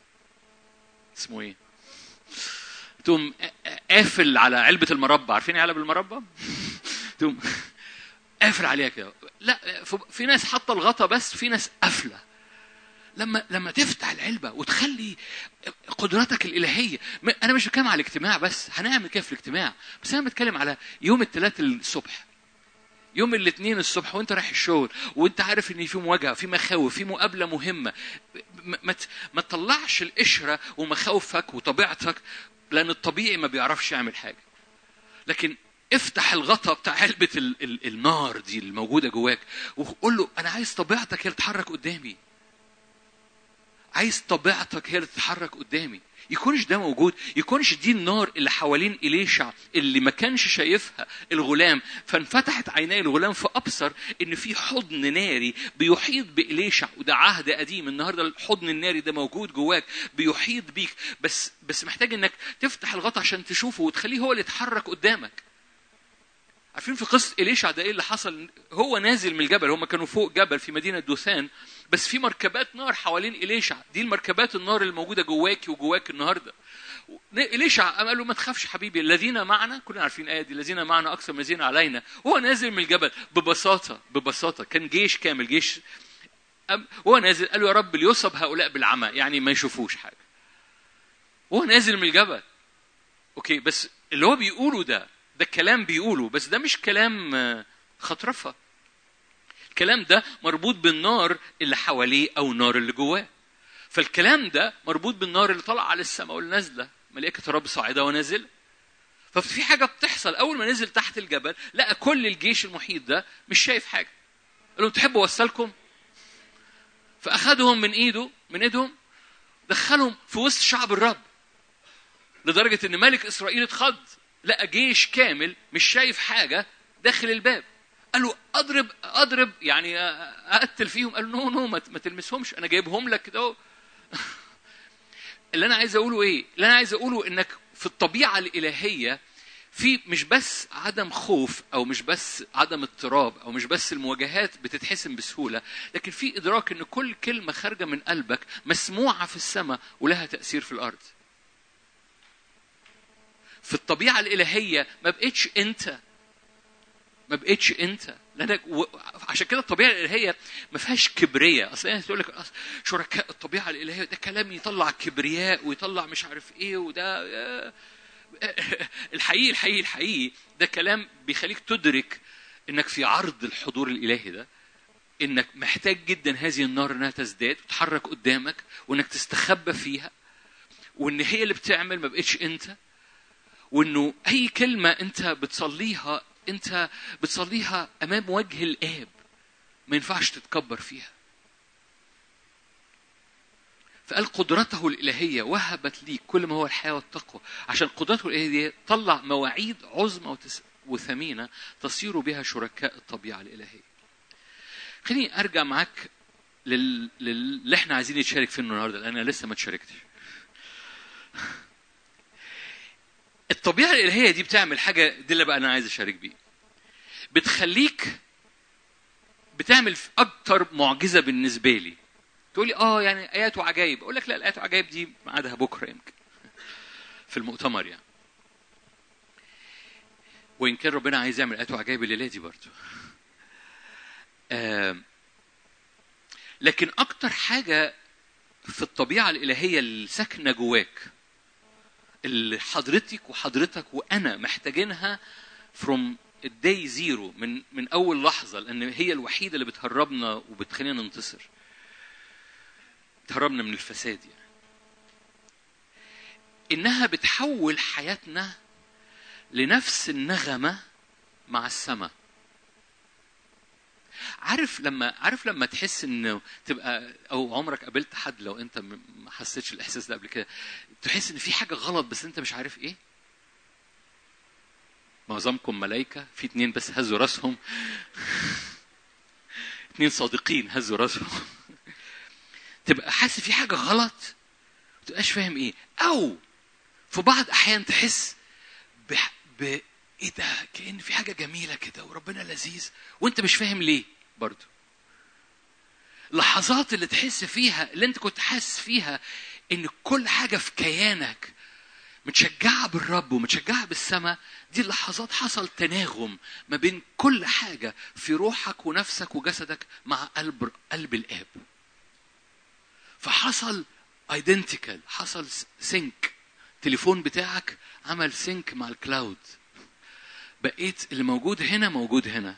[SPEAKER 3] اسمه ايه تقوم قافل على علبه المربى عارفين علب المربى تقوم قافل عليها كده لا في ناس حاطه الغطا بس في ناس قافله لما لما تفتح العلبه وتخلي قدراتك الالهيه انا مش بتكلم على الاجتماع بس هنعمل كده في الاجتماع بس انا بتكلم على يوم الثلاث الصبح يوم الاثنين الصبح وانت رايح الشغل وانت عارف ان في مواجهه في مخاوف في مقابله مهمه ما ما تطلعش القشره ومخاوفك وطبيعتك لان الطبيعي ما بيعرفش يعمل حاجه لكن افتح الغطا بتاع علبه ال ال النار دي الموجوده جواك وقول له انا عايز طبيعتك هي اللي تتحرك قدامي عايز طبيعتك هي اللي تتحرك قدامي يكونش ده موجود يكونش دي النار اللي حوالين إليشع اللي ما كانش شايفها الغلام فانفتحت عيني الغلام فأبصر إن في حضن ناري بيحيط بإليشع وده عهد قديم النهاردة الحضن الناري ده موجود جواك بيحيط بيك بس بس محتاج إنك تفتح الغطا عشان تشوفه وتخليه هو اللي يتحرك قدامك عارفين في قصة إليشع ده إيه اللي حصل؟ هو نازل من الجبل، هم كانوا فوق جبل في مدينة دوثان، بس في مركبات نار حوالين إليشع، دي المركبات النار اللي موجودة جواكي وجواك النهاردة. إليشع قال له ما تخافش حبيبي الذين معنا كلنا عارفين الآية دي الذين معنا أكثر من الذين علينا، هو نازل من الجبل ببساطة ببساطة كان جيش كامل جيش وهو نازل قال له يا رب ليصب هؤلاء بالعمى يعني ما يشوفوش حاجة. وهو نازل من الجبل. أوكي بس اللي هو بيقوله ده ده كلام بيقوله بس ده مش كلام خطرفه الكلام ده مربوط بالنار اللي حواليه او النار اللي جواه فالكلام ده مربوط بالنار اللي طالعه على السماء واللي نازله ملائكه الرب صاعده ونازله ففي حاجه بتحصل اول ما نزل تحت الجبل لقى كل الجيش المحيط ده مش شايف حاجه قال لهم تحبوا اوصلكم فاخذهم من ايده من ايدهم دخلهم في وسط شعب الرب لدرجه ان ملك اسرائيل اتخض لقى جيش كامل مش شايف حاجه داخل الباب قال له اضرب اضرب يعني اقتل فيهم قال له نو نو ما تلمسهمش انا جايبهم لك كده اللي انا عايز اقوله ايه اللي انا عايز اقوله انك في الطبيعه الالهيه في مش بس عدم خوف او مش بس عدم اضطراب او مش بس المواجهات بتتحسم بسهوله لكن في ادراك ان كل كلمه خارجه من قلبك مسموعه في السماء ولها تاثير في الارض في الطبيعة الإلهية ما بقتش أنت ما بقتش أنت لأنك و... عشان كده الطبيعة الإلهية ما فيهاش كبرياء أصل أنت تقول لك شركاء الطبيعة الإلهية ده كلام يطلع كبرياء ويطلع مش عارف إيه وده الحقيقي الحقيقي الحقيقي ده كلام بيخليك تدرك انك في عرض الحضور الالهي ده انك محتاج جدا هذه النار انها تزداد وتتحرك قدامك وانك تستخبى فيها وان هي اللي بتعمل ما بقتش انت وانه اي كلمه انت بتصليها انت بتصليها امام وجه الاب ما ينفعش تتكبر فيها فقال قدرته الإلهية وهبت لي كل ما هو الحياة والتقوى عشان قدرته الإلهية دي طلع مواعيد عظمى وتس- وثمينة تصير بها شركاء الطبيعة الإلهية خليني أرجع معاك لل... للي احنا عايزين نتشارك فيه النهارده لأن أنا لسه ما اتشاركتش الطبيعة الإلهية دي بتعمل حاجة دي اللي بقى أنا عايز أشارك بيه بتخليك بتعمل في أكتر معجزة بالنسبة لي تقول لي اه يعني ايات وعجائب اقول لك لا الايات وعجائب دي ميعادها بكره يمكن في المؤتمر يعني وان كان ربنا عايز يعمل ايات وعجائب الليله دي برضه آم، لكن اكتر حاجه في الطبيعه الالهيه اللي ساكنه جواك اللي حضرتك وحضرتك وانا محتاجينها from الداي زيرو من من اول لحظه لان هي الوحيده اللي بتهربنا وبتخلينا ننتصر تهربنا من الفساد يعني انها بتحول حياتنا لنفس النغمه مع السماء عارف لما عارف لما تحس انه تبقى او عمرك قابلت حد لو انت م- ما حسيتش الاحساس ده قبل كده تحس ان في حاجه غلط بس انت مش عارف ايه معظمكم ملايكه في اتنين بس هزوا راسهم اتنين صادقين هزوا راسهم تبقى حاسس في حاجه غلط ما تبقاش فاهم ايه او في بعض احيان تحس ب... ب... ايه ده كان في حاجه جميله كده وربنا لذيذ وانت مش فاهم ليه برضو لحظات اللي تحس فيها اللي انت كنت حاسس فيها ان كل حاجه في كيانك متشجعه بالرب ومتشجعه بالسماء دي اللحظات حصل تناغم ما بين كل حاجه في روحك ونفسك وجسدك مع قلب قلب الاب فحصل ايدنتيكال حصل سينك التليفون بتاعك عمل سينك مع الكلاود بقيت اللي موجود هنا موجود هنا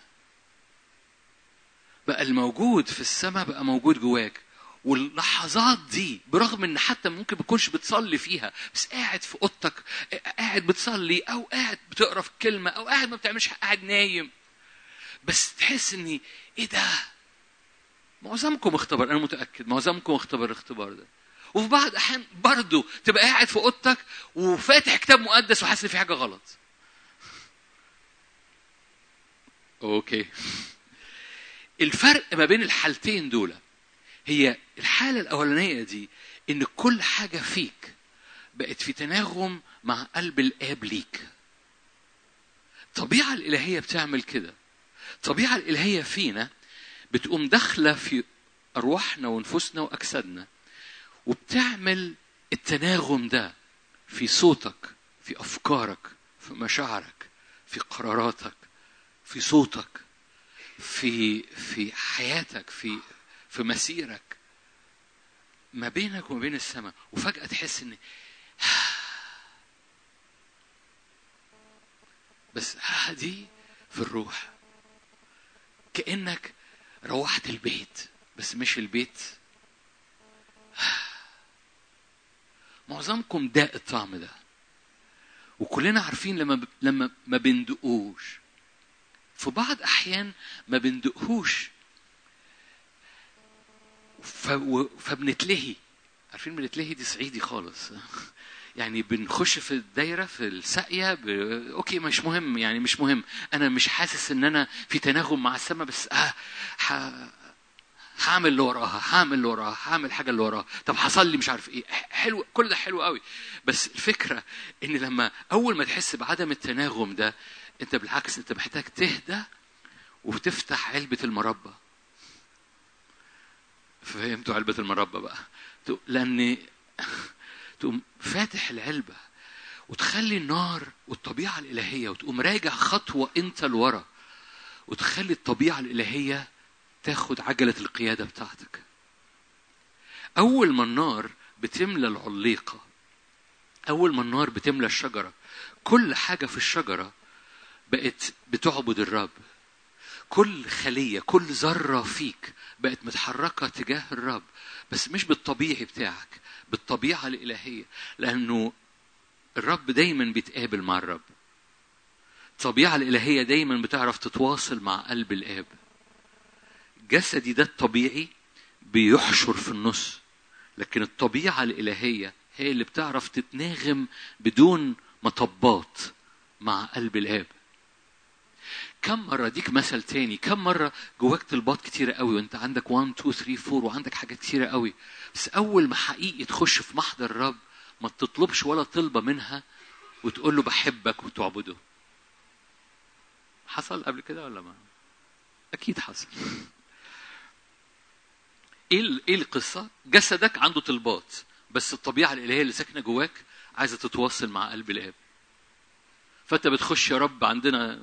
[SPEAKER 3] بقى الموجود في السماء بقى موجود جواك واللحظات دي برغم ان حتى ممكن ما تكونش بتصلي فيها بس قاعد في اوضتك قاعد بتصلي او قاعد بتقرا في كلمه او قاعد ما بتعملش حاجة، قاعد نايم بس تحس اني ايه ده معظمكم اختبر انا متاكد معظمكم اختبر الاختبار ده وفي بعض الاحيان برضه تبقى قاعد في اوضتك وفاتح كتاب مقدس وحاسس ان في حاجه غلط اوكي الفرق ما بين الحالتين دول هي الحاله الاولانيه دي ان كل حاجه فيك بقت في تناغم مع قلب الاب ليك الطبيعه الالهيه بتعمل كده الطبيعه الالهيه فينا بتقوم داخله في ارواحنا ونفوسنا واجسادنا وبتعمل التناغم ده في صوتك في افكارك في مشاعرك في قراراتك في صوتك في في حياتك في في مسيرك ما بينك وما بين السماء وفجأة تحس ان بس ها دي في الروح كأنك روحت البيت بس مش البيت معظمكم داق الطعم ده وكلنا عارفين لما ب... لما ما بندقوش في بعض احيان ما بندقهوش ف... و... فبنتلهي عارفين بنتلهي دي صعيدي خالص يعني بنخش في الدايرة في الساقية ب... أوكي مش مهم يعني مش مهم أنا مش حاسس إن أنا في تناغم مع السماء بس آه ح... هعمل اللي وراها هعمل اللي وراها هعمل حاجة اللي وراها طب حصل لي مش عارف إيه حلو كل ده حلو قوي بس الفكرة إن لما أول ما تحس بعدم التناغم ده أنت بالعكس أنت محتاج تهدى وتفتح علبة المربى فهمتوا علبة المربى بقى لأن تقوم فاتح العلبة وتخلي النار والطبيعة الإلهية وتقوم راجع خطوة أنت لورا وتخلي الطبيعة الإلهية تاخد عجلة القيادة بتاعتك أول ما النار بتملى العليقة أول ما النار بتملى الشجرة كل حاجة في الشجرة بقت بتعبد الرب كل خلية كل ذرة فيك بقت متحركة تجاه الرب بس مش بالطبيعي بتاعك بالطبيعة الإلهية لأنه الرب دايما بيتقابل مع الرب الطبيعة الإلهية دايما بتعرف تتواصل مع قلب الآب جسدي ده الطبيعي بيحشر في النص لكن الطبيعة الإلهية هي اللي بتعرف تتناغم بدون مطبات مع قلب الآب كم مرة اديك مثل تاني كم مرة جواك طلبات كتيرة قوي وانت عندك 1 2 3 4 وعندك حاجات كتيرة قوي بس أول ما حقيقي تخش في محضر الرب ما تطلبش ولا طلبة منها وتقول له بحبك وتعبده حصل قبل كده ولا ما أكيد حصل ايه ال- ايه القصه؟ جسدك عنده طلبات بس الطبيعه الالهيه اللي ساكنه جواك عايزه تتواصل مع قلب الاب. فانت بتخش يا رب عندنا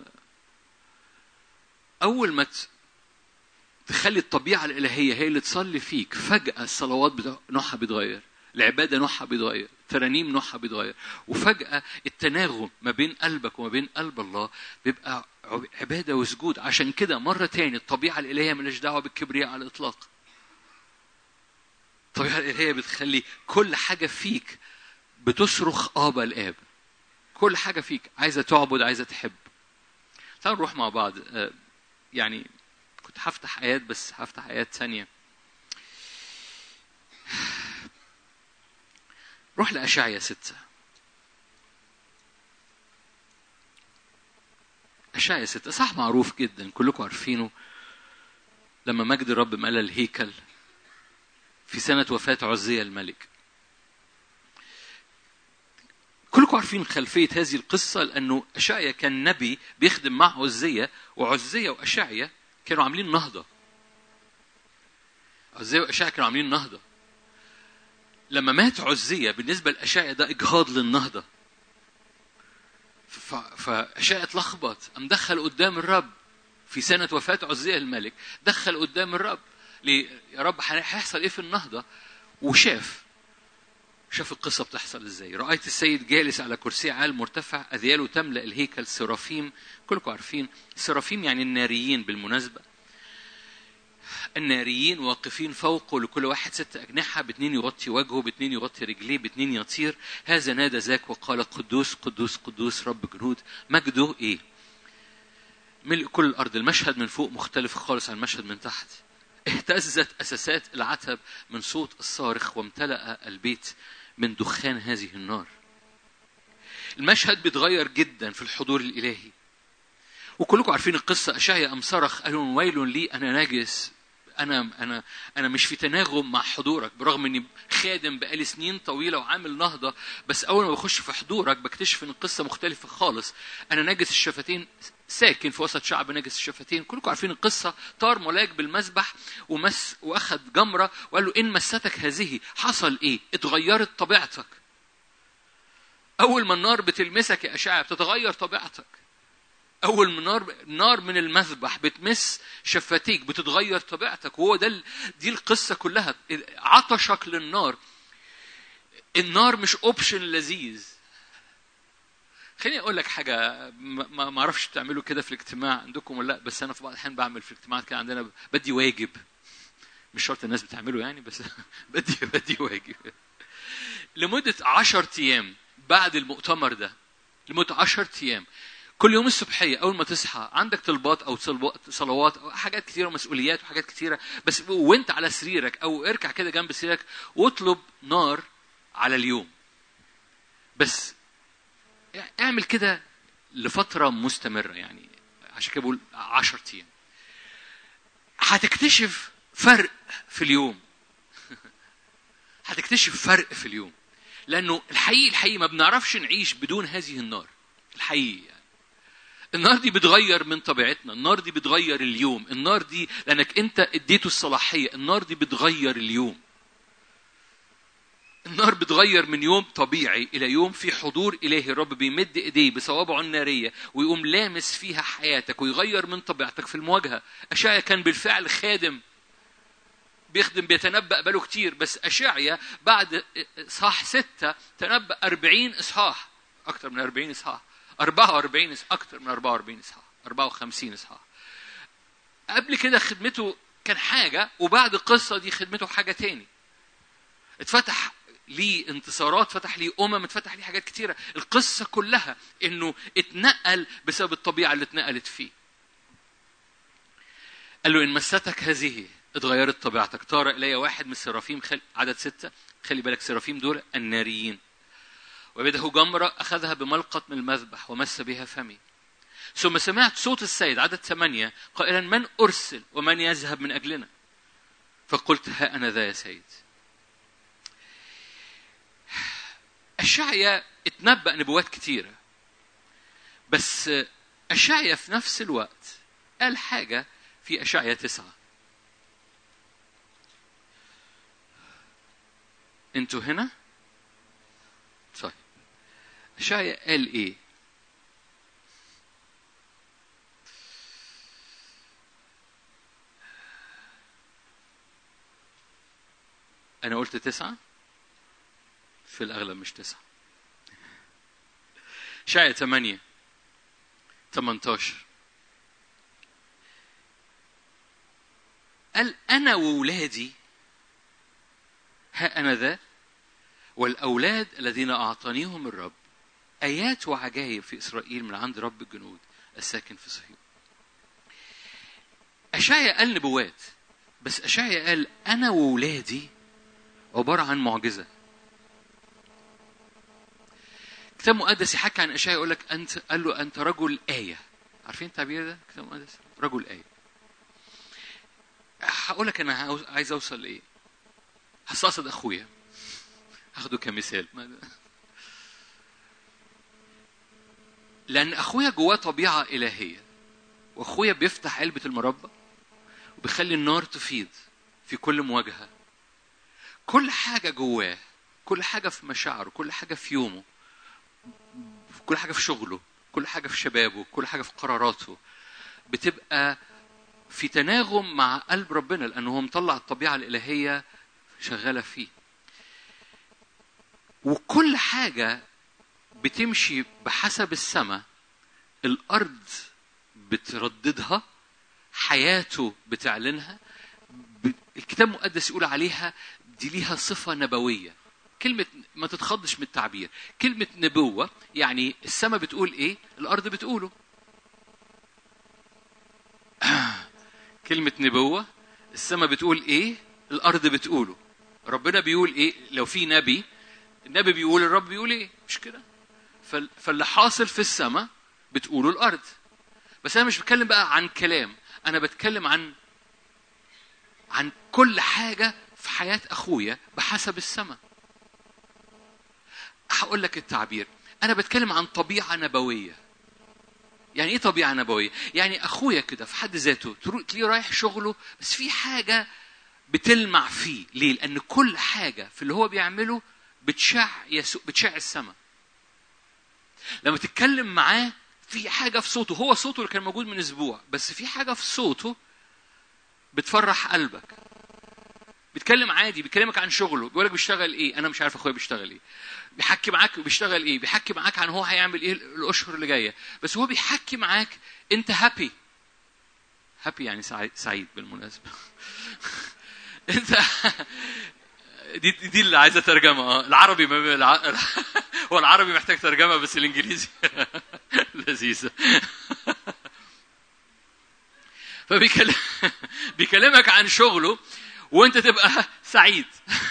[SPEAKER 3] اول ما ت- تخلي الطبيعه الالهيه هي اللي تصلي فيك فجاه الصلوات بتا- نوعها بيتغير. العباده نوعها بيتغير، ترانيم نوعها بيتغير، وفجاه التناغم ما بين قلبك وما بين قلب الله بيبقى عب- عباده وسجود، عشان كده مره تاني الطبيعه الالهيه ملهاش دعوه بالكبرياء على الاطلاق. الطبيعة الإلهية بتخلي كل حاجة فيك بتصرخ آبا الآب كل حاجة فيك عايزة تعبد عايزة تحب تعالوا نروح مع بعض آه، يعني كنت هفتح آيات بس هفتح آيات ثانية روح لأشعيا ستة أشعيا ستة صح معروف جدا كلكم عارفينه لما مجد الرب ملى الهيكل في سنة وفاة عزية الملك كلكم عارفين خلفية هذه القصة لأنه أشعيا كان نبي بيخدم مع عزية وعزية وأشعيا كانوا عاملين نهضة عزية وأشعيا كانوا عاملين نهضة لما مات عزية بالنسبة لأشعيا ده إجهاض للنهضة ف- فأشعيا اتلخبط قام دخل قدام الرب في سنة وفاة عزية الملك دخل قدام الرب ليه؟ يا رب هيحصل ايه في النهضة وشاف شاف القصة بتحصل ازاي رأيت السيد جالس على كرسي عال مرتفع أذياله تملأ الهيكل سرافيم كلكم عارفين سرافيم يعني الناريين بالمناسبة الناريين واقفين فوقه لكل واحد ست أجنحة باتنين يغطي وجهه باتنين يغطي رجليه باتنين يطير هذا نادى ذاك وقال قدوس قدوس قدوس رب جنود مجده ايه ملء كل الأرض المشهد من فوق مختلف خالص عن المشهد من تحت اهتزت أساسات العتب من صوت الصارخ وامتلأ البيت من دخان هذه النار المشهد بيتغير جدا في الحضور الإلهي وكلكم عارفين القصة أشعيا أم صرخ قال لهم ويل لي أنا نجس أنا أنا أنا مش في تناغم مع حضورك برغم إني خادم بقالي سنين طويلة وعامل نهضة بس أول ما بخش في حضورك بكتشف إن القصة مختلفة خالص أنا نجس الشفتين ساكن في وسط شعب نجس الشفتين كلكم عارفين القصة طار ملاك بالمسبح ومس وأخذ جمرة وقال له إن مستك هذه حصل إيه اتغيرت طبيعتك أول ما النار بتلمسك يا أشعيا بتتغير طبيعتك اول ما نار نار من المذبح بتمس شفتيك بتتغير طبيعتك وهو ده ال- دي القصه كلها عطشك للنار النار مش اوبشن لذيذ خليني اقول لك حاجه ما ما- ما اعرفش بتعملوا كده في الاجتماع عندكم ولا لا بس انا في بعض الاحيان بعمل في الاجتماعات كده عندنا بدي واجب مش شرط الناس بتعمله يعني بس بدي بدي واجب لمده 10 ايام بعد المؤتمر ده لمده 10 ايام كل يوم الصبحيه اول ما تصحى عندك طلبات او صلوات- صلوات او حاجات كتيره ومسؤوليات وحاجات كتيره بس وانت على سريرك او اركع كده جنب سريرك واطلب نار على اليوم بس اعمل كده لفتره مستمره يعني عشان كده بقول 10 ايام هتكتشف فرق في اليوم هتكتشف فرق في اليوم لانه الحقيقي الحقيقي ما بنعرفش نعيش بدون هذه النار الحقيقي يعني. النار دي بتغير من طبيعتنا النار دي بتغير اليوم النار دي لانك انت اديته الصلاحيه النار دي بتغير اليوم النار بتغير من يوم طبيعي الى يوم في حضور الهي الرب بيمد ايديه بصوابعه الناريه ويقوم لامس فيها حياتك ويغير من طبيعتك في المواجهه اشعيا كان بالفعل خادم بيخدم بيتنبأ بقاله كتير بس أشعيا بعد إصحاح ستة تنبأ 40 إصحاح أكتر من 40 إصحاح 44 إصحاح أكتر من 44 إصحاح 54 إصحاح قبل كده خدمته كان حاجة وبعد القصة دي خدمته حاجة تاني اتفتح ليه انتصارات فتح ليه أمم اتفتح ليه حاجات كتيرة القصة كلها إنه اتنقل بسبب الطبيعة اللي اتنقلت فيه قال له إن مستك هذه اتغيرت طبيعتك طار إلي واحد من السرافيم خل... عدد ستة خلي بالك سرافيم دول الناريين وبيده جمرة أخذها بملقط من المذبح ومس بها فمي ثم سمعت صوت السيد عدد ثمانية قائلا من أرسل ومن يذهب من أجلنا فقلت ها أنا ذا يا سيد أشعيا اتنبأ نبوات كتيرة بس أشعيا في نفس الوقت قال حاجة في أشعيا تسعة انتوا هنا؟ طيب أشعيا قال إيه؟ أنا قلت تسعة في الأغلب مش تسعة شاعر ثمانية 18 قال أنا وولادي ها أنا ذا والأولاد الذين أعطانيهم الرب آيات وعجائب في إسرائيل من عند رب الجنود الساكن في صهيون أشعيا قال نبوات بس أشعيا قال أنا وولادي عبارة عن معجزة كتاب مقدس يحكي عن أشعيا يقول لك أنت قال له أنت رجل آية عارفين التعبير ده كتاب مقدس رجل آية هقول لك أنا عاوز- عايز أوصل لإيه هستقصد أخويا هاخده كمثال ما- لأن أخويا جواه طبيعة إلهية وأخويا بيفتح علبة المربى وبيخلي النار تفيض في كل مواجهة كل حاجة جواه كل حاجة في مشاعره كل حاجة في يومه كل حاجة في شغله كل حاجة في شبابه كل حاجة في قراراته بتبقى في تناغم مع قلب ربنا لأنه هو مطلع الطبيعة الإلهية شغالة فيه وكل حاجة بتمشي بحسب السماء الأرض بترددها حياته بتعلنها ب- الكتاب المقدس يقول عليها دي ليها صفة نبوية كلمة ما تتخضش من التعبير كلمة نبوة يعني السماء بتقول ايه الأرض بتقوله كلمة نبوة السماء بتقول ايه الأرض بتقوله ربنا بيقول ايه لو في نبي النبي بيقول الرب بيقول ايه مش كده فال- فاللي حاصل في السماء بتقوله الأرض بس أنا مش بتكلم بقى عن كلام أنا بتكلم عن عن كل حاجة في حياة أخويا بحسب السماء هقول لك التعبير أنا بتكلم عن طبيعة نبوية يعني إيه طبيعة نبوية؟ يعني أخويا كده في حد ذاته ترو- تلاقيه رايح شغله بس في حاجة بتلمع فيه ليه؟ لأن كل حاجة في اللي هو بيعمله بتشع يسوع بتشع السماء لما تتكلم معاه في حاجة في صوته هو صوته اللي كان موجود من أسبوع بس في حاجة في صوته بتفرح قلبك بيتكلم عادي بيكلمك عن شغله بيقول لك بيشتغل ايه انا مش عارف اخويا بيشتغل ايه بيحكي معاك بيشتغل ايه بيحكي معاك عن هو هيعمل ايه الاشهر اللي جايه بس هو بيحكي معاك انت هابي هابي يعني سعيد, سعيد بالمناسبه انت دي دي اللي عايزه ترجمه اه العربي ما الع... هو العربي محتاج ترجمه بس الانجليزي لذيذه فبيكلم بيكلمك عن شغله وانت تبقى سعيد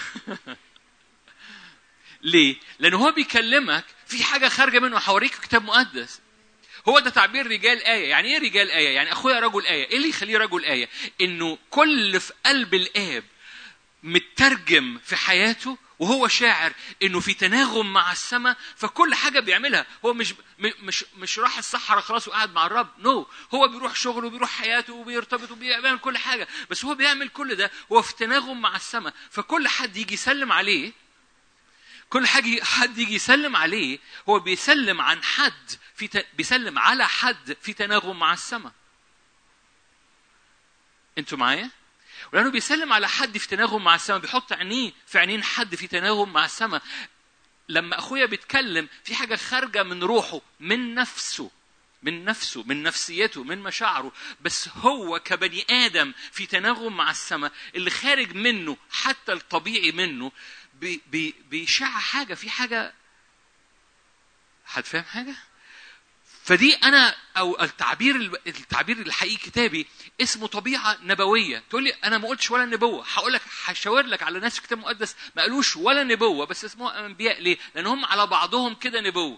[SPEAKER 3] ليه؟ لأن هو بيكلمك في حاجة خارجة منه هوريك في كتاب مقدس هو ده تعبير رجال آية يعني إيه رجال آية؟ يعني أخويا رجل آية إيه اللي يخليه رجل آية؟ إنه كل اللي في قلب الآب مترجم في حياته وهو شاعر انه في تناغم مع السماء فكل حاجه بيعملها هو مش م- مش مش راح الصحراء خلاص وقاعد مع الرب نو no. هو بيروح شغله وبيروح حياته وبيرتبط وبيعمل كل حاجه بس هو بيعمل كل ده هو في تناغم مع السماء فكل حد يجي يسلم عليه كل حاجة حد يجي يسلم عليه هو بيسلم عن حد في ت... بيسلم على حد في تناغم مع السماء انتوا معايا ولانه بيسلم على حد في تناغم مع السماء بيحط عينيه في عينين حد في تناغم مع السماء لما اخويا بيتكلم في حاجه خارجه من روحه من نفسه من نفسه من نفسيته من مشاعره بس هو كبني ادم في تناغم مع السماء اللي خارج منه حتى الطبيعي منه بي بي بيشع حاجه في حاجه حد فاهم حاجه فدي انا او التعبير التعبير الحقيقي كتابي اسمه طبيعه نبويه تقول لي انا ما قلتش ولا نبوه هقول لك هشاور لك على ناس في الكتاب المقدس ما قالوش ولا نبوه بس اسمهم انبياء ليه لان هم على بعضهم كده نبوه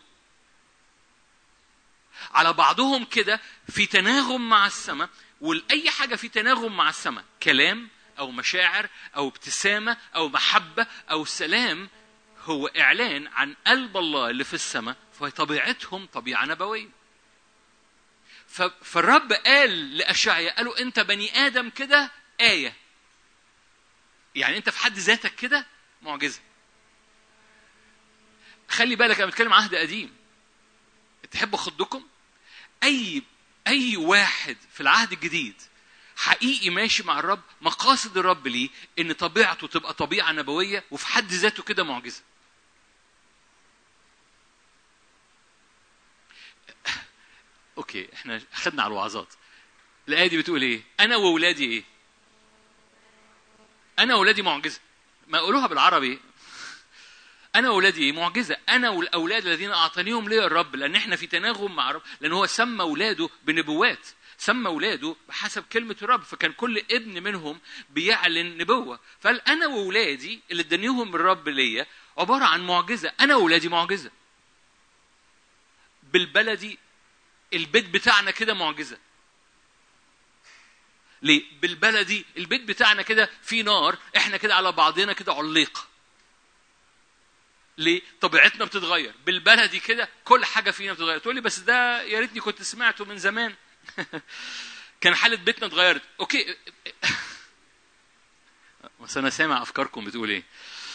[SPEAKER 3] على بعضهم كده في تناغم مع السماء واي حاجه في تناغم مع السماء كلام او مشاعر او ابتسامه او محبه او سلام هو اعلان عن قلب الله اللي في السماء فطبيعتهم طبيعه نبويه ف- فالرب قال لاشعيا قالوا انت بني ادم كده ايه يعني انت في حد ذاتك كده معجزه خلي بالك انا بتكلم عهد قديم تحبوا خدكم اي اي واحد في العهد الجديد حقيقي ماشي مع الرب مقاصد الرب ليه ان طبيعته تبقى طبيعه نبويه وفي حد ذاته كده معجزه اوكي احنا خدنا على الوعظات الايه دي بتقول ايه انا واولادي ايه انا واولادي معجزه ما يقولوها بالعربي انا واولادي ايه معجزه انا والاولاد الذين اعطانيهم لي الرب لان احنا في تناغم مع الرب لان هو سمى اولاده بنبوات سمى اولاده بحسب كلمه الرب فكان كل ابن منهم بيعلن نبوه فقال انا واولادي اللي ادانيهم الرب ليا عباره عن معجزه انا واولادي معجزه بالبلدي البيت بتاعنا كده معجزه ليه بالبلدي البيت بتاعنا كده في نار احنا كده على بعضنا كده عليقه ليه؟ طبيعتنا بتتغير بالبلدي كده كل حاجه فينا بتتغير تقول لي بس ده يا ريتني كنت سمعته من زمان كان حاله بيتنا اتغيرت اوكي بس انا سامع افكاركم بتقول ايه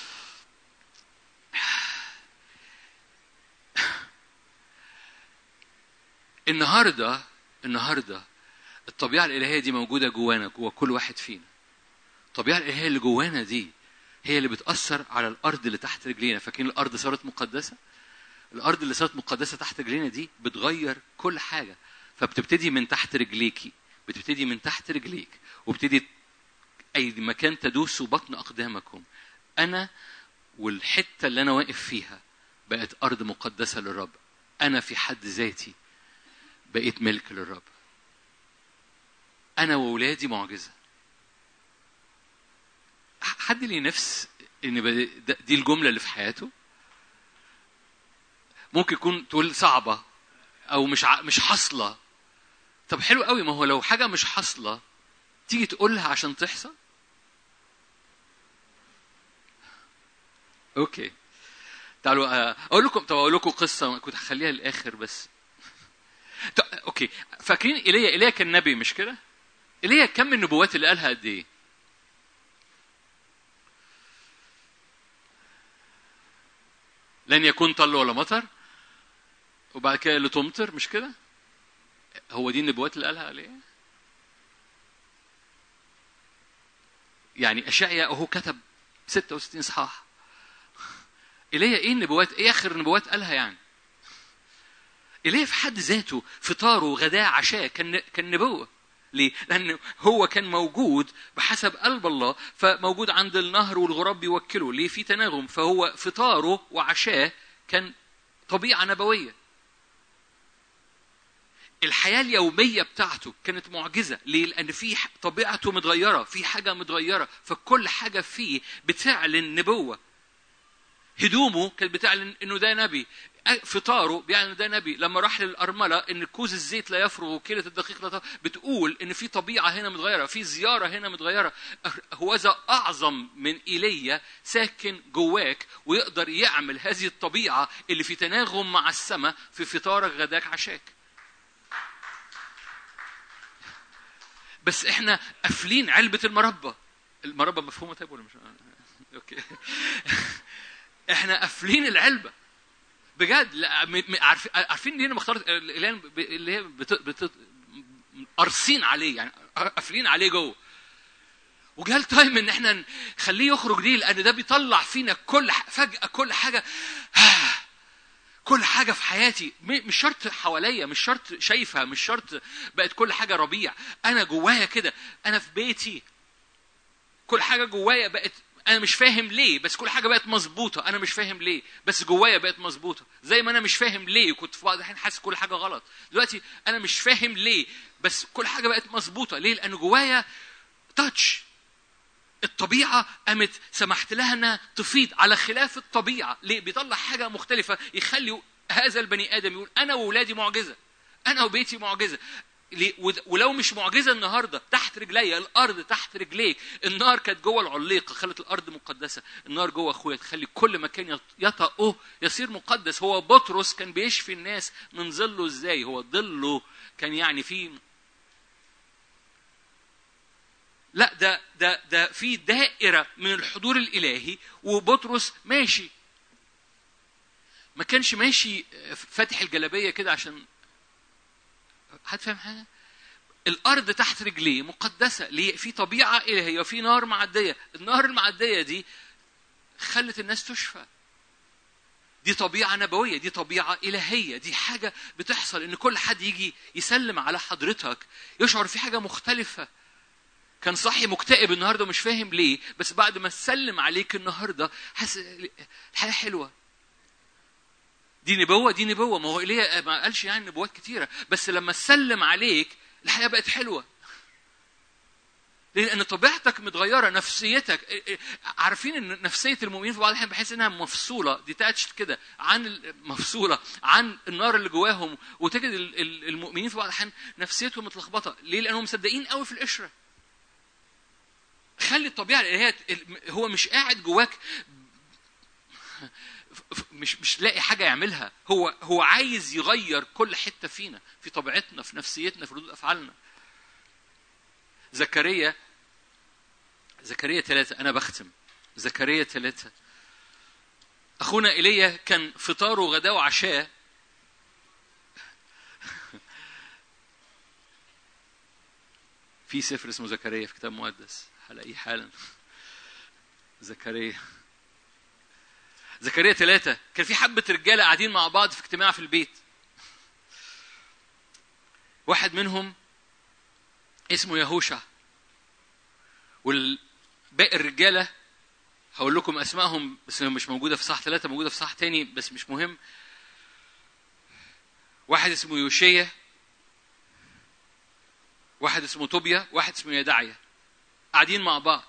[SPEAKER 3] النهارده النهارده الطبيعه الالهيه دي موجوده جوانا جوا كل واحد فينا الطبيعه الالهيه اللي جوانا دي هي اللي بتاثر على الارض اللي تحت رجلينا فاكرين الارض صارت مقدسه الارض اللي صارت مقدسه تحت رجلينا دي بتغير كل حاجه فبتبتدي من تحت رجليكي بتبتدي من تحت رجليك وبتدي اي مكان تدوس بطن اقدامكم انا والحته اللي انا واقف فيها بقت ارض مقدسه للرب انا في حد ذاتي بقيت ملك للرب انا واولادي معجزه حد ليه نفس ان ب- ده- دي الجمله اللي في حياته ممكن يكون تقول صعبه او مش ع- مش حاصله طب حلو قوي ما هو لو حاجه مش حاصله تيجي تقولها عشان تحصل اوكي تعالوا آه، اقول لكم طب اقول لكم قصه كنت هخليها للاخر بس طب اوكي فاكرين ايليا ايليا كان نبي مش كده ايليا كم النبوات اللي قالها قد ايه لن يكون طل ولا مطر وبعد كده اللي تمطر مش كده هو دي النبوات اللي قالها عليه يعني اشعيا هو كتب 66 اصحاح ايليا ايه النبوات ايه اخر نبوات قالها يعني ايليا في حد ذاته فطاره وغداه عشاء كان كان نبوه ليه؟ لأن هو كان موجود بحسب قلب الله فموجود عند النهر والغراب بيوكله ليه؟ في تناغم فهو فطاره وعشاه كان طبيعة نبوية الحياة اليومية بتاعته كانت معجزة ليه؟ لأن في ح- طبيعته متغيرة في حاجة متغيرة فكل حاجة فيه بتعلن نبوة هدومه كانت بتعلن انه ده نبي فطاره بيعلن ده نبي لما راح للارمله ان كوز الزيت لا يفرغ وكيله الدقيق لا تفرغ بتقول ان في طبيعه هنا متغيره في زياره هنا متغيره هوذا اعظم من ايليا ساكن جواك ويقدر يعمل هذه الطبيعه اللي في تناغم مع السماء في فطارك غداك عشاك بس احنا قافلين علبه المربى المربى مفهومه طيب ولا مش اوكي احنا قافلين العلبه بجد لا م- م- عارفين عارفين ليه انا مختار اللي هي ب- اللي هي بت... بت... قارصين عليه يعني قافلين عليه جوه وجال تايم ان احنا نخليه يخرج ليه لان ده بيطلع فينا كل ح- فجاه كل حاجه كل حاجه في حياتي م- مش شرط حواليا مش شرط شايفها مش شرط بقت كل حاجه ربيع انا جوايا كده انا في بيتي كل حاجه جوايا بقت انا مش فاهم ليه بس كل حاجه بقت مظبوطه انا مش فاهم ليه بس جوايا بقت مظبوطه زي ما انا مش فاهم ليه كنت في بعض الاحيان حاسس كل حاجه غلط دلوقتي انا مش فاهم ليه بس كل حاجه بقت مظبوطه ليه لان جوايا تاتش الطبيعة قامت سمحت لها انها تفيض على خلاف الطبيعة، ليه؟ بيطلع حاجة مختلفة يخلي هذا البني آدم يقول أنا وولادي معجزة. أنا وبيتي معجزة. ليه؟ وده- ولو مش معجزة النهاردة تحت رجلي الأرض تحت رجليك، النار كانت جوه العليقة خلت الأرض مقدسة، النار جوه أخويا تخلي كل مكان يط- يطأه يصير مقدس، هو بطرس كان بيشفي الناس من ظله إزاي؟ هو ظله كان يعني فيه لا ده ده ده في دائرة من الحضور الإلهي وبطرس ماشي ما كانش ماشي فاتح الجلابية كده عشان حد فاهم حاجة؟ الأرض تحت رجليه مقدسة ليه؟ في طبيعة إلهية وفي نار معدية النار المعدية دي خلت الناس تشفى دي طبيعة نبوية دي طبيعة إلهية دي حاجة بتحصل إن كل حد يجي يسلم على حضرتك يشعر في حاجة مختلفة كان صاحي مكتئب النهارده ومش فاهم ليه بس بعد ما سلم عليك النهارده حاسس الحياه حلوه دي نبوه دي نبوه ما هو ايليا ما قالش يعني نبوات كتيره بس لما سلم عليك الحياه بقت حلوه ليه؟ لان طبيعتك متغيره نفسيتك عارفين ان نفسيه المؤمنين في بعض الاحيان بحس انها مفصوله ديتاتشد كده عن ال- مفصوله عن النار اللي جواهم وتجد ال- ال- المؤمنين في بعض الاحيان نفسيتهم متلخبطه ليه؟ لانهم مصدقين قوي في القشره خلي الطبيعه الالهيه هو مش قاعد جواك مش مش لاقي حاجه يعملها هو هو عايز يغير كل حته فينا في طبيعتنا في نفسيتنا في ردود افعالنا زكريا زكريا ثلاثة أنا بختم زكريا ثلاثة أخونا إيليا كان فطاره وغداه وعشاه في سفر اسمه زكريا في كتاب مقدس هلاقيه حالا زكريا زكريا ثلاثة كان في حبة رجالة قاعدين مع بعض في اجتماع في البيت واحد منهم اسمه يهوشع والباقي الرجالة هقول لكم أسمائهم بس مش موجودة في صح ثلاثة موجودة في صح تاني بس مش مهم واحد اسمه يوشيا واحد اسمه طوبيا واحد اسمه يدعيا قاعدين مع بعض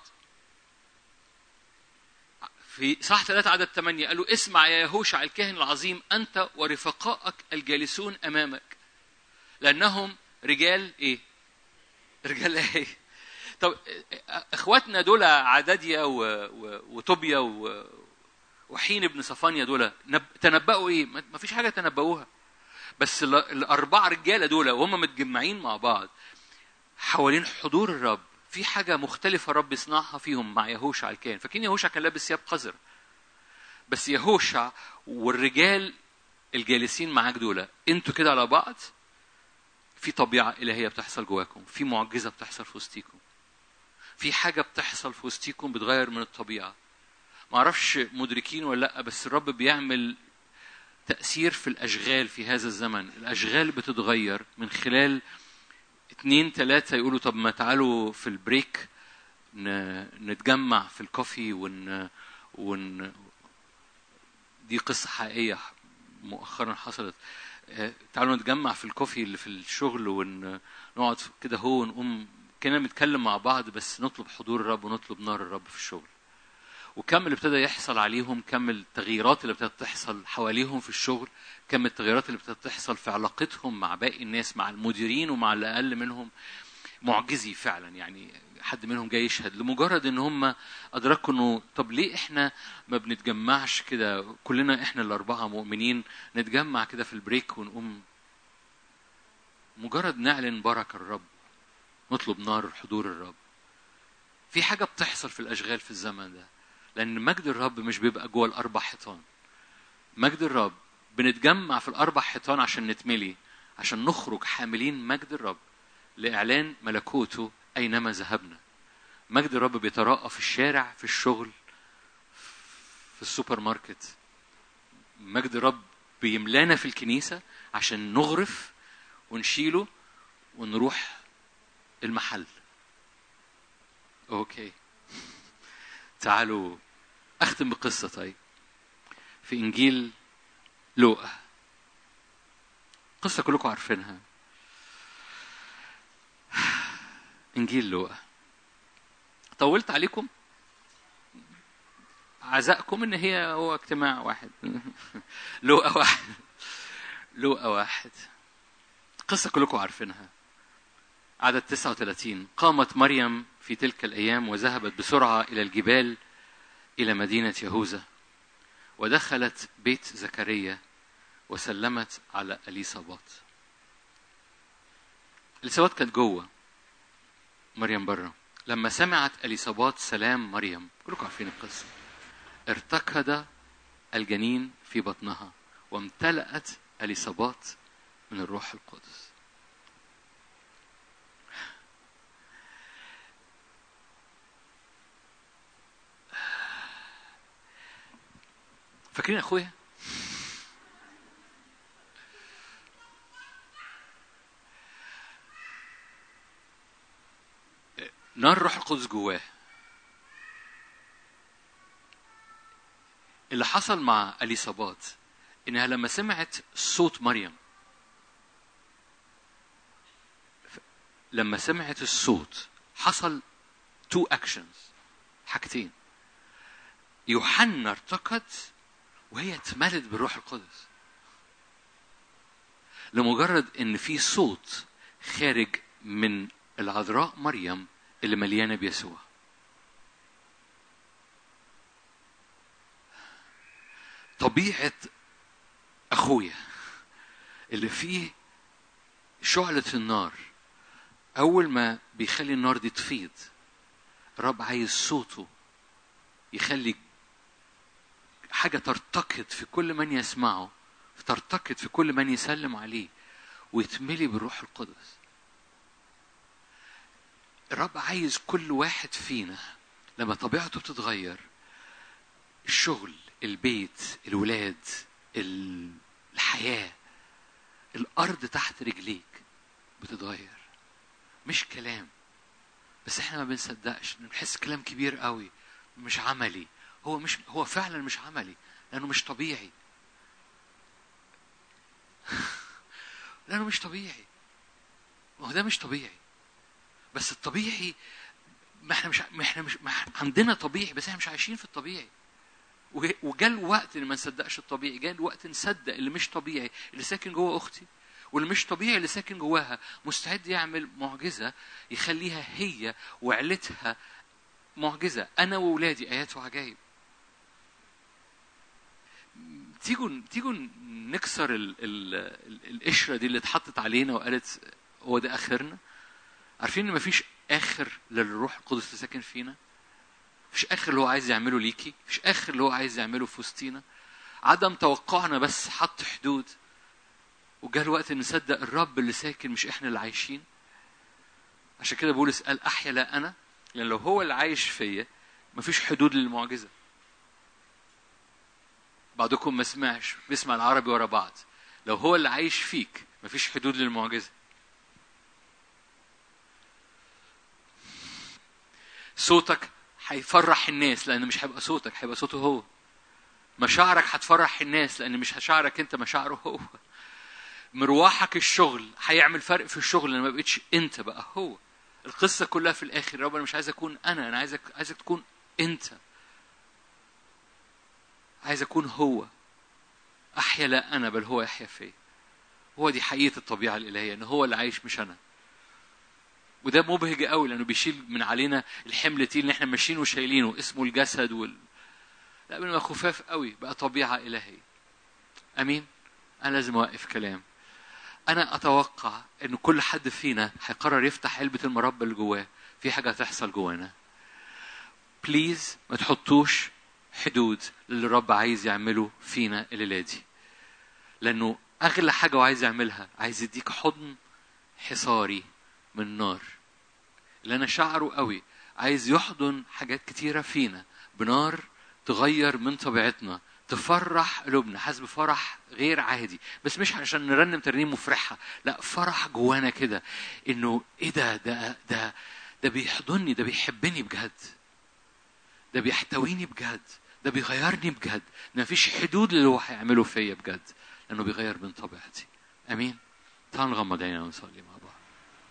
[SPEAKER 3] في صح ثلاثة عدد ثمانية قالوا اسمع يا يهوشع الكاهن العظيم أنت ورفقائك الجالسون أمامك لأنهم رجال إيه؟ رجال إيه؟ طب إخواتنا دول عدديا و... و... وطوبيا و... وحين ابن صفانيا دول نب... تنبأوا إيه؟ ما فيش حاجة تنبأوها بس ال... الأربع رجالة دول وهم متجمعين مع بعض حوالين حضور الرب في حاجة مختلفة رب يصنعها فيهم مع يهوشع الكاهن فاكرين يهوشع كان لابس ثياب قذر بس يهوشع والرجال الجالسين معاك دول انتوا كده على بعض في طبيعة إلهية بتحصل جواكم في معجزة بتحصل في وسطيكم في حاجة بتحصل في وسطيكم بتغير من الطبيعة ما اعرفش مدركين ولا لا بس الرب بيعمل تأثير في الأشغال في هذا الزمن الأشغال بتتغير من خلال اتنين تلاتة يقولوا طب ما تعالوا في البريك ن- نتجمع في الكوفي ون ون دي قصة حقيقية مؤخرا حصلت آه، تعالوا نتجمع في الكوفي اللي في الشغل ونقعد كده هو ونقوم كنا بنتكلم مع بعض بس نطلب حضور الرب ونطلب نار الرب في الشغل وكم اللي ابتدى يحصل عليهم كم التغييرات اللي ابتدت تحصل حواليهم في الشغل كم التغييرات اللي ابتدت تحصل في علاقتهم مع باقي الناس مع المديرين ومع اللي اقل منهم معجزي فعلا يعني حد منهم جاي يشهد لمجرد ان هم ادركوا انه طب ليه احنا ما بنتجمعش كده كلنا احنا الاربعه مؤمنين نتجمع كده في البريك ونقوم مجرد نعلن بركه الرب نطلب نار حضور الرب في حاجه بتحصل في الاشغال في الزمن ده لان مجد الرب مش بيبقى جوه الاربع حيطان مجد الرب بنتجمع في الاربع حيطان عشان نتملي عشان نخرج حاملين مجد الرب لاعلان ملكوته اينما ذهبنا مجد الرب بيتراءى في الشارع في الشغل في السوبر ماركت مجد الرب بيملانا في الكنيسة عشان نغرف ونشيله ونروح المحل اوكي تعالوا اختم بقصة طيب في انجيل لوقا قصة كلكم عارفينها انجيل لوقا طولت عليكم عزائكم ان هي هو اجتماع واحد لوقا واحد لوقا واحد قصة كلكم عارفينها عدد 39 قامت مريم في تلك الأيام وذهبت بسرعة إلى الجبال إلى مدينة يهوذا ودخلت بيت زكريا وسلمت على أليصابات أليصابات كانت جوه مريم بره لما سمعت أليصابات سلام مريم كلكم عارفين القصة ارتكض الجنين في بطنها وامتلأت أليصابات من الروح القدس فاكرين اخويا نار الروح القدس جواه اللي حصل مع اليصابات انها لما سمعت صوت مريم لما سمعت الصوت حصل تو اكشنز حاجتين يوحنا ارتقد وهي اتملت بالروح القدس لمجرد ان في صوت خارج من العذراء مريم اللي مليانه بيسوع طبيعه اخويا اللي فيه شعله النار اول ما بيخلي النار دي تفيض الرب عايز صوته يخلي حاجة ترتقد في كل من يسمعه ترتقد في كل من يسلم عليه ويتملي بالروح القدس الرب عايز كل واحد فينا لما طبيعته بتتغير الشغل البيت الولاد الحياة الأرض تحت رجليك بتتغير مش كلام بس احنا ما بنصدقش بنحس كلام كبير قوي مش عملي هو مش هو فعلا مش عملي لانه مش طبيعي لانه مش طبيعي ما هو ده مش طبيعي بس الطبيعي ما احنا مش ما احنا مش ما احنا عندنا طبيعي بس احنا مش عايشين في الطبيعي وجاء الوقت اللي ما نصدقش الطبيعي جاء الوقت نصدق اللي مش طبيعي اللي ساكن جوه اختي واللي مش طبيعي اللي ساكن جواها مستعد يعمل معجزه يخليها هي وعيلتها معجزه انا واولادي ايات وعجائب تيجوا تيجوا نكسر ال ال ال القشره دي اللي اتحطت علينا وقالت هو ده اخرنا عارفين ان مفيش اخر للروح القدس اللي ساكن فينا مفيش اخر اللي هو عايز يعمله ليكي مفيش اخر اللي هو عايز يعمله في وسطينا عدم توقعنا بس حط حدود وجاء الوقت ان نصدق الرب اللي ساكن مش احنا اللي عايشين عشان كده بولس قال احيا لا انا لان لو هو اللي عايش فيا مفيش حدود للمعجزه بعضكم ما سمعش بيسمع العربي ورا بعض لو هو اللي عايش فيك مفيش حدود للمعجزه صوتك هيفرح الناس لان مش هيبقى صوتك هيبقى صوته هو مشاعرك هتفرح الناس لان مش مشاعرك انت مشاعره هو مروحك الشغل هيعمل فرق في الشغل لما ما بقتش انت بقى هو القصه كلها في الاخر رب انا مش عايز اكون انا انا عايزك عايزك تكون انت عايز اكون هو احيا لا انا بل هو يحيا فيا هو دي حقيقه الطبيعه الالهيه ان هو اللي عايش مش انا وده مبهج قوي لانه بيشيل من علينا الحمل تقيل اللي احنا ماشيين وشايلينه اسمه الجسد وال لا بنبقى خفاف قوي بقى طبيعه الهيه امين انا لازم اوقف كلام انا اتوقع ان كل حد فينا هيقرر يفتح علبه المربى اللي جواه في حاجه هتحصل جوانا بليز ما تحطوش حدود اللي الرب عايز يعمله فينا الليله دي لانه اغلى حاجه هو عايز يعملها عايز يديك حضن حصاري من نار اللي انا شعره قوي عايز يحضن حاجات كتيرة فينا بنار تغير من طبيعتنا تفرح قلوبنا حاسس بفرح غير عادي بس مش عشان نرنم ترنيم مفرحة لا فرح جوانا كده انه ايه ده ده ده ده بيحضني ده بيحبني بجد ده بيحتويني بجد ده بيغيرني بجد ما فيش حدود للي هو هيعمله فيا بجد لانه بيغير من طبيعتي امين تعالوا نغمض عينينا ونصلي مع بعض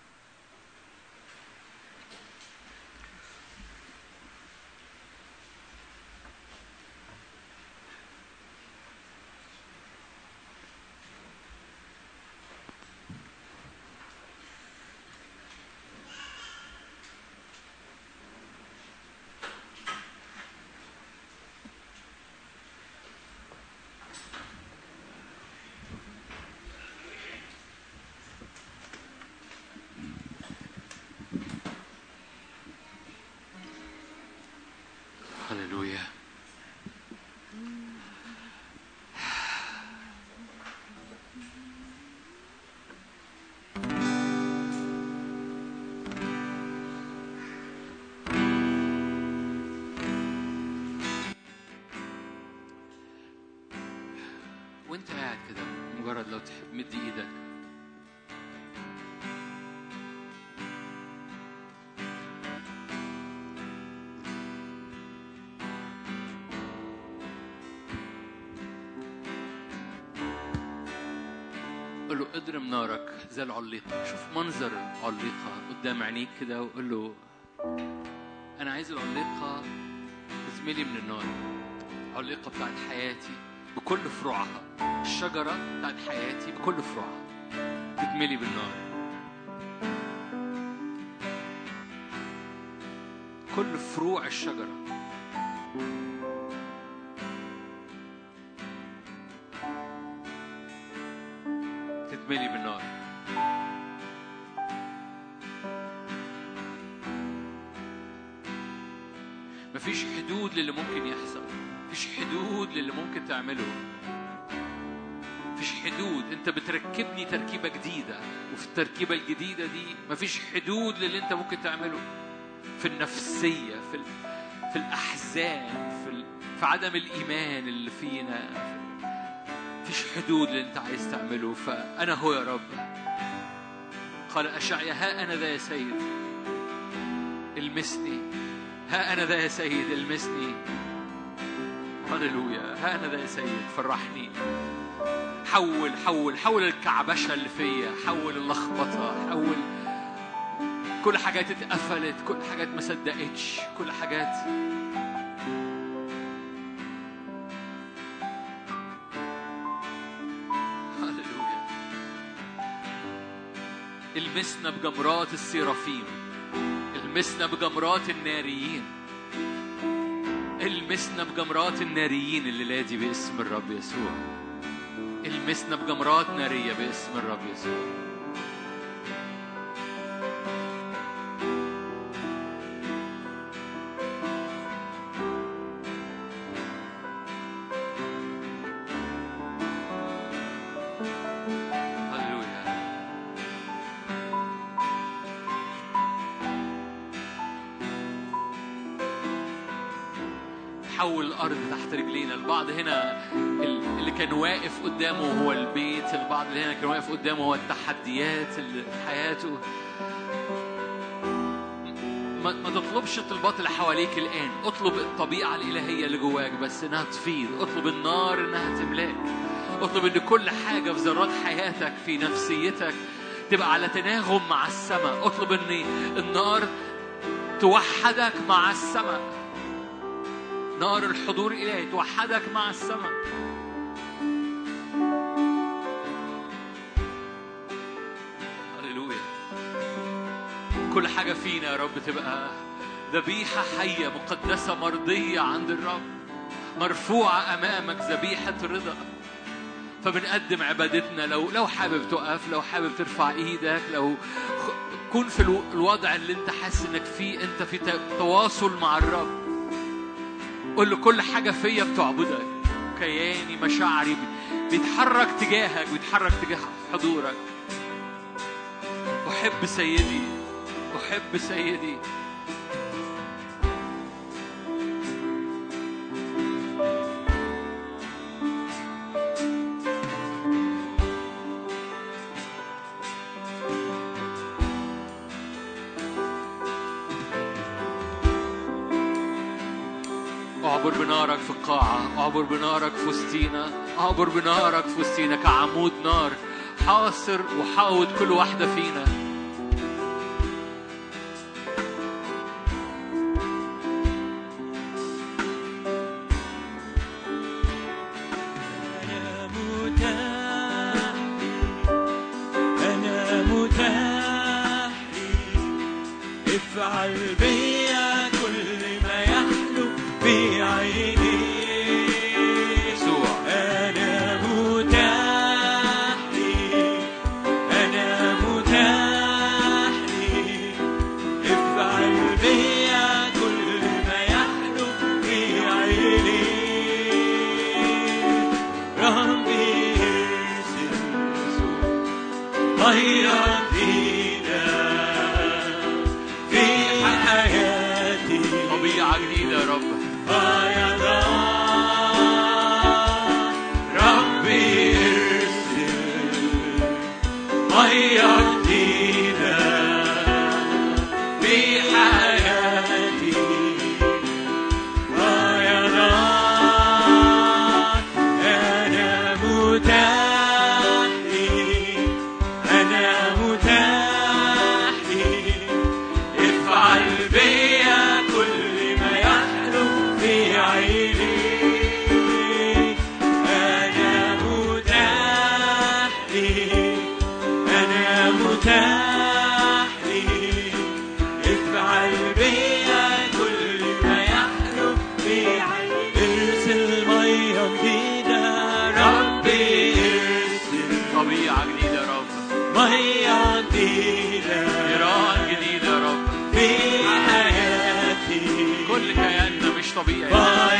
[SPEAKER 3] هللويا وانت قاعد كده مجرد لو تحب مد ايدك قول له اضرب نارك زي العليقة شوف منظر العليقة قدام عينيك كده وقول له أنا عايز العليقة تزملي من النار العليقة بتاعت حياتي بكل فروعها الشجرة بتاعت حياتي بكل فروعها تتملي بالنار كل فروع الشجرة تتملي بالنار مفيش حدود للي ممكن يحصل مفيش حدود للي ممكن تعمله مفيش حدود انت بتركبني تركيبة جديدة وفي التركيبة الجديدة دي مفيش حدود للي انت ممكن تعمله في النفسية في ال... في الأحزان في ال... في عدم الإيمان اللي فينا مفيش حدود اللي انت عايز تعمله فأنا هو يا رب قال أشعيا ها أنا ذا يا سيد المسني ها أنا ذا يا سيد المسني هللويا ها أنا ذا يا سيد فرحني حول حول حول الكعبشة اللي فيا حول اللخبطة حول كل حاجات اتقفلت كل حاجات ما صدقتش كل حاجات هللويا المسنا بجمرات السيرافيم المسنا بجمرات الناريين المسنا بجمرات الناريين الليلة دي باسم الرب يسوع المسنا بجمرات نارية باسم الرب يسوع هللويا حول الارض تحت رجلينا البعض هنا ال- اللي كان واقف قدامه هو البيت البعض اللي هنا كان واقف قدامه هو التحديات اللي في حياته ما, ما تطلبش الطلبات اللي حواليك الان اطلب الطبيعه الالهيه اللي جواك بس انها تفيض اطلب النار انها تملاك اطلب ان كل حاجه في ذرات حياتك في نفسيتك تبقى على تناغم مع السماء اطلب ان النار توحدك مع السماء نار الحضور الالهي توحدك مع السماء هللويا كل حاجة فينا يا رب تبقى ذبيحة حية مقدسة مرضية عند الرب مرفوعة أمامك ذبيحة رضا فبنقدم عبادتنا لو لو حابب تقف لو حابب ترفع ايدك لو خ- كن في الو- الوضع اللي انت حاسس انك فيه انت في ت- تواصل مع الرب قول له كل حاجة فيا بتعبدك كياني مشاعري بي- بيتحرك تجاهك بيتحرك تجاه حضورك أحب سيدي أحب سيدي اعبر بنارك في القاعة اعبر بنارك في وسطينا اعبر بنارك في وسطينا كعمود نار حاصر وحاوط كل واحدة فينا
[SPEAKER 2] أنا متاح أنا متاح افعل بيا كل ما يحلو في عيني
[SPEAKER 3] يسوع
[SPEAKER 2] أنا متاح لي أنا متاح لي افعل بيا كل ما يحلو في عيني ربي ارسل غير فينا في حياتي
[SPEAKER 3] طبيعة جديدة يا رب
[SPEAKER 2] فيضا ربي ارسل مية جديدة في حياتي فيضا أنا متاح لي أنا متاح لي افعل بيا كل ما يحلو في عيني أنا متاح لي أنا متاح لي افعل بيا كل ما يحلو في عيني ارسل مية جديدة ربي ارسل
[SPEAKER 3] طبيعة جديدة يا رب
[SPEAKER 2] مية جديدة
[SPEAKER 3] نيران جديدة يا رب
[SPEAKER 2] في حياتي
[SPEAKER 3] كل كياننا مش طبيعي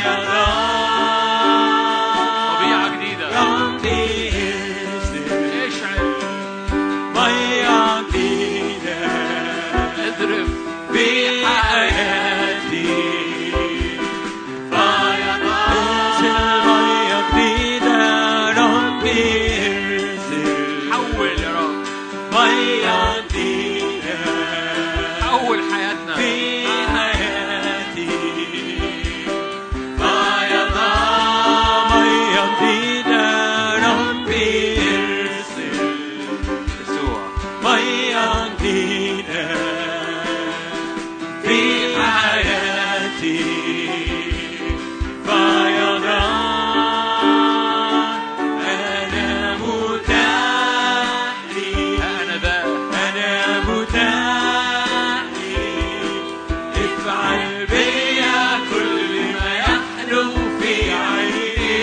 [SPEAKER 2] فيضا
[SPEAKER 3] طبيعة جديدة
[SPEAKER 2] ربي ارسل
[SPEAKER 3] اشعل
[SPEAKER 2] مية جديدة
[SPEAKER 3] اضرب
[SPEAKER 2] في حياتي فيضا ارسل مية جديدة ربي ارسل
[SPEAKER 3] حول يا رب
[SPEAKER 2] مية جديدة
[SPEAKER 3] حول حياتنا
[SPEAKER 2] في حياتي فيضا مية جديدة ربي ارسل
[SPEAKER 3] يسوع
[SPEAKER 2] مية جديدة في حياتي فيضا أنا متاح لي
[SPEAKER 3] أنا ذا
[SPEAKER 2] أنا متاح لي افعل بيا كل ما يحلو في عيني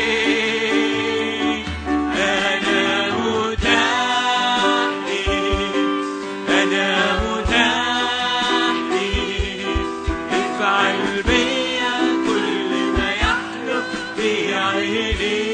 [SPEAKER 2] أنا متاح لي أنا متاح لي افعل بيا كل ما يحلو في عيني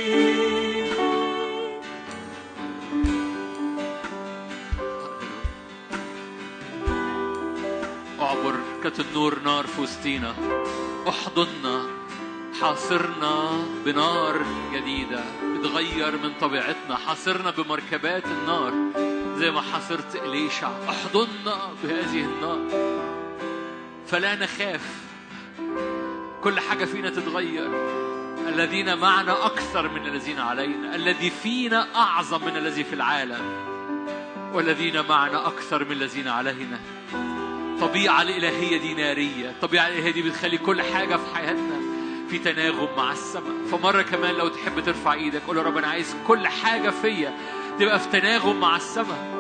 [SPEAKER 3] اعبر كالنور نار في وسطينا احضننا حاصرنا بنار جديدة بتغير من طبيعتنا حاصرنا بمركبات النار زي ما حاصرت إليشع احضننا بهذه النار فلا نخاف كل حاجة فينا تتغير الذين معنا أكثر من الذين علينا الذي فينا أعظم من الذي في العالم والذين معنا أكثر من الذين علينا الطبيعة الإلهية دي نارية الطبيعة الإلهية دي بتخلي كل حاجة في حياتنا في تناغم مع السماء فمرة كمان لو تحب ترفع ايدك قول يا رب أنا عايز كل حاجة فيا تبقى في تناغم مع السماء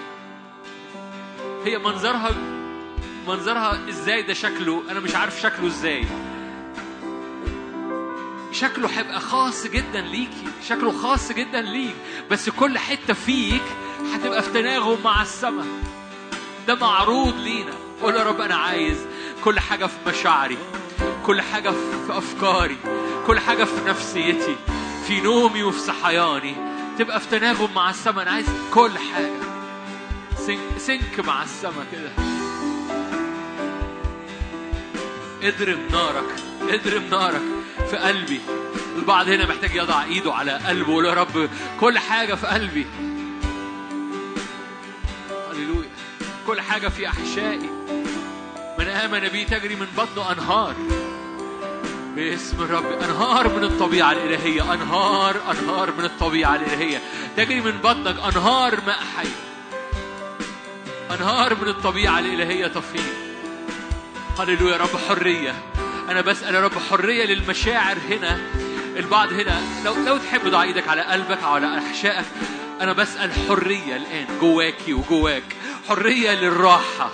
[SPEAKER 3] هي منظرها منظرها ازاي ده شكله انا مش عارف شكله ازاي شكله هيبقى خاص جدا ليكي شكله خاص جدا ليك بس كل حتة فيك هتبقى في تناغم مع السماء ده معروض لينا قول يا رب انا عايز كل حاجه في مشاعري كل حاجه في افكاري كل حاجه في نفسيتي في نومي وفي صحياني تبقى في تناغم مع السماء انا عايز كل حاجه سنك, سنك مع السماء كده اضرب نارك اضرب نارك في قلبي البعض هنا محتاج يضع ايده على قلبه ويقول يا رب كل حاجه في قلبي هللويا كل حاجة في أحشائي من آمن بي تجري من بطنه أنهار باسم الرب انهار من الطبيعه الالهيه انهار انهار من الطبيعه الالهيه تجري من بطنك انهار ماء حي انهار من الطبيعه الالهيه تفيض هللويا يا رب حريه انا بسال يا رب حريه للمشاعر هنا البعض هنا لو لو تحب ضع ايدك على قلبك او على احشائك انا بسال حريه الان جواكي وجواك حريه للراحه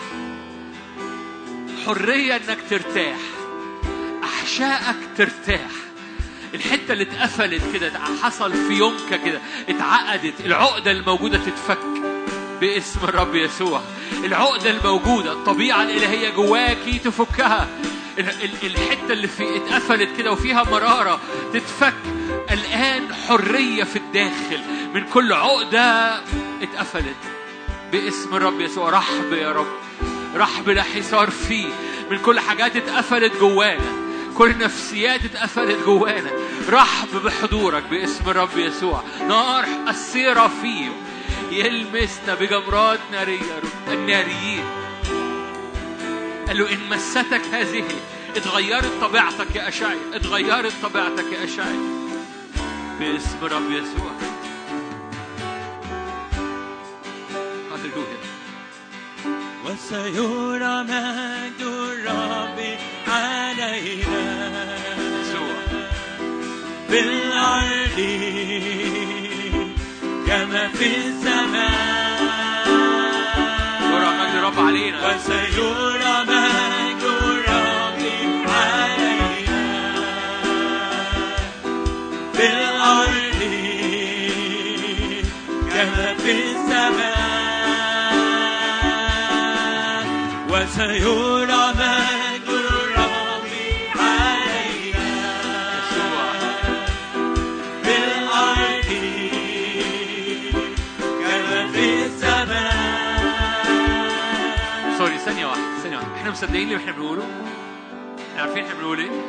[SPEAKER 3] حريه انك ترتاح احشائك ترتاح الحته اللي اتقفلت كده حصل في يومك كده اتعقدت العقده الموجوده تتفك باسم الرب يسوع العقده الموجوده الطبيعه الالهيه جواكي تفكها ال- ال- الحته اللي في اتقفلت كده وفيها مراره تتفك الان حريه في الداخل من كل عقده اتقفلت باسم الرب يسوع رحب يا رب رحب لا حصار فيه من كل حاجات اتقفلت جوانا كل نفسيات اتقفلت جوانا رحب بحضورك باسم الرب يسوع نار السيرة فيه يلمسنا بجمرات نارية يا رب الناريين قال له إن مستك هذه اتغيرت طبيعتك يا أشعي اتغيرت طبيعتك يا أشعي باسم الرب يسوع هللويا
[SPEAKER 2] وسيرى مجد الرب علينا
[SPEAKER 3] يسوع
[SPEAKER 2] بالأرض كما في السماء
[SPEAKER 3] يرى مجد الرب علينا
[SPEAKER 2] وسيرى مجد الرب علينا بالأرض كما في السماء وسيرى مجد الرب علينا
[SPEAKER 3] يسوع
[SPEAKER 2] بالأرض كما في السماء
[SPEAKER 3] سوري ثانية واحدة ثانية واحدة احنا مصدقين اللي احنا بنقوله؟ احنا عارفين احنا بنقول ايه؟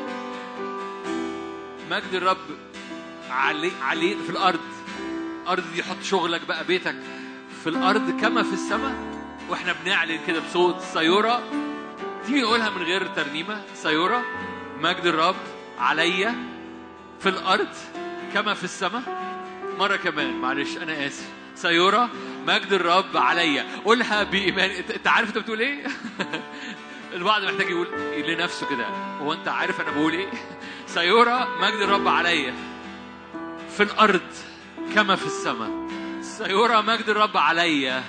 [SPEAKER 3] مجد الرب علي علي في الأرض الأرض دي حط شغلك بقى بيتك في الأرض كما في السماء واحنا بنعلن كده بصوت سيورة تيجي نقولها من غير ترنيمة سيورة مجد الرب عليا في الأرض كما في السماء مرة كمان معلش أنا آسف سيورة مجد الرب عليا قولها بإيمان أنت أنت عارف أنت بتقول إيه؟ البعض محتاج يقول لنفسه كده هو أنت عارف أنا بقول إيه؟ سيورة مجد الرب عليا في الأرض كما في السماء سيرى مجد الرب عليا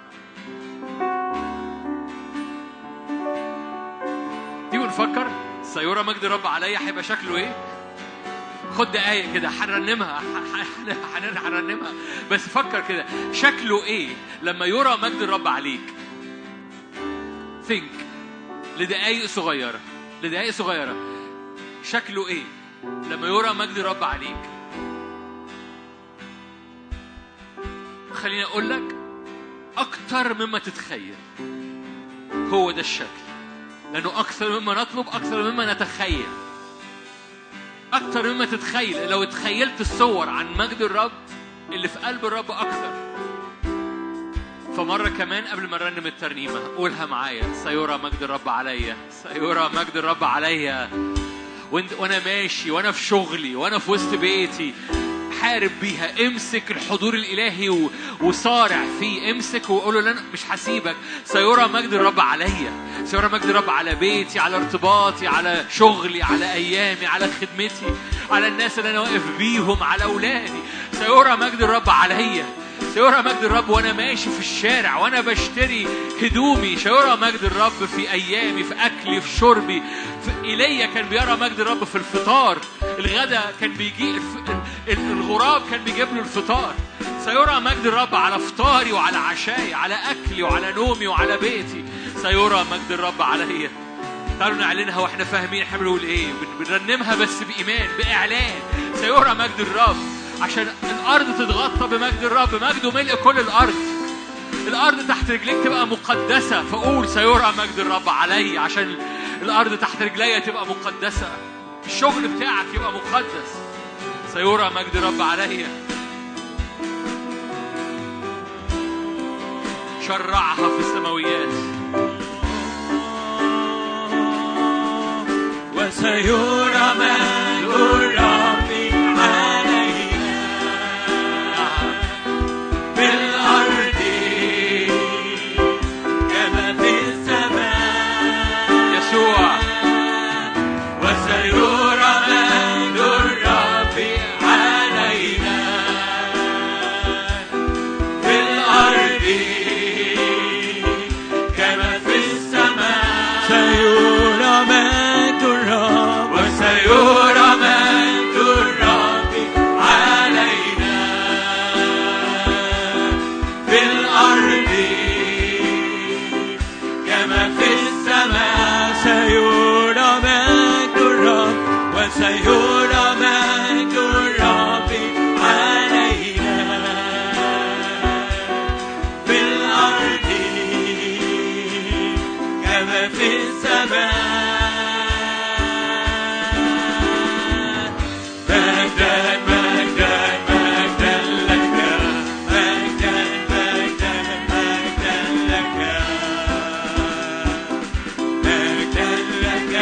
[SPEAKER 3] تيجوا نفكر سيرى مجد الرب عليا هيبقى شكله ايه خد دقايق كده هنرنمها ح- ح- هن- هنرنمها بس فكر كده شكله ايه لما يرى مجد الرب عليك think لدقايق صغيرة لدقايق صغيرة شكله ايه لما يرى مجد الرب عليك خليني اقول لك اكتر مما تتخيل هو ده الشكل لانه اكثر مما نطلب اكثر مما نتخيل اكتر مما تتخيل لو تخيلت الصور عن مجد الرب اللي في قلب الرب اكثر فمرة كمان قبل ما نرنم الترنيمة قولها معايا سيرى مجد الرب عليا سيرى مجد الرب عليا وانت وانا ماشي وانا في شغلي وانا في وسط بيتي حارب بيها امسك الحضور الالهي و... وصارع فيه امسك وقول له انا مش هسيبك سيرى مجد الرب عليا سيرى مجد الرب على بيتي على ارتباطي على شغلي على ايامي على خدمتي على الناس اللي انا واقف بيهم على اولادي سيرى مجد الرب عليا سيرى مجد الرب وانا ماشي في الشارع وانا بشتري هدومي سيرى مجد الرب في ايامي في اكلي في شربي في ايليا كان بيرى مجد الرب في الفطار الغدا كان بيجي الف... ال- الغراب كان بيجيب له الفطار سيرى مجد الرب على فطاري وعلى عشاي على اكلي وعلى نومي وعلى بيتي سيرى مجد الرب عليا تعالوا نعلنها واحنا فاهمين احنا بنقول ايه بن- بنرنمها بس بايمان باعلان سيرى مجد الرب عشان الارض تتغطى بمجد الرب مجده ملء كل الارض الارض تحت رجليك تبقى مقدسه فقول سيرى مجد الرب علي عشان الارض تحت رجليا تبقى مقدسه الشغل بتاعك يبقى مقدس سيرى مجد الرب عليا شرعها في السماويات
[SPEAKER 2] وسيرى مجد في السماء مجدا مجدا مجدا لك مجدا مجدا مجدا لك مجدا لك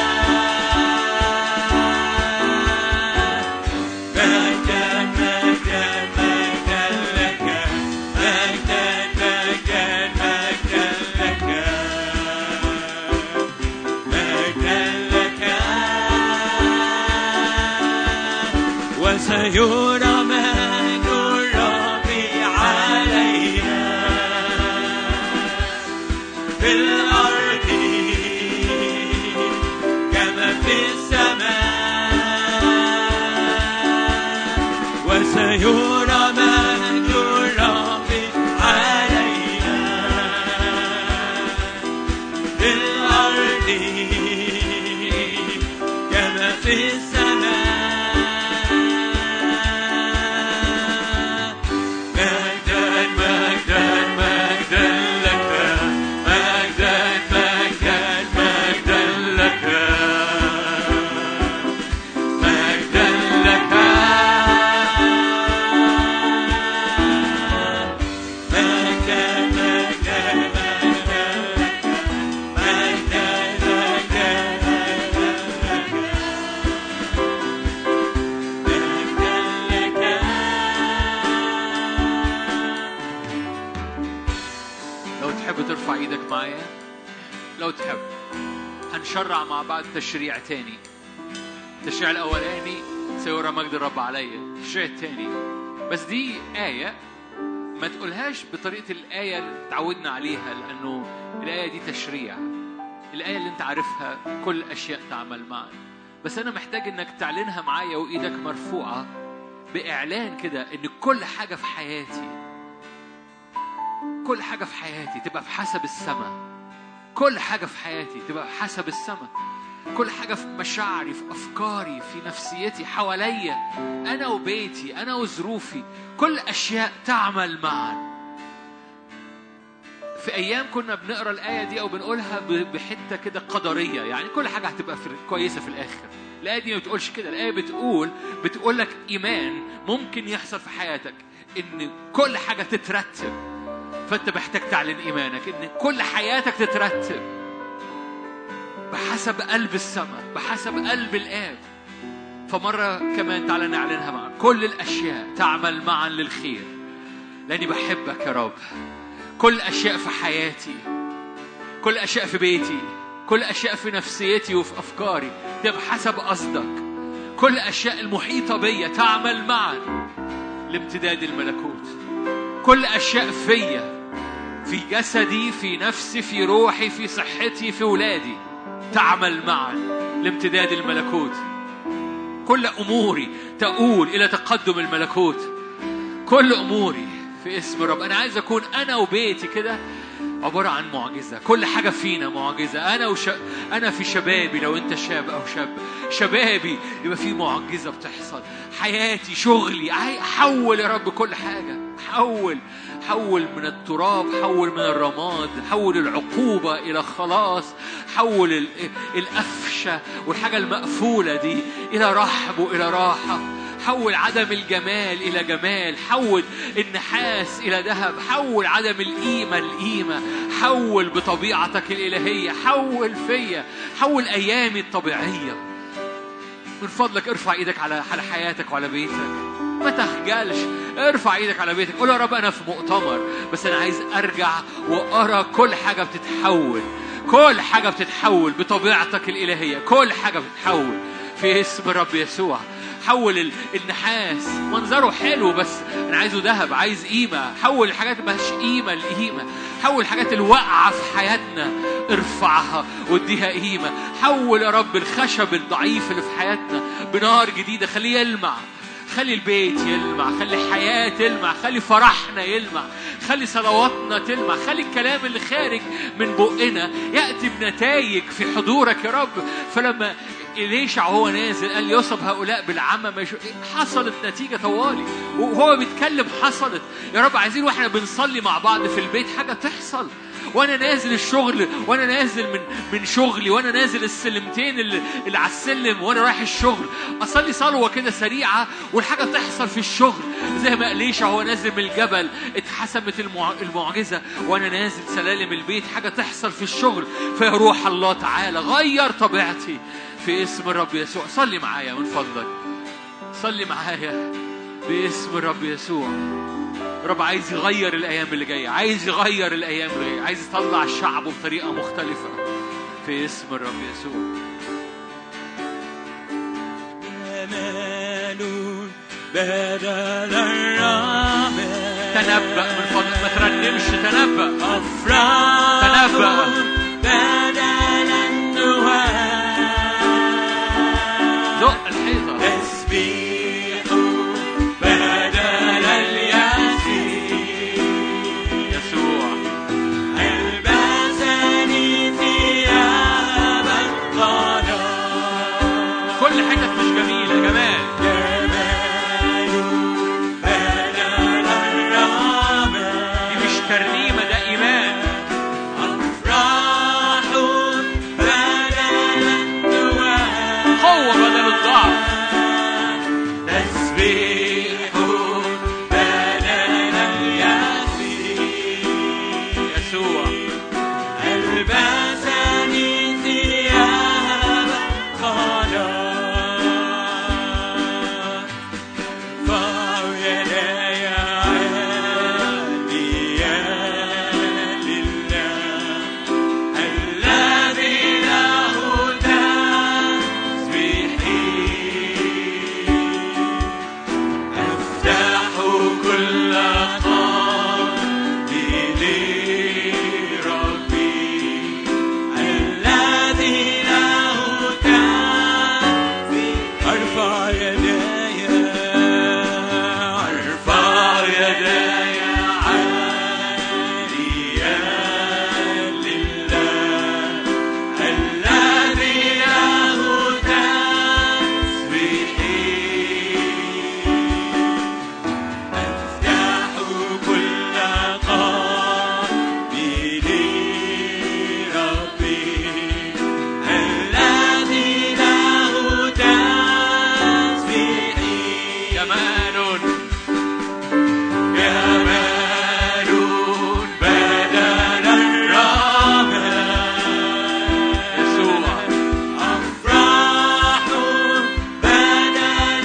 [SPEAKER 2] مجدا مجدا مجدا لك مجدا مجدا مجدا لك مجدا لك وسيرى مجد الرب علينا في الأرض كما في السماء وسيرى مجد الرب علينا في الأرض كما في السماء مجدا مجدا مجدا لك مجدا مجدا مجدا لك مجدا لك مجدا مجدا مجدا لك مجدا مجدا مجدا لك
[SPEAKER 3] لو تحب ترفع ايدك معايا لو تحب هنشرع مع بعض تشريع تاني التشريع الاولاني سيرى مجد الرب عليا التشريع التاني بس دي آية ما تقولهاش بطريقة الآية اللي اتعودنا عليها لأنه الآية دي تشريع الآية اللي أنت عارفها كل الأشياء تعمل معا بس أنا محتاج إنك تعلنها معايا وإيدك مرفوعة بإعلان كده إن كل حاجة في حياتي كل حاجة في حياتي تبقى بحسب السماء كل حاجة في حياتي تبقى بحسب السماء كل حاجة في مشاعري في أفكاري في نفسيتي حواليا أنا وبيتي أنا وظروفي كل أشياء تعمل معا في أيام كنا بنقرأ الآية دي أو بنقولها ب- بحتة كده قدرية يعني كل حاجة هتبقى في كويسة في الآخر الآية دي ما بتقولش كده الآية بتقول بتقول لك إيمان ممكن يحصل في حياتك إن كل حاجة تترتب فانت محتاج تعلن ايمانك ان كل حياتك تترتب بحسب قلب السماء بحسب قلب الاب فمره كمان تعالى نعلنها معا كل الاشياء تعمل معا للخير لاني بحبك يا رب كل اشياء في حياتي كل اشياء في بيتي كل اشياء في نفسيتي وفي افكاري ده بحسب قصدك كل الاشياء المحيطه بيا تعمل معا لامتداد الملكوت كل اشياء فيا في جسدي في نفسي في روحي في صحتي في ولادي تعمل معا لامتداد الملكوت كل اموري تؤول الى تقدم الملكوت كل اموري في اسم الرب انا عايز اكون انا وبيتي كده عبارة عن معجزة كل حاجة فينا معجزة أنا وش... أنا في شبابي لو أنت شاب أو شاب شبابي يبقى في معجزة بتحصل حياتي شغلي عاي- حول يا رب كل حاجة حول حول من التراب حول من الرماد حول العقوبة إلى خلاص حول ال- الأفشة والحاجة المقفولة دي إلى رحب وإلى راحة حول عدم الجمال إلى جمال حول النحاس إلى ذهب حول عدم القيمة لقيمة حول بطبيعتك الإلهية حول فيا حول أيامي الطبيعية من فضلك ارفع ايدك على على حياتك وعلى بيتك ما تخجلش ارفع ايدك على بيتك قول يا رب انا في مؤتمر بس انا عايز ارجع وارى كل حاجه بتتحول كل حاجه بتتحول بطبيعتك الالهيه كل حاجه بتتحول في اسم الرب يسوع حول ال- النحاس منظره حلو بس انا عايزه ذهب عايز قيمه حول الحاجات اللي ملهاش قيمه لقيمه حول الحاجات اللي واقعه في حياتنا ارفعها واديها قيمه حول يا رب الخشب الضعيف اللي في حياتنا بنار جديده خليه يلمع خلي البيت يلمع خلي الحياة تلمع خلي فرحنا يلمع خلي صلواتنا تلمع خلي الكلام اللي خارج من بقنا يأتي بنتائج في حضورك يا رب فلما إليشع وهو نازل قال يصب هؤلاء بالعمى ما يشو... حصلت نتيجة طوالي وهو بيتكلم حصلت يا رب عايزين واحنا بنصلي مع بعض في البيت حاجة تحصل وانا نازل الشغل وانا نازل من من شغلي وانا نازل السلمتين اللي, اللي على السلم وانا رايح الشغل اصلي صلوه كده سريعه والحاجه تحصل في الشغل زي ما قليشة هو نازل من الجبل اتحسمت المع- المعجزه وانا نازل سلالم البيت حاجه تحصل في الشغل فيا روح الله تعالى غير طبيعتي في اسم الرب يسوع صلي معايا من فضلك صلي معايا باسم الرب يسوع رب عايز يغير الايام اللي جايه عايز يغير الايام اللي جايه عايز يطلع شعبه بطريقه مختلفه في اسم الرب يسوع
[SPEAKER 2] جمال بدل الرمل
[SPEAKER 3] تنبأ من فضلك ما ترنمش تنبأ
[SPEAKER 2] أفراح
[SPEAKER 3] تنبأ.
[SPEAKER 2] بدل النهار
[SPEAKER 3] زق الحيطه
[SPEAKER 2] تسبيح بدل اليأس
[SPEAKER 3] يسوع
[SPEAKER 2] البسني ثياب القضاء
[SPEAKER 3] كل حتت مش جميله جمال
[SPEAKER 2] جمال بدل الرمل
[SPEAKER 3] دي مش ترنيمه ده ايمان
[SPEAKER 2] أفراح بدل النواه
[SPEAKER 3] قوه بدل الضعف
[SPEAKER 2] تسبيح بدل اليأس
[SPEAKER 3] يسوع
[SPEAKER 2] البسني ثياب القضاء فيداي عاليا لله الذي له تسبيحي أفتح كل قلبي لربي الذي له تسبيحي أرفع يداي أرفع يداي عاليا لله الذي له تسبيحي أفتح كل قلبي لربي الذي له تسبيحي
[SPEAKER 3] جمال
[SPEAKER 2] جمال بدل الرمل
[SPEAKER 3] يسوع
[SPEAKER 2] أفراح بدل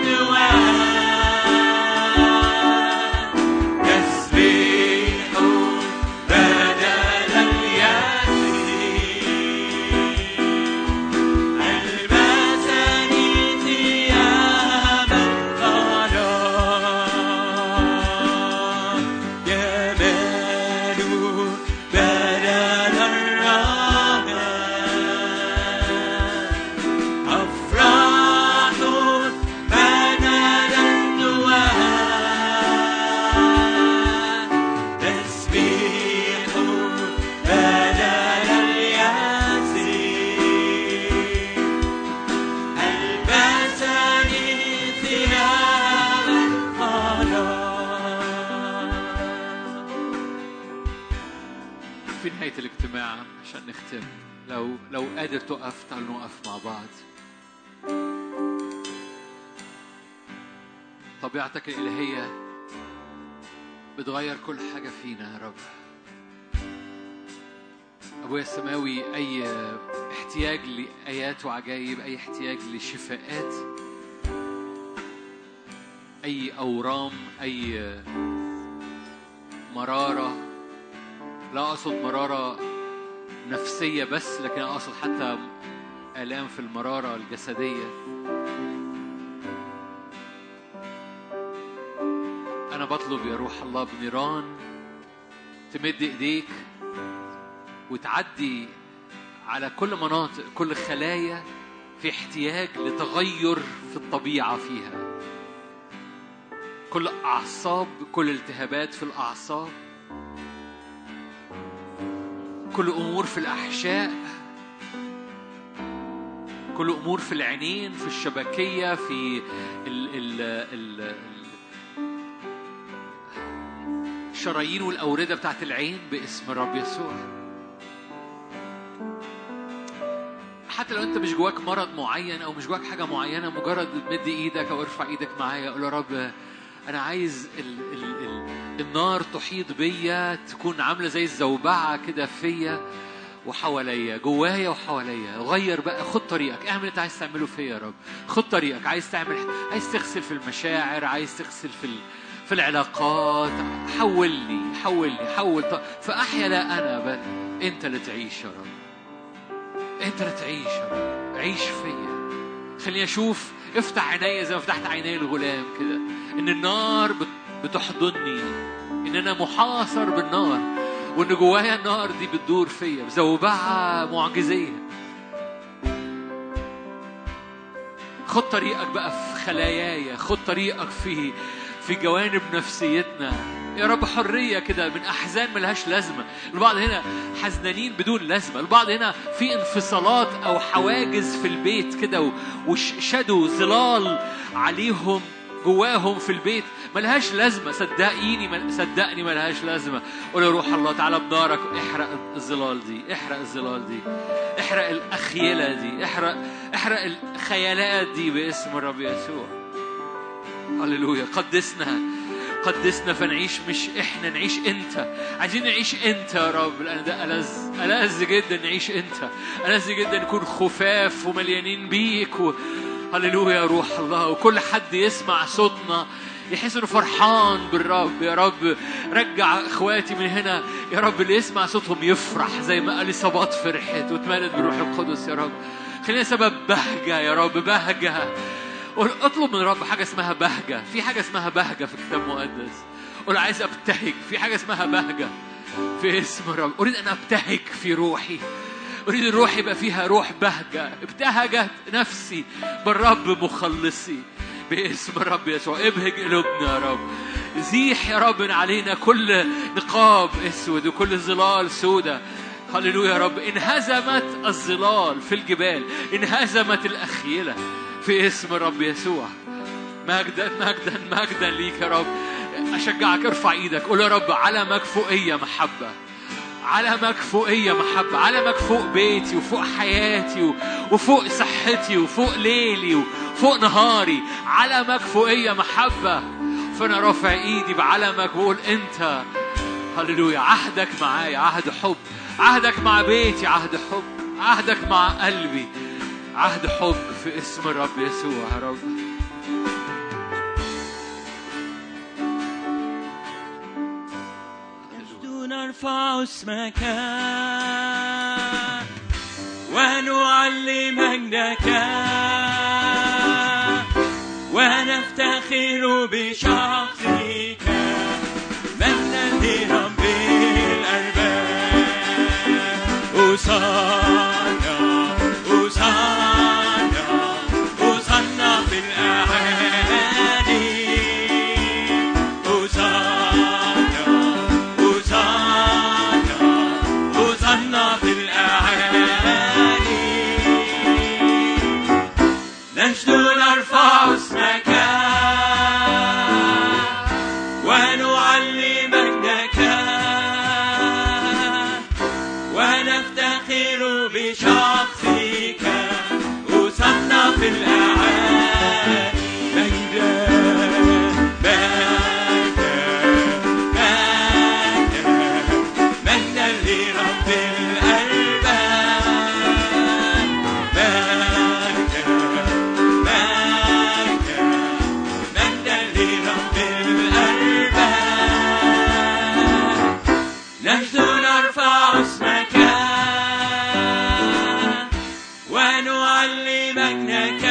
[SPEAKER 2] النواه تسبيح بدل اليأس البسني ثياب القضاء جمال بدل الرمل أفراح بدل النواه تسبيح بدل اليأس البسني ثياب القضاء
[SPEAKER 3] في نهايه الاجتماع عشان نختم لو لو قادر تقف تعالوا نقف مع بعض طبيعتك الإلهية بتغير كل حاجة فينا يا رب أبويا السماوي أي احتياج لآيات وعجائب أي احتياج لشفاءات أي أورام أي مرارة لا أقصد مرارة نفسية بس لكن أقصد حتى آلام في المرارة الجسدية أنا بطلب يا روح الله بنيران تمد إيديك وتعدي على كل مناطق كل خلايا في احتياج لتغير في الطبيعة فيها كل أعصاب كل التهابات في الأعصاب كل أمور في الأحشاء كل أمور في العينين في الشبكية في ال ال ال ال الشرايين والأوردة بتاعت العين باسم الرب يسوع حتى لو انت مش جواك مرض معين او مش جواك حاجه معينه مجرد مد ايدك او ارفع ايدك معايا قول يا رب انا عايز ال ال ال النار تحيط بيا تكون عامله زي الزوبعه كده فيا وحواليا جوايا وحواليا غير بقى خد طريقك اعمل اللي انت عايز تعمله فيا يا رب خد طريقك عايز تعمل عايز تغسل في المشاعر عايز تغسل في ال... في العلاقات حول لي حول لي حول ط... فاحيا لا انا بل انت اللي تعيش يا رب انت اللي تعيش يا رب عيش فيا خليني اشوف افتح عينيا زي ما فتحت عيني الغلام كده ان النار بت- بتحضني ان انا محاصر بالنار وان جوايا النار دي بتدور فيا بزوبعه معجزيه خد طريقك بقى في خلاياي خد طريقك في في جوانب نفسيتنا يا رب حرية كده من أحزان ملهاش لازمة البعض هنا حزنانين بدون لازمة البعض هنا في انفصالات أو حواجز في البيت كده وشدوا ظلال عليهم جواهم في البيت ملهاش لازمة صدقيني مل... صدقني ملهاش لازمة قول يا روح الله تعالى بنارك احرق الظلال دي احرق الظلال دي احرق الأخيلة دي احرق احرق الخيالات دي باسم الرب يسوع هللويا قدسنا قدسنا فنعيش مش احنا نعيش انت عايزين نعيش انت يا رب لان ده ألذ ألذ جدا نعيش انت ألذ جدا نكون خفاف ومليانين بيك و... هللويا يا روح الله وكل حد يسمع صوتنا يحس انه فرحان بالرب يا رب رجع اخواتي من هنا يا رب اللي يسمع صوتهم يفرح زي ما اليصابات فرحت واتملت بالروح القدس يا رب خلينا سبب بهجه يا رب بهجه قول اطلب من الرب حاجه اسمها بهجه في حاجه اسمها بهجه في الكتاب المقدس قول عايز ابتهج في حاجه اسمها بهجه في اسم الرب اريد ان ابتهج في روحي اريد الروح يبقى فيها روح بهجه ابتهجت نفسي بالرب مخلصي باسم الرب يسوع ابهج قلوبنا يا رب زيح يا رب من علينا كل نقاب اسود وكل ظلال سودة هللويا يا رب انهزمت الظلال في الجبال انهزمت الاخيله في اسم الرب يسوع مجدا مجدا مجدا ليك يا رب اشجعك ارفع ايدك قول يا رب علمك فوقيه محبه علمك فوقيه محبه علمك فوق بيتي وفوق حياتي و- وفوق صحتي وفوق ليلي وفوق نهاري علمك فوقيه محبه فانا رافع ايدي بعلمك وقول انت هللويا عهدك معايا عهد حب عهدك مع بيتي عهد حب عهدك مع قلبي عهد حب في اسم الرب يسوع يا رب
[SPEAKER 2] نجد نرفع اسمك ونعلي مجدك ونفتخر بشخصك مجدا لرب الأرباب أوصانا أوصانا أوصانا في الأعالي أوصانا أوصانا أوصانا في الأعالي نجد نرفع اسمك ونعلي مجدك ونفتخر بشخصك وصلنا في الأعالي مجدا مجدا مجدا مجدا لرب الألباب مجدا مجدا مجدا لرب الألباب نجد نرفع اسمك ونعلي مجدك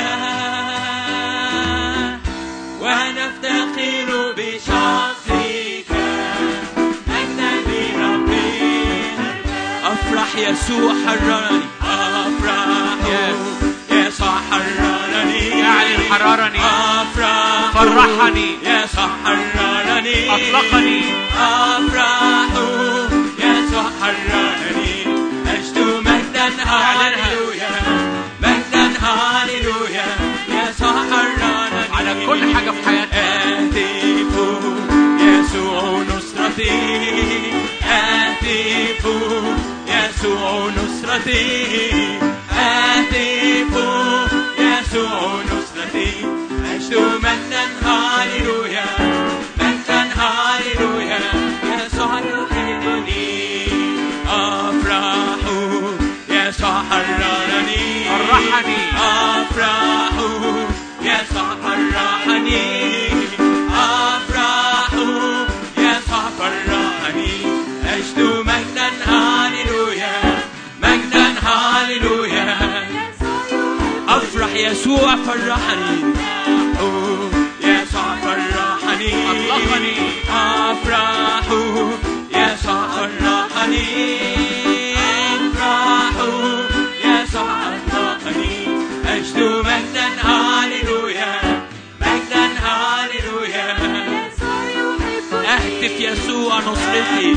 [SPEAKER 2] ونفتخر بشخصك مجدا لرب أفرح يسوع حررني أفرح يسوع حررني
[SPEAKER 3] اعلن حررني
[SPEAKER 2] أفرح
[SPEAKER 3] فرحني
[SPEAKER 2] يسوع حررني
[SPEAKER 3] اطلقني
[SPEAKER 2] أفرح يسوع حررني أجد مجدا هاليلويا مجدا هاليلويا يسوع حررني
[SPEAKER 3] على كل حاجه في حياتنا
[SPEAKER 2] أهتف يسوع نصرتي يسوع نصرتي أهتف يسوع نصرتي أجد مجدا هاليلويا مجدا هاليلويا يسوع يحبني أفرح يسوع حررني
[SPEAKER 3] فرحني.
[SPEAKER 2] أفرح يسوع فرحني أفرح يسوع فرحني أجد مجدا هاليلويا مجدا هاليلويا أفرح يسوع فرحني أوه، يسوع فرحني
[SPEAKER 3] أطلقني.
[SPEAKER 2] أفرح يسوع فرحني أفرح يسوع أطلقني أجد مجدا هاليلويا مجدا هاليلويا أهتف يسوع نصرتي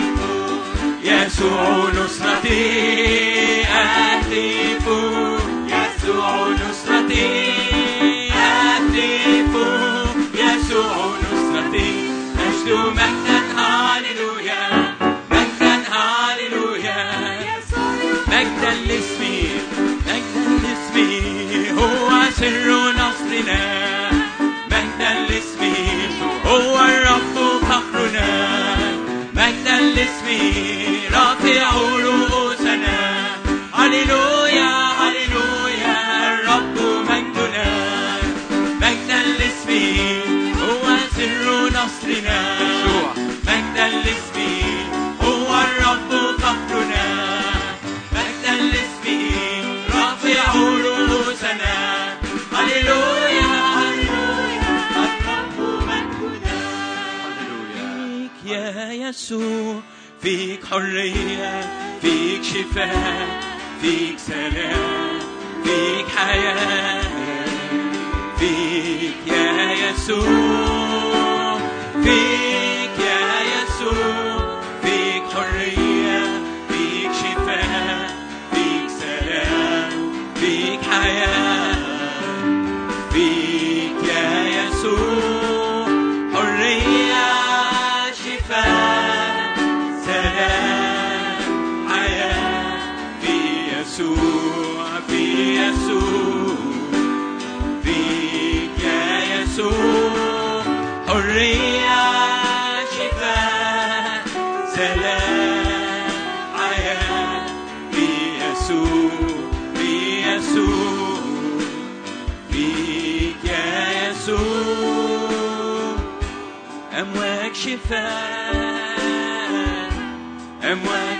[SPEAKER 2] يسوع نصرتي أهتف يسوع نصرتي أهتف يسوع نصرتي أجد مجدا هاليلويا مجدا هاليلويا مجدا لاسمي مجدا لاسمي هو سر نصرنا مجدا لاسمي هو الرب فخرنا مجدا لاسمي رافع رؤوسنا هللويا هللويا الرب مجدنا مجدا لاسمي هو سر نصرنا
[SPEAKER 3] يسوع.
[SPEAKER 2] مجدا لاسمي هو الرب فخرنا مجدا لاسمه رافع رؤوسنا هللويا هللويا الرب مجدنا
[SPEAKER 3] هللويا
[SPEAKER 2] فيك يا يسوع فيك حرية فيك شفاء فيك سلام فيك حياة فيك يا يسوع فيك يا يسوع فيك حرية فيك شفاء فيك سلام فيك حياة فيك يا يسوع حرية شفاء سلام حياة في يسوع في يسوع فيك يا يسوع حرية شفاء سلام حياة في يسوع في يسوع فيك يا يسوع أمواج شفاء أمواج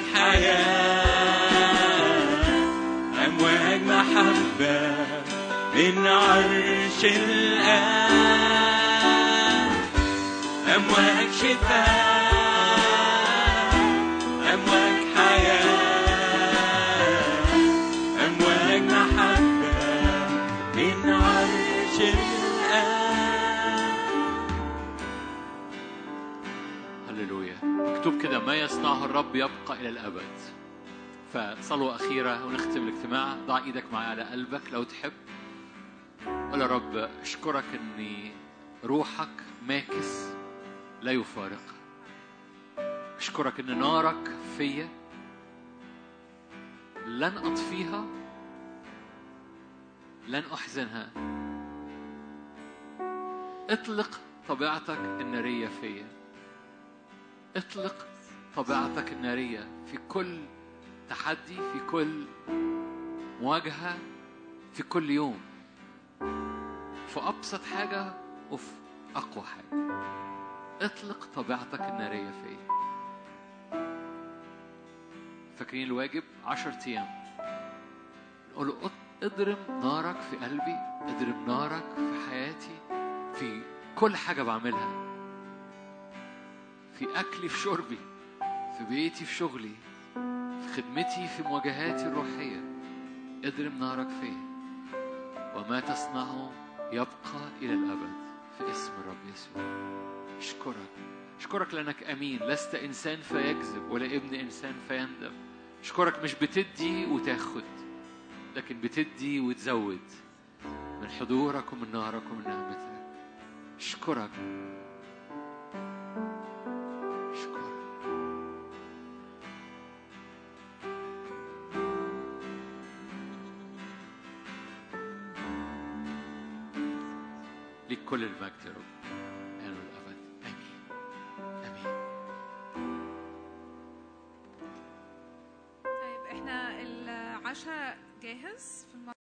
[SPEAKER 2] حياة أمواج محبة من عرش الآن أمواج شفاء أمواج حياة أمواج محبة من عرش الآن
[SPEAKER 3] هللويا مكتوب كده ما يصنعه الرب يبقى إلى الأبد فصلوة أخيرة ونختم الاجتماع ضع إيدك معايا على قلبك لو تحب قول يا رب أشكرك أني روحك ماكس لا يفارق أشكرك أن نارك فيا لن أطفيها لن أحزنها اطلق طبيعتك النارية فيا اطلق طبيعتك النارية في كل تحدي في كل مواجهة في كل يوم في أبسط حاجة وفي أقوى حاجة اطلق طبيعتك النارية فيا فاكرين الواجب عشر أيام نقول له اط- اضرب نارك في قلبي اضرب نارك في حياتي في كل حاجة بعملها في أكلي في شربي في بيتي في شغلي في خدمتي في مواجهاتي الروحية اضرب نارك فيا وما تصنعه يبقى إلى الأبد في اسم الرب يسوع أشكرك أشكرك لأنك أمين لست إنسان فيكذب ولا ابن إنسان فيندم أشكرك مش بتدي وتاخد لكن بتدي وتزود من حضورك ومن نارك ومن نعمتك أشكرك أشكرك ليك كل المجد يا رب الآن والأبد آمين آمين
[SPEAKER 4] طيب احنا العشاء جاهز في المطبخ